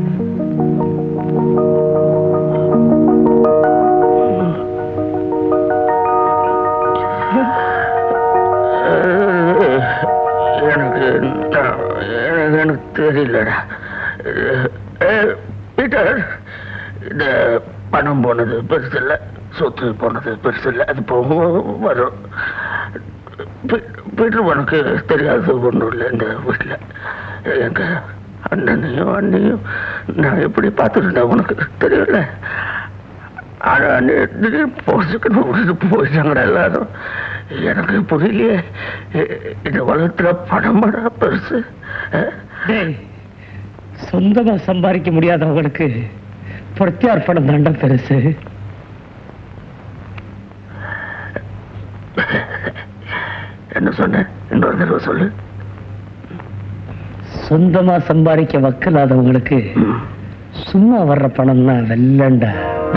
எனக்கு நான் எனக்கு எனக்கு தெரியலடா அஹ், பீட்டர் இந்த பணம் போனது பெருசு இல்லை சொத்து போனது பெருசு இல்லை அது போகும் வரும் பீ- பீட்டர் உனக்கு தெரியாத ஒன்றும் இல்லை இந்த வீட்டில் எங்க அண்ணனையும் அண்ணையும் நான் எப்படி பார்த்துருந்தேன் உனக்கு தெரியல ஆனா நீ திடீர்னு போச்சுக்கணும் விட்டுட்டு போயிட்டாங்கடா எல்லாரும் எனக்கு புரியலையே இ- இந்த உலகத்துல பணமடா பெருசு அஹ்? டேய் சொந்தமா சம்பாதிக்க முடியாதவங்களுக்கு பிரத்யார்ப்பணம் தாண்டா பெருசு என்ன சொன்ன இன்னொரு தடவை சொல்லு சொந்தமா சம்பாதிக்க வக்கில்லாதவங்களுக்கு சும்மா வர்ற பணம்னா வெள்ளண்டா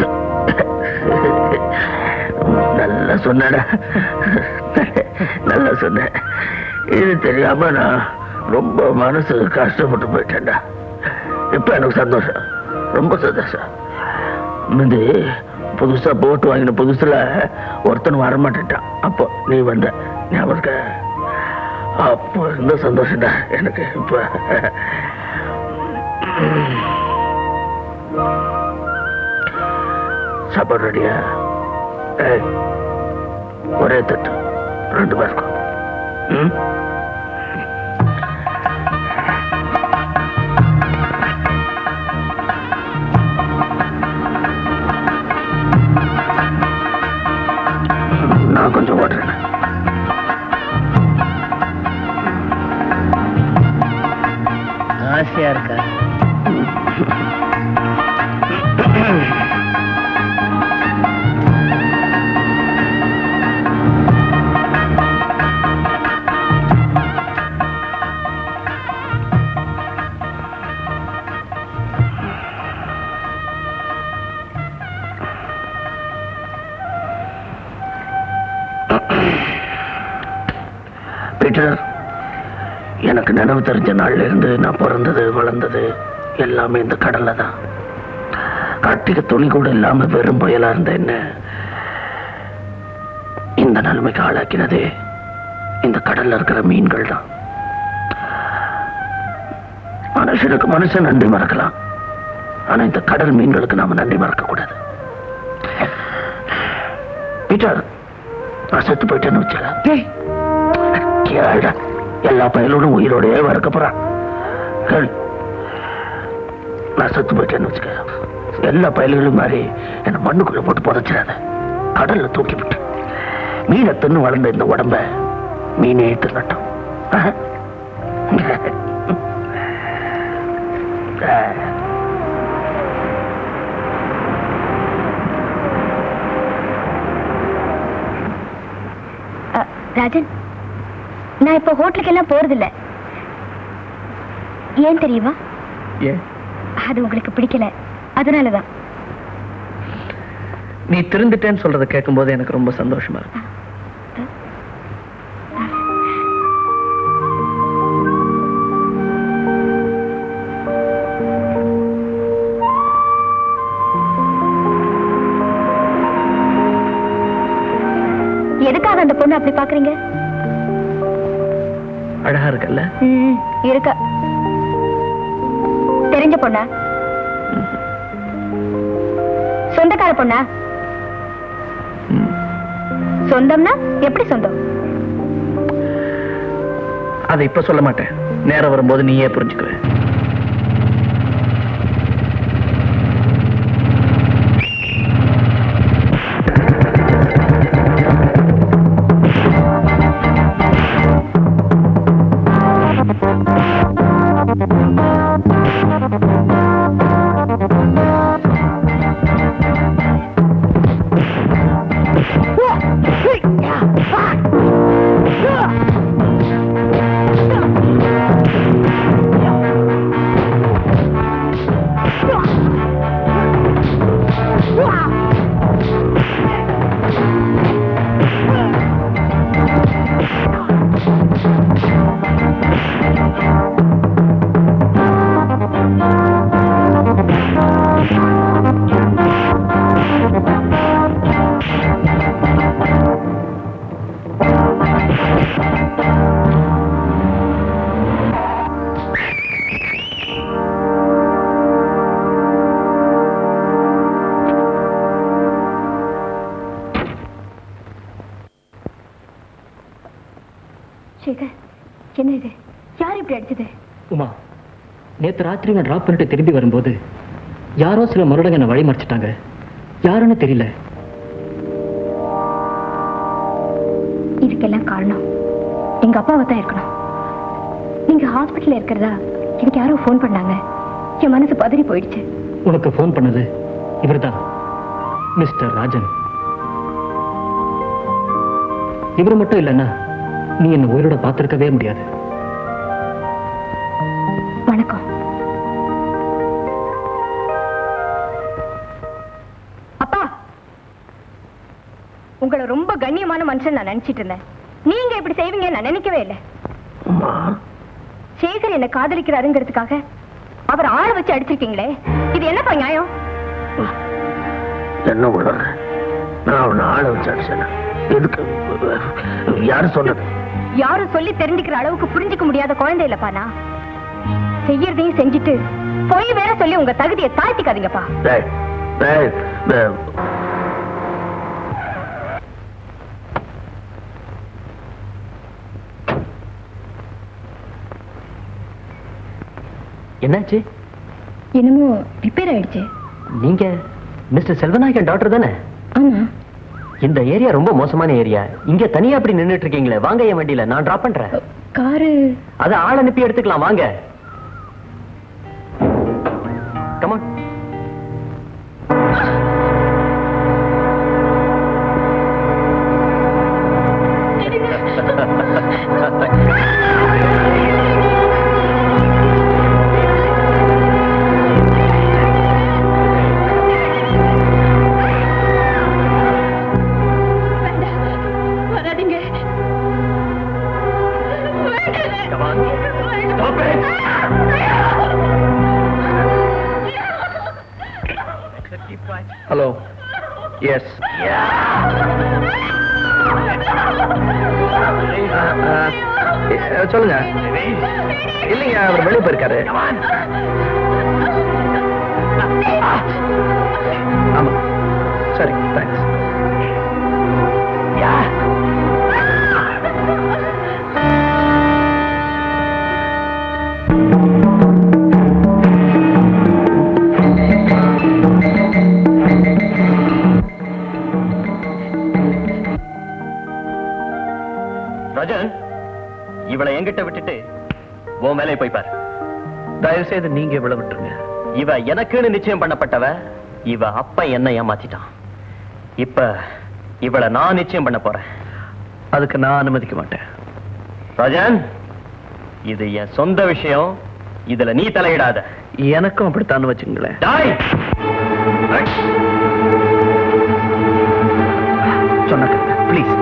நல்லா சொன்னடா நல்லா சொன்ன இது தெரியாம நான் ரொம்ப மனசு கஷ்டப்பட்டு போயிட்டேன்டா இப்ப எனக்கு சந்தோஷம் ரொம்ப சந்தோஷம் முந்தி புதுசா போட்டு வாங்கின புதுசுல ஒருத்தன் வரமாட்டேன்ட்டான் அப்போ நீ வந்த ஞாபகம் இருக்கா? அப்போ இருந்த சந்தோஷம்டா எனக்கு இப்ப சாப்பாடு ரெடியா ஏய், ஒரே தட்டு ரெண்டு பேருக்கும் ம் நான் கொஞ்சம் ஓடுறேன் ஆசையா இருக்கா எனக்கு நினைவு தெரிஞ்ச நாள்ல இருந்து நான் பிறந்தது வளர்ந்தது எல்லாமே இந்த கடல்ல தான் கட்டிக்க துணி கூட இல்லாம வெறும் புயலா இருந்த என்ன இந்த நிலைமைக்கு ஆளாக்கினதே இந்த கடல்ல இருக்கிற மீன்கள் தான் மனுஷனுக்கு மனுஷன் நன்றி மறக்கலாம் ஆனா இந்த கடல் மீன்களுக்கு நாம நன்றி மறக்க கூடாது பீட்டர் நான் செத்து போயிட்டேன்னு வச்சுக்க கேளுடா எல்லா பயலோடும் உயிரோடயே வறுக்க போறான் கேளு நான் செத்து போயிட்டேன்னு வச்சுக்க எல்லா பயல்களும் மாதிரி என்ன மண்ணுக்குள்ள போட்டு புதைச்சிடாத கடல்ல தூக்கி விட்டு மீனை தின்னு வளர்ந்த இந்த உடம்ப மீனே தின்னட்டும் ஆஹ். ஆஹ். அ, ராஜன் நான் இப்போ ஹோட்டலுக்கு எல்லாம் போறதில்ல ஏன் தெரியுமா ஏன் அது உங்களுக்கு பிடிக்கல அதனாலதான் நீ திருந்துட்டேன்னு சொல்றத கேட்கும்போது எனக்கு ரொம்ப சந்தோஷமா இருக்கு எதுக்காக அந்த பொண்ணு அப்படி பாக்குறீங்க அழகா இருக்கல்ல ம், இருக்க தெரிஞ்ச பொண்ணா சொந்தக்கார பொண்ணா சொந்தம்னா எப்படி சொந்தம் அதை இப்ப சொல்ல மாட்டேன் நேரம் வரும்போது நீயே புரிஞ்சுக்குவ சேகர் என்ன இது யார் இப்படி அடிச்சது உமா நேத்து ராத்திரி நான் டிராப் பண்ணிட்டு திரும்பி வரும்போது யாரோ சில மருடங்க என்னை வழி மறைச்சிட்டாங்க யாருன்னு தெரியல இதுக்கெல்லாம் காரணம் எங்க அப்பாவை தான் இருக்கணும் நீங்க ஹாஸ்பிட்டல்ல இருக்கிறதா எனக்கு யாரோ ஃபோன் பண்ணாங்க என் மனசு பதறி போயிடுச்சு உனக்கு ஃபோன் பண்ணது இவர்தான் மிஸ்டர் ராஜன் இவர் மட்டும் இல்லைன்னா நீ என்ன உயிரோட பார்த்திருக்கவே முடியாது வணக்கம் அப்பா உங்களை ரொம்ப கண்ணியமான மனுஷன் நான் நினைச்சிட்டு இருந்தேன் நீங்க இப்படி செய்வீங்க நான் நினைக்கவே இல்லை சேகர் என்ன காதலிக்கிறாருங்கிறதுக்காக அவர் ஆள வச்சு அடிச்சிருக்கீங்களே இது என்னப்பா நியாயம் என்ன உணர்ற நான் அவனை ஆளை வச்சு அடிச்சேன் எதுக்கு யாரு சொன்னது யாரும் சொல்லி தெரிஞ்சுக்கிற அளவுக்கு புரிஞ்சுக்க முடியாத குழந்தை இல்லப்பா நான் செய்யறதையும் செஞ்சுட்டு பொய் வேற சொல்லி உங்க தகுதியை தாழ்த்திக்காதீங்கப்பா டேய், டேய், டேய். என்னாச்சு என்னமோ ரிப்பேர் ஆயிடுச்சு நீங்க மிஸ்டர் செல்வநாயகன் டாக்டர் தானே ஆமா இந்த ஏரியா ரொம்ப மோசமான ஏரியா இங்க தனியா அப்படி நின்னுட்டு இருக்கீங்களே வாங்க என் வண்டியில நான் டிராப் பண்றேன் காரு அத ஆள் அனுப்பி எடுத்துக்கலாம் வாங்க கமான் வராதீங்க எஸ் சொல்லுங்க இல்லைங்க அவர் வெளியே போயிருக்காரு ஆமா சரி தேங்க்ஸ் ரஜன் இவளை என்கிட்ட விட்டுட்டு உன் வேலையை போய் பாரு தயவு செய்து நீங்க இவ்வளவு விட்டுருங்க இவ எனக்குன்னு நிச்சயம் பண்ணப்பட்டவ இவ அப்ப என்ன ஏமாத்திட்டான் இப்ப இவளை நான் நிச்சயம் பண்ண போறேன் அதுக்கு நான் அனுமதிக்க மாட்டேன் ரஜன் இது என் சொந்த விஷயம் இதுல நீ தலையிடாத எனக்கும் அப்படித்தான் வச்சுங்களேன் டாய் சொன்ன ப்ளீஸ்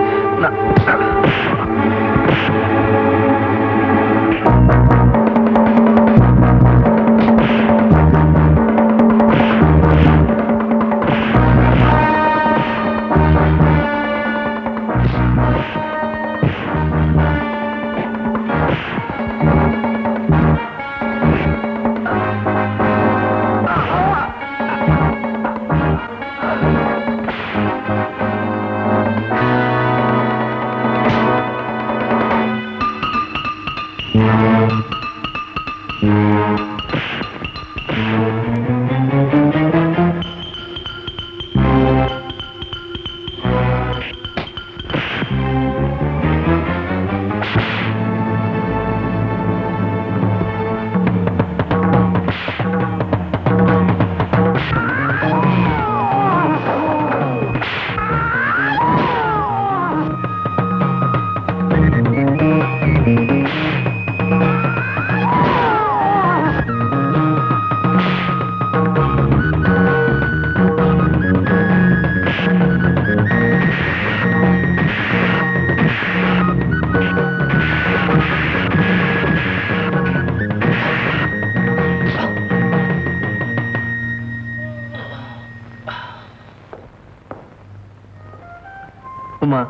உமா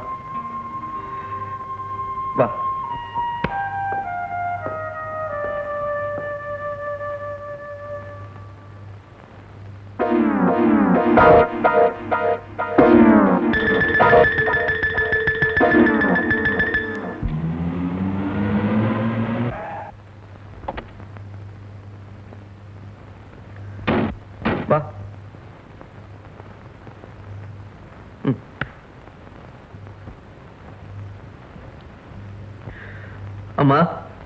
வா வா ம். அம்மா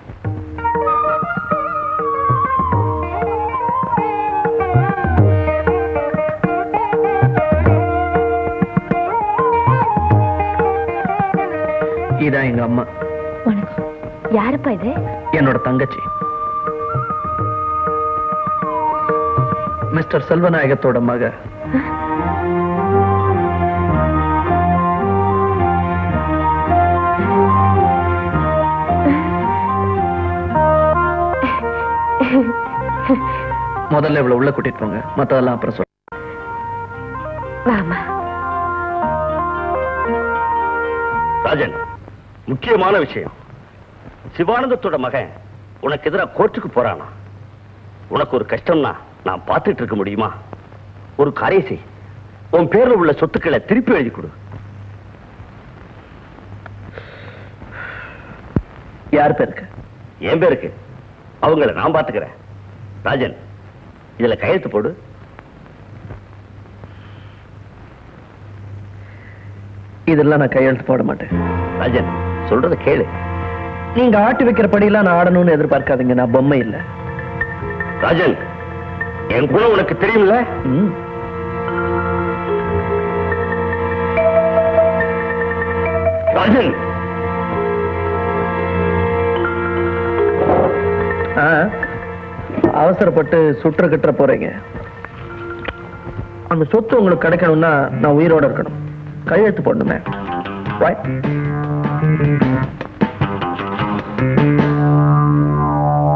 இதான் எங்க அம்மா வணக்கம் யாருப்பா இது என்னோட தங்கச்சி மிஸ்டர் செல்வநாயகத்தோட மக முதல்ல இவ்வளவு உள்ள கூட்டிட்டு போங்க மத்ததெல்லாம் அப்புறம் சொல்ல வாமா ராஜன் முக்கியமான விஷயம் சிவானந்தத்தோட மகன் உனக்கு எதிராக கோர்ட்டுக்கு போறானா உனக்கு ஒரு கஷ்டம்னா நான் பார்த்துட்டு இருக்க முடியுமா ஒரு காரியம் செய் உன் பேர்ல உள்ள சொத்துக்களை திருப்பி எழுதி கொடு யார் பேருக்கு என் பேருக்கு அவங்கள நான் பாத்துக்கிறேன் ராஜன் இதுல கையெழுத்து போடு இதெல்லாம் நான் கையெழுத்து போட மாட்டேன் ராஜன் சொல்றத கேளு நீங்க ஆட்டி வைக்கிற படியெல்லாம் நான் ஆடணும்னு எதிர்பார்க்காதீங்க நான் பொம்மை இல்ல ராஜன் என் குணம் உனக்கு தெரியும்ல ம். ராஜன் ஆ, அவசரப்பட்டு சுற்ற கட்டுற போறீங்க அந்த சொத்து உங்களுக்கு கிடைக்கணும்னா நான் உயிரோட இருக்கணும் கையெழுத்து போடணுமே Right?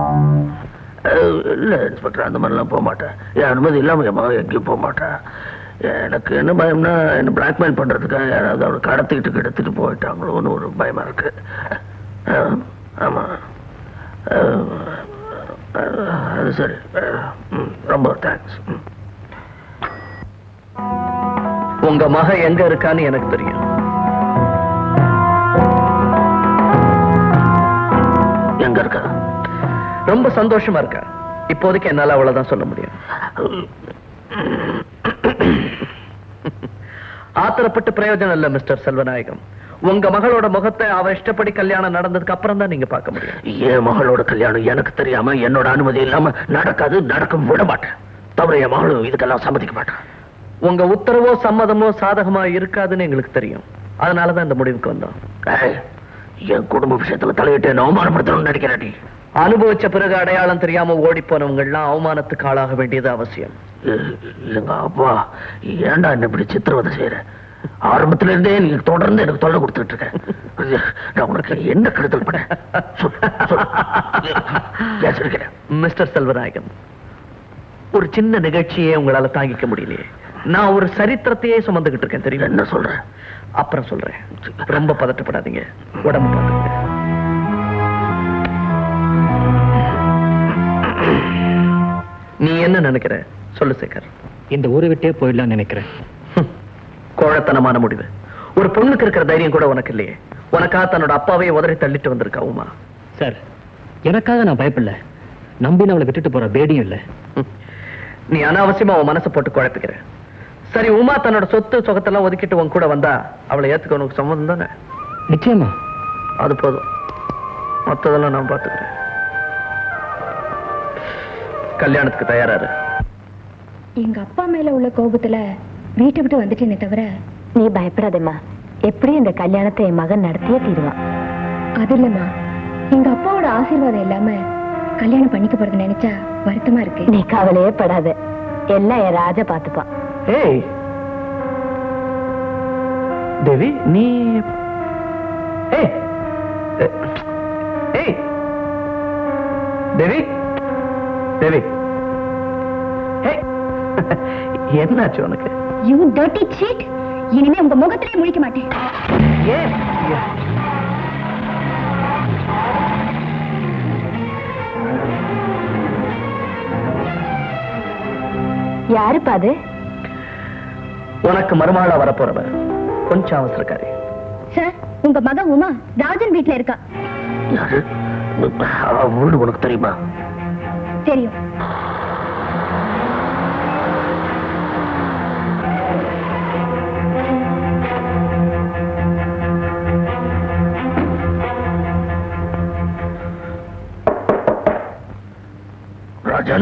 இல்ல இன்ஸ்பெக்டர் அந்த மாதிரிலாம் போக மாட்டேன் என் அனுமதி இல்லாம என் மகன் எங்கேயும் போக மாட்டேன் எனக்கு என்ன பயம்னா என்ன பிளாக்மெயில் பண்றதுக்காக யாராவது அவளை கடத்திக்கிட்டு எடுத்துட்டு போயிட்டாங்களோன்னு ஒரு பயமா இருக்கு அஹ், ஆமா அஹ், அஹ், அது சரி அஹ், ம், ரொம்ப தேங்க்ஸ் உங்க மக எங்க இருக்கான்னு எனக்கு தெரியும் எங்க இருக்கா ரொம்ப சந்தோஷமா இருக்கா இப்போதைக்கு என்னால அவ்வளவுதான் சொல்ல முடியும் ஆத்திரப்பட்டு பிரயோஜனம் இல்ல மிஸ்டர் செல்வநாயகம் உங்க மகளோட முகத்தை அவ இஷ்டப்படி கல்யாணம் நடந்ததுக்கு அப்புறம் தான் நீங்க பார்க்க முடியும் என் மகளோட கல்யாணம் எனக்கு தெரியாம என்னோட அனுமதி இல்லாம நடக்காது நடக்க விட மாட்டேன் தவிர என் மகளும் இதுக்கெல்லாம் சம்மதிக்க மாட்டேன் உங்க உத்தரவோ சம்மதமோ சாதகமா இருக்காதுன்னு எங்களுக்கு தெரியும் அதனாலதான் இந்த முடிவுக்கு வந்தோம் ஏய், என் குடும்ப விஷயத்துல தலையிட்டு என்ன அவமானப்படுத்தணும்னு நினைக்கிறேன் அனுபவிச்ச பிறகு அடையாளம் தெரியாம ஓடி போனவங்க எல்லாம் அவமானத்துக்கு ஆளாக வேண்டியது அவசியம் எங்க அப்பா ஏன்டா என்ன இப்படி சித்திரவதை செய்யற ஆரம்பத்துல இருந்தே நீ தொடர்ந்து எனக்கு தொல்லை கொடுத்துட்டு இருக்க நான் உனக்கு என்ன கெடுதல் பண்ண பேசிருக்கிறேன் மிஸ்டர் செல்வநாயகம் ஒரு சின்ன நிகழ்ச்சியே உங்களால தாங்கிக்க முடியலையே நான் ஒரு சரித்திரத்தையே சுமந்துகிட்டு இருக்கேன் தெரியும் என்ன சொல்ற அப்புறம் சொல்றேன் ரொம்ப பதட்டப்படாதீங்க உடம்பு பார்த்துங்க நீ என்ன நினைக்கிற சொல்லு சேகர் இந்த ஊரை விட்டே போயிடலாம் நினைக்கிறேன் கோழத்தனமான முடிவு ஒரு பொண்ணுக்கு இருக்கிற தைரியம் கூட உனக்கு இல்லையே உனக்கா தன்னோட அப்பாவையே உதறி தள்ளிட்டு வந்திருக்கா உமா சார் எனக்காக நான் பயப்படல நம்பி அவளை விட்டுட்டு போற பேடியும் இல்ல நீ அனாவசியமா உன் மனசை போட்டு குழப்பிக்கிற சரி உமா தன்னோட சொத்து சொகத்தெல்லாம் ஒதுக்கிட்டு உன் கூட வந்தா அவளை ஏத்துக்க உனக்கு சம்மதம் தானே நிச்சயமா அது போதும் மத்ததெல்லாம் நான் பாத்துக்கிறேன் கல்யாணத்துக்கு தயாராரு எங்க அப்பா மேல உள்ள கோபத்துல வீட்டை விட்டு வந்துட்டேனே தவிர நீ பயப்படாதேம்மா எப்படி இந்த கல்யாணத்தை என் மகன் நடத்தியே தீருவான் அது இல்லம்மா எங்க அப்பாவோட ஆசீர்வாதம் இல்லாம கல்யாணம் பண்ணிக்க போறது நினைச்சா வருத்தமா இருக்கு நீ கவலையே படாத எல்லாம் என் ராஜா பாத்துப்பான் ஏய் தேவி நீ ஏய் ஏ- ஏய் தேவி தேவி ஏய் என்னாச்சு உனக்கு யூ டர்ட்டி சீட் இனிமே உங்க முகத்திலே முழிக்க மாட்டேன் ஏன் யாருப்பா அது உனக்கு மருமாளா வரப்போறவ கொஞ்சம் அவசரக்காரி சார் உங்க மக உமா ராஜன் வீட்ல இருக்கா யாரு அவ வீடு உனக்கு தெரியுமா தெரியும் ராஜன்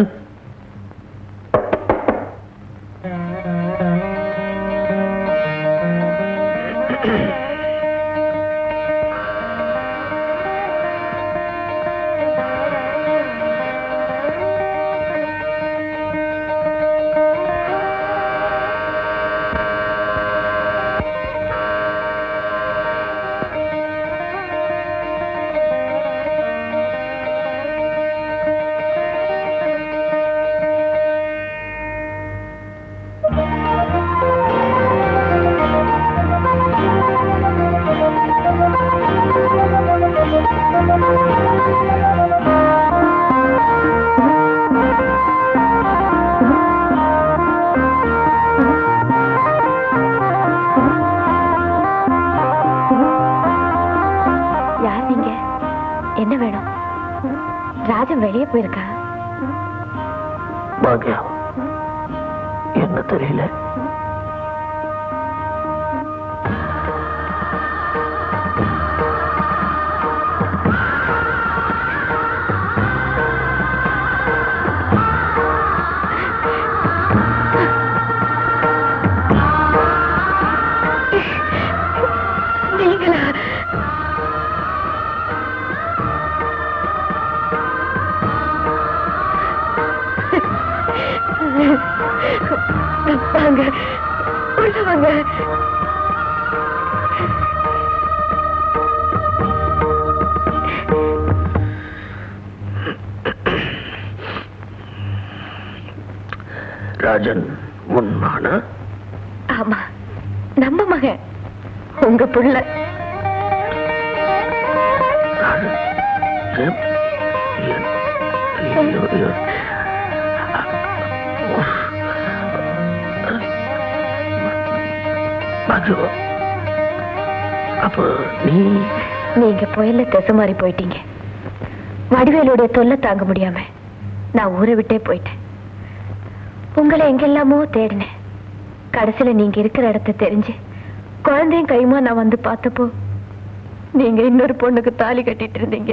யார் நீங்க என்ன வேணும் ராஜன் வெளியே போயிருக்கா பாக்யா என்ன தெரியல நீங்களா வாங்க உள்ள வாங்க ராஜன் உன் மகனா ஆமா நம்ம மகன் உங்க புள்ள ஏன்? ஏன்? ஐயோ, ஐயோ. பாக்கியோ அப்போ நீ நீங்க புயல்ல திசை மாறி போயிட்டீங்க வடிவேலுடைய தொல்லை தாங்க முடியாம நான் ஊரை விட்டே போயிட்டேன் உங்களை எங்கெல்லாமோ தேடினேன் கடைசியில நீங்க இருக்கிற இடத்த தெரிஞ்சு குழந்தையும் கைமா நான் வந்து பார்த்தப்போ நீங்க இன்னொரு பொண்ணுக்கு தாலி கட்டிட்டு இருந்தீங்க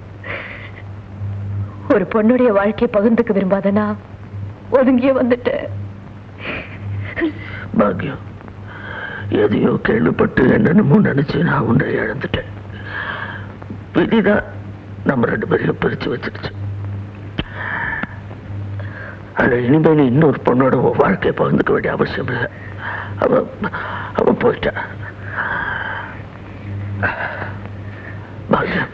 ஒரு பொண்ணுடைய வாழ்க்கையை பகிர்ந்துக்க விரும்பாத நான் ஒதுங்கியே வந்துட்டேன் பாக்கியம் எதையோ கேள்விப்பட்டு என்னென்னமோ நினைச்சு நான் உன்னை இழந்துட்டேன் விதிதான் நம்ம ரெண்டு பேரையும் பிரிச்சு வச்சிருச்சு ஆனா இனிமே நீ இன்னொரு பொண்ணோட உன் வாழ்க்கையை பகிர்ந்துக்க வேண்டிய அவசியம் இல்லை அவ அவ போயிட்டா பாக்கியம்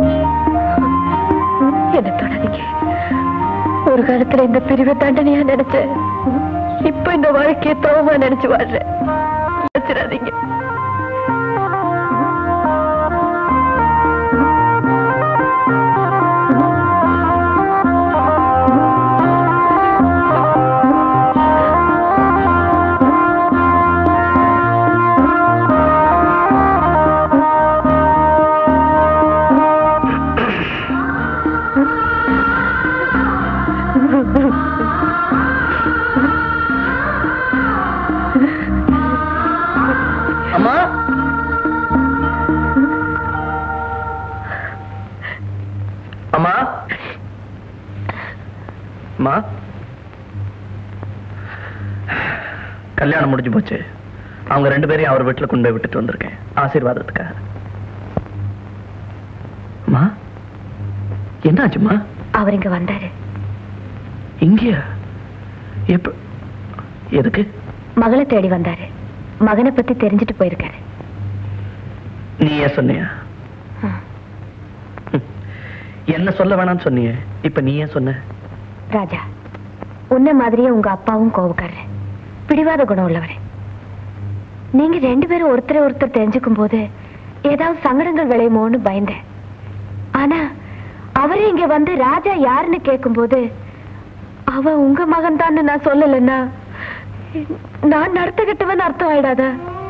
என்ன தொடாதீங்க ஒரு காலத்துல இந்த பிரிவை தண்டனையா நினைச்சேன் இப்ப இந்த வாழ்க்கையை தவமா நினைச்சு வாழ்றேன் வச்சிடாதீங்க அம்மா அம்மா அம்மா கல்யாணம் முடிஞ்சு போச்சு அவங்க ரெண்டு பேரையும் அவர் வீட்டுல கொண்டு போய் விட்டுட்டு வந்திருக்கேன் ஆசீர்வாதத்துக்காக அம்மா என்னாச்சும்மா அவர் இங்க வந்தாரு இங்கேயா எப்ப எதுக்கு மகளை தேடி வந்தாரு மகனை பத்தி தெரிஞ்சுட்டு போயிருக்காரு நீ ஏன் சொன்னியா ம். என்ன சொல்ல வேணாம்னு சொன்னியே இப்ப நீ ஏன் சொன்ன ராஜா உன்ன மாதிரியே உங்க அப்பாவும் கோவக்காரரு பிடிவாத குணம் உள்ளவரு நீங்க ரெண்டு பேரும் ஒருத்தரை ஒருத்தர் தெரிஞ்சுக்கும் போது ஏதாவது சங்கடங்கள் விளையுமோன்னு பயந்தேன் ஆனா அவரே இங்க வந்து ராஜா யாருன்னு கேட்கும்போது அவ உங்க மகன் தான் நான் சொல்லலைன்னா நான் நடத்துக்கிட்டவன் அர்த்தம் ஆயிடாதா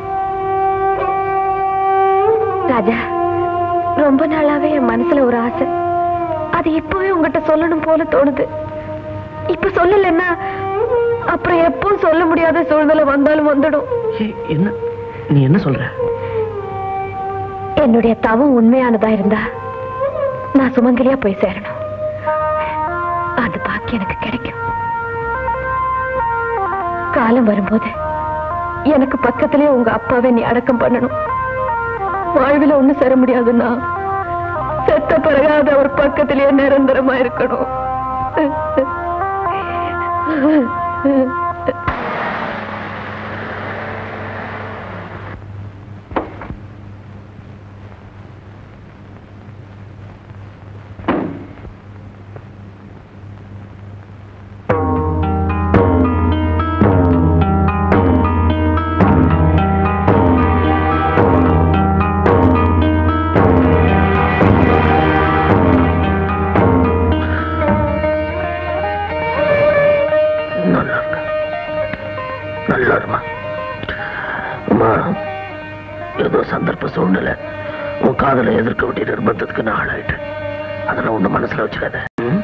ராஜா ரொம்ப நாளாவே என் மனசுல ஒரு ஆசை அது இப்பவே உங்ககிட்ட சொல்லணும் போல தோணுது இப்ப சொல்லலைன்னா அப்புறம் எப்பவும் சொல்ல முடியாத சூழ்நிலை வந்தாலும் வந்துடும் ஏய், என்ன நீ என்ன சொல்ற என்னுடைய தவம் உண்மையானதா இருந்தா நான் சுமங்கலியா போய் சேரணும் அது பாக்கி எனக்கு கிடைக்கும் காலம் வரும்போது எனக்கு பக்கத்திலே உங்க அப்பாவை நீ அடக்கம் பண்ணணும் வாழ்வில் ஒண்ணு சேர முடியாதுன்னா செத்த பிறகாத அவர் பக்கத்திலேயே நிரந்தரமா இருக்கணும் நல்லா இருக்க நல்லா இருமா அம்மா ஏதோ சந்தர்ப்ப சூழ்நிலை உன் காதலை எதிர்க்க வேண்டிய நிர்பந்தத்துக்கு நான் ஆளாயிட்டேன் அதெல்லாம் ஒண்ணு மனசுல வச்சுக்காத ம்?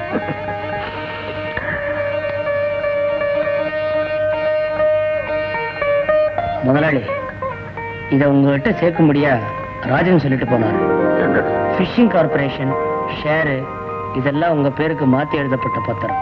முதலாளி இதை உங்ககிட்ட சேர்க்கும்படியா ராஜன் சொல்லிட்டு போனாரு ஃபிஷிங் கார்பரேஷன் ஷேரு இதெல்லாம் உங்க பேருக்கு மாத்தி எழுதப்பட்ட பத்திரம்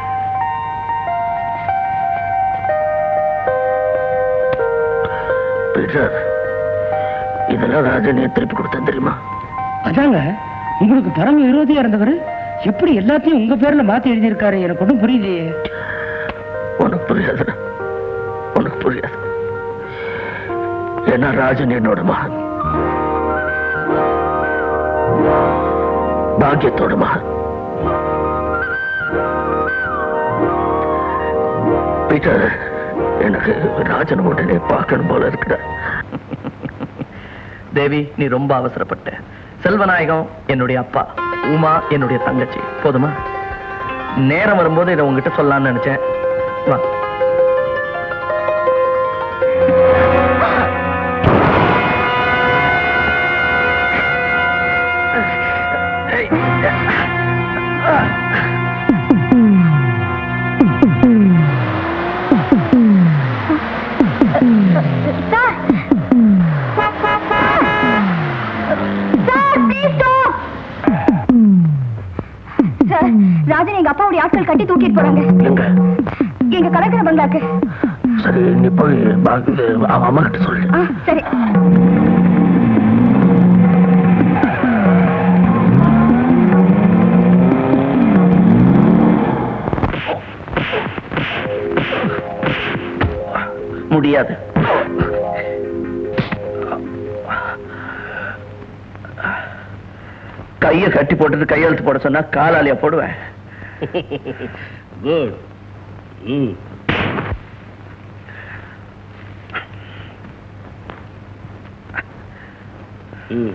பீட்டர் இதெல்லாம் ராஜனையே திருப்பி கொடுத்தேன் தெரியுமா அதாங்க உங்களுக்கு பரம விரோதியா இருந்தவர் எப்படி எல்லாத்தையும் உங்க பேர்ல மாத்தி எழுதியிருக்காரு எனக்கு ஒன்றும் புரியலையே உனக்கு புரியாது உனக்கு புரியாது ஏன்னா ராஜன் என்னோட மகன் பாக்கியத்தோட மகன் பீட்டர் எனக்கு ராஜன் உடனே பார்க்கணும் போல இருக்குடா தேவி நீ ரொம்ப அவசரப்பட்ட செல்வநாயகம் என்னுடைய அப்பா உமா என்னுடைய தங்கச்சி போதுமா நேரம் வரும்போது இதை உங்ககிட்ட சொல்லலாம்னு நினைச்சேன் வா சார் ராஜன் எங்க அப்பாவுடைய ஆட்கள் கட்டி தூக்கிட்டு போறாங்க எங்க கடற்கரை பங்களாக்கு சரி நீ போய் பாக்கி அவன் அம்மா கிட்ட சொல்லு ஆ, சரி முடியாது கைய கட்டி போட்டுட்டு கையெழுத்து போட சொன்னா காலாலியா போடுவேன் குட் ம் ம்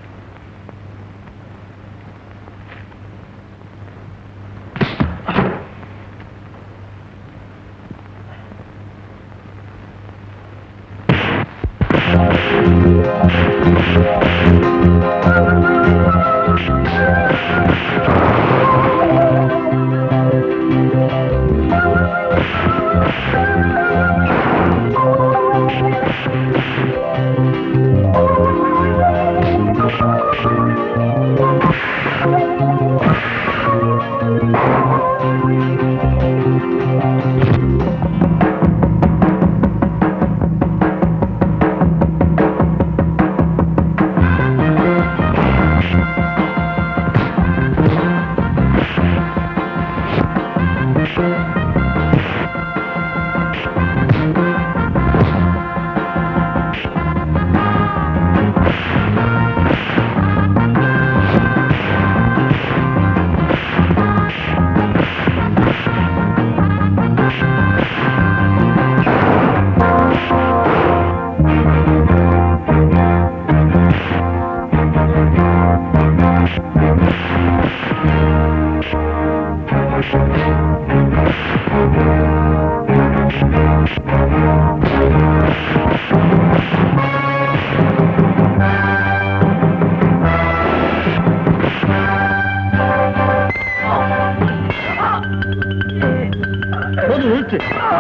போதும் நிறுத்து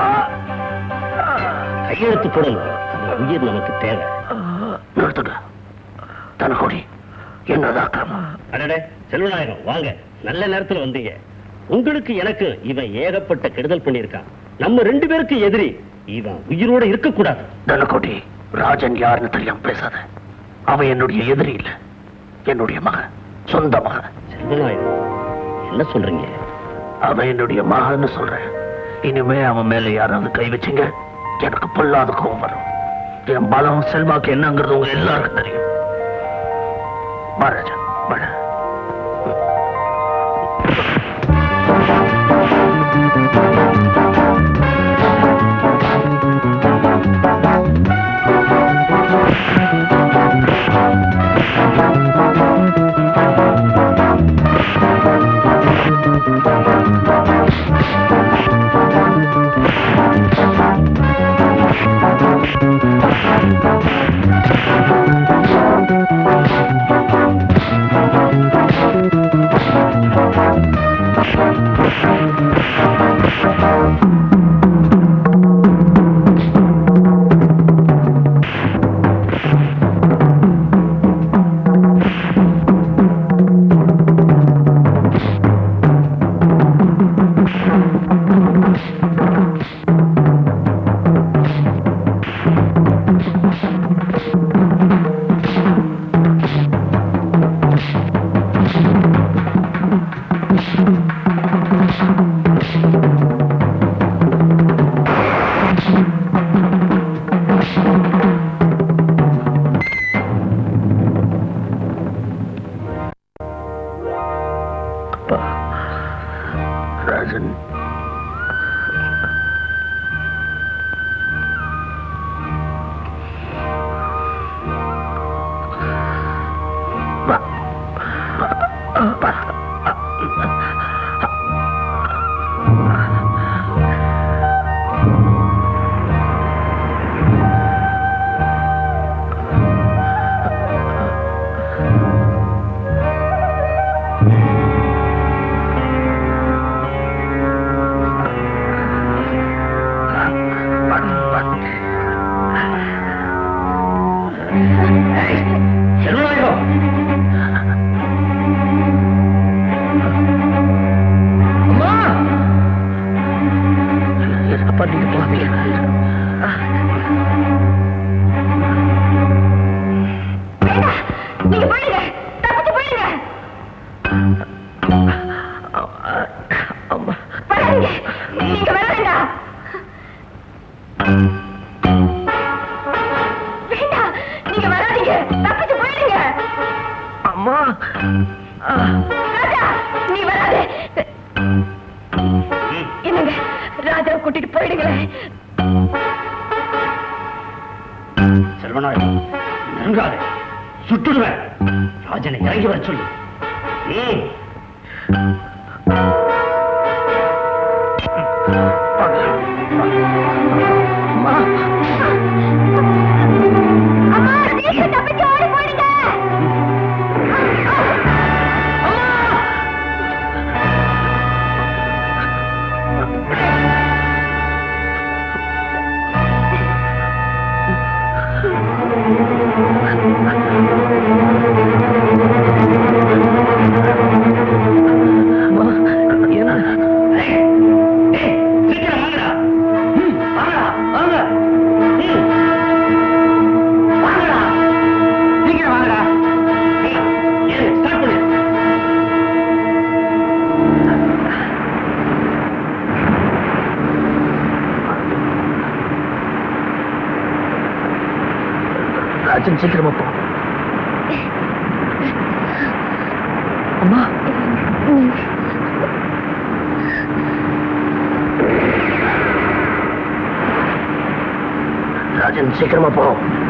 கையெழுத்து போடணும் அந்த உயிர் நமக்கு தேவை நிறுத்துங்க தனக்கொடி என்னது அக்கிரமம் அடடே செல்வநாயகம் வாங்க நல்ல நேரத்துல வந்தீங்க உங்களுக்கு எனக்கு இவன் ஏகப்பட்ட கெடுதல் பண்ணியிருக்கான் நம்ம ரெண்டு பேருக்கு எதிரி இவன் உயிரோட இருக்கக்கூடாது தனக்கோடி ராஜன் யாருன்னு தெரியாம பேசாத அவன் என்னுடைய எதிரி இல்ல என்னுடைய மகன் சொந்த மகன் செல்வநாயகம் என்ன சொல்றீங்க அவன் என்னுடைய மகன்னு சொல்றேன் இனிமே அவன் மேல யாராவது கை வச்சுங்க எனக்கு பொல்லாத கோபம் வரும் என் பலம் செல்வாக்கு என்னங்கிறது உங்க எல்லாருக்கும் தெரியும் மகாராஜா வர அப்பா நீங்க போவீங்க நீங்க போயிடுங்க தப்பிச்சு போயிடுங்க வராதீங்க நீங்க வர வேண்டாம் வேண்டாம் நீங்க வராதீங்க தப்பிச்சு போயிடுங்க அம்மா ராஜா நீ வராதே என்னங்க ராஜாவை கூட்டிட்டு போயிடுங்களேன் செல்வநாயகம் நெருங்காதே சுட்டுடுவேன் ராஜனை இறங்கி வர சொல்லு ம். அம்மா ரதீஷ் தப்பிச்சு ஓடி போயிடுங்க சீக்கிரம் வாங்கடா ம், வாங்கடா வாங்க ம். வாங்கடா சீக்கிரம் வாங்கடா ம், ஏறு, ஸ்டார்ட் பண்ணு ராஜன் சீக்கிரமா போ அம்மா ராஜன் சீக்கிரமா போ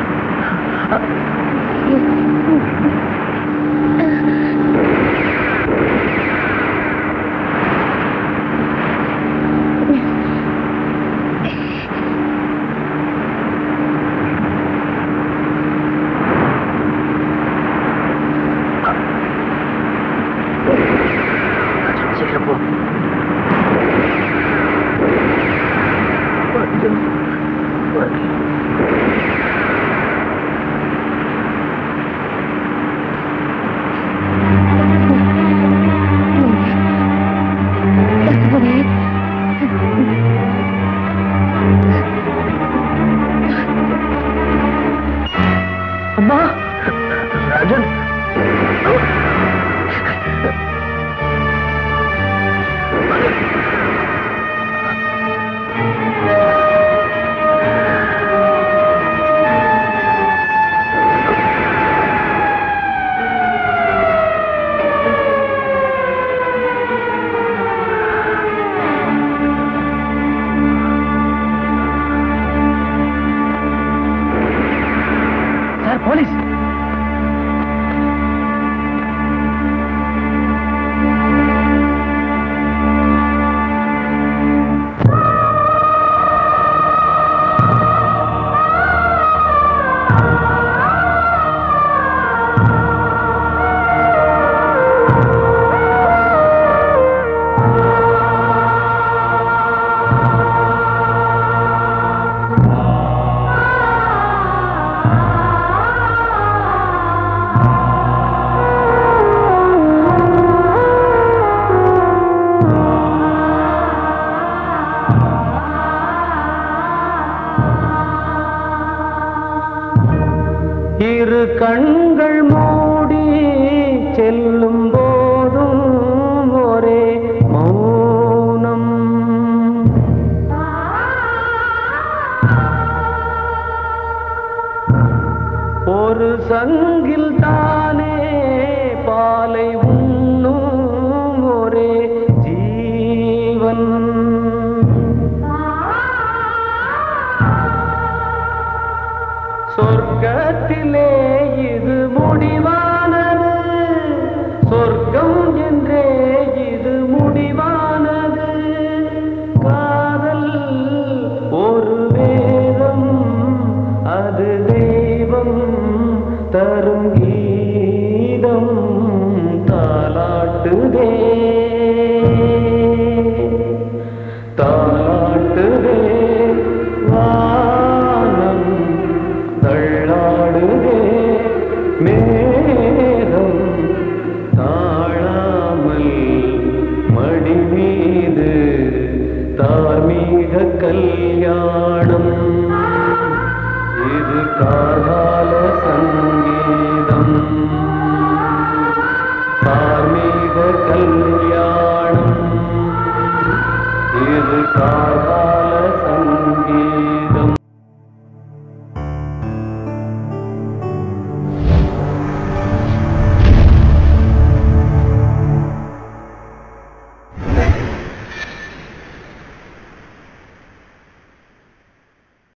ராஜன் சீக்கிரம் போ அம்மா ராஜன் சார் போலீஸ் இரு கண்கள் மூடி செல்லும் போதும் ஒரே மௌனம் ஒரு சங்கில் தானே பாலை உண்ணும் ஒரே ஜீவன் சொர்க்கத்திலே இது முடிவானது சொர்க்கம் என்றே இது முடிவானது காதல் ஒரு வேதம் அது தெய்வம் தரும் கீதம் தாலாட்டுதே தாலாட்டுதே வானம் தள்ளாடுதே மேகம் தாழாமல் மடி மீது தார்மீக கல் யார்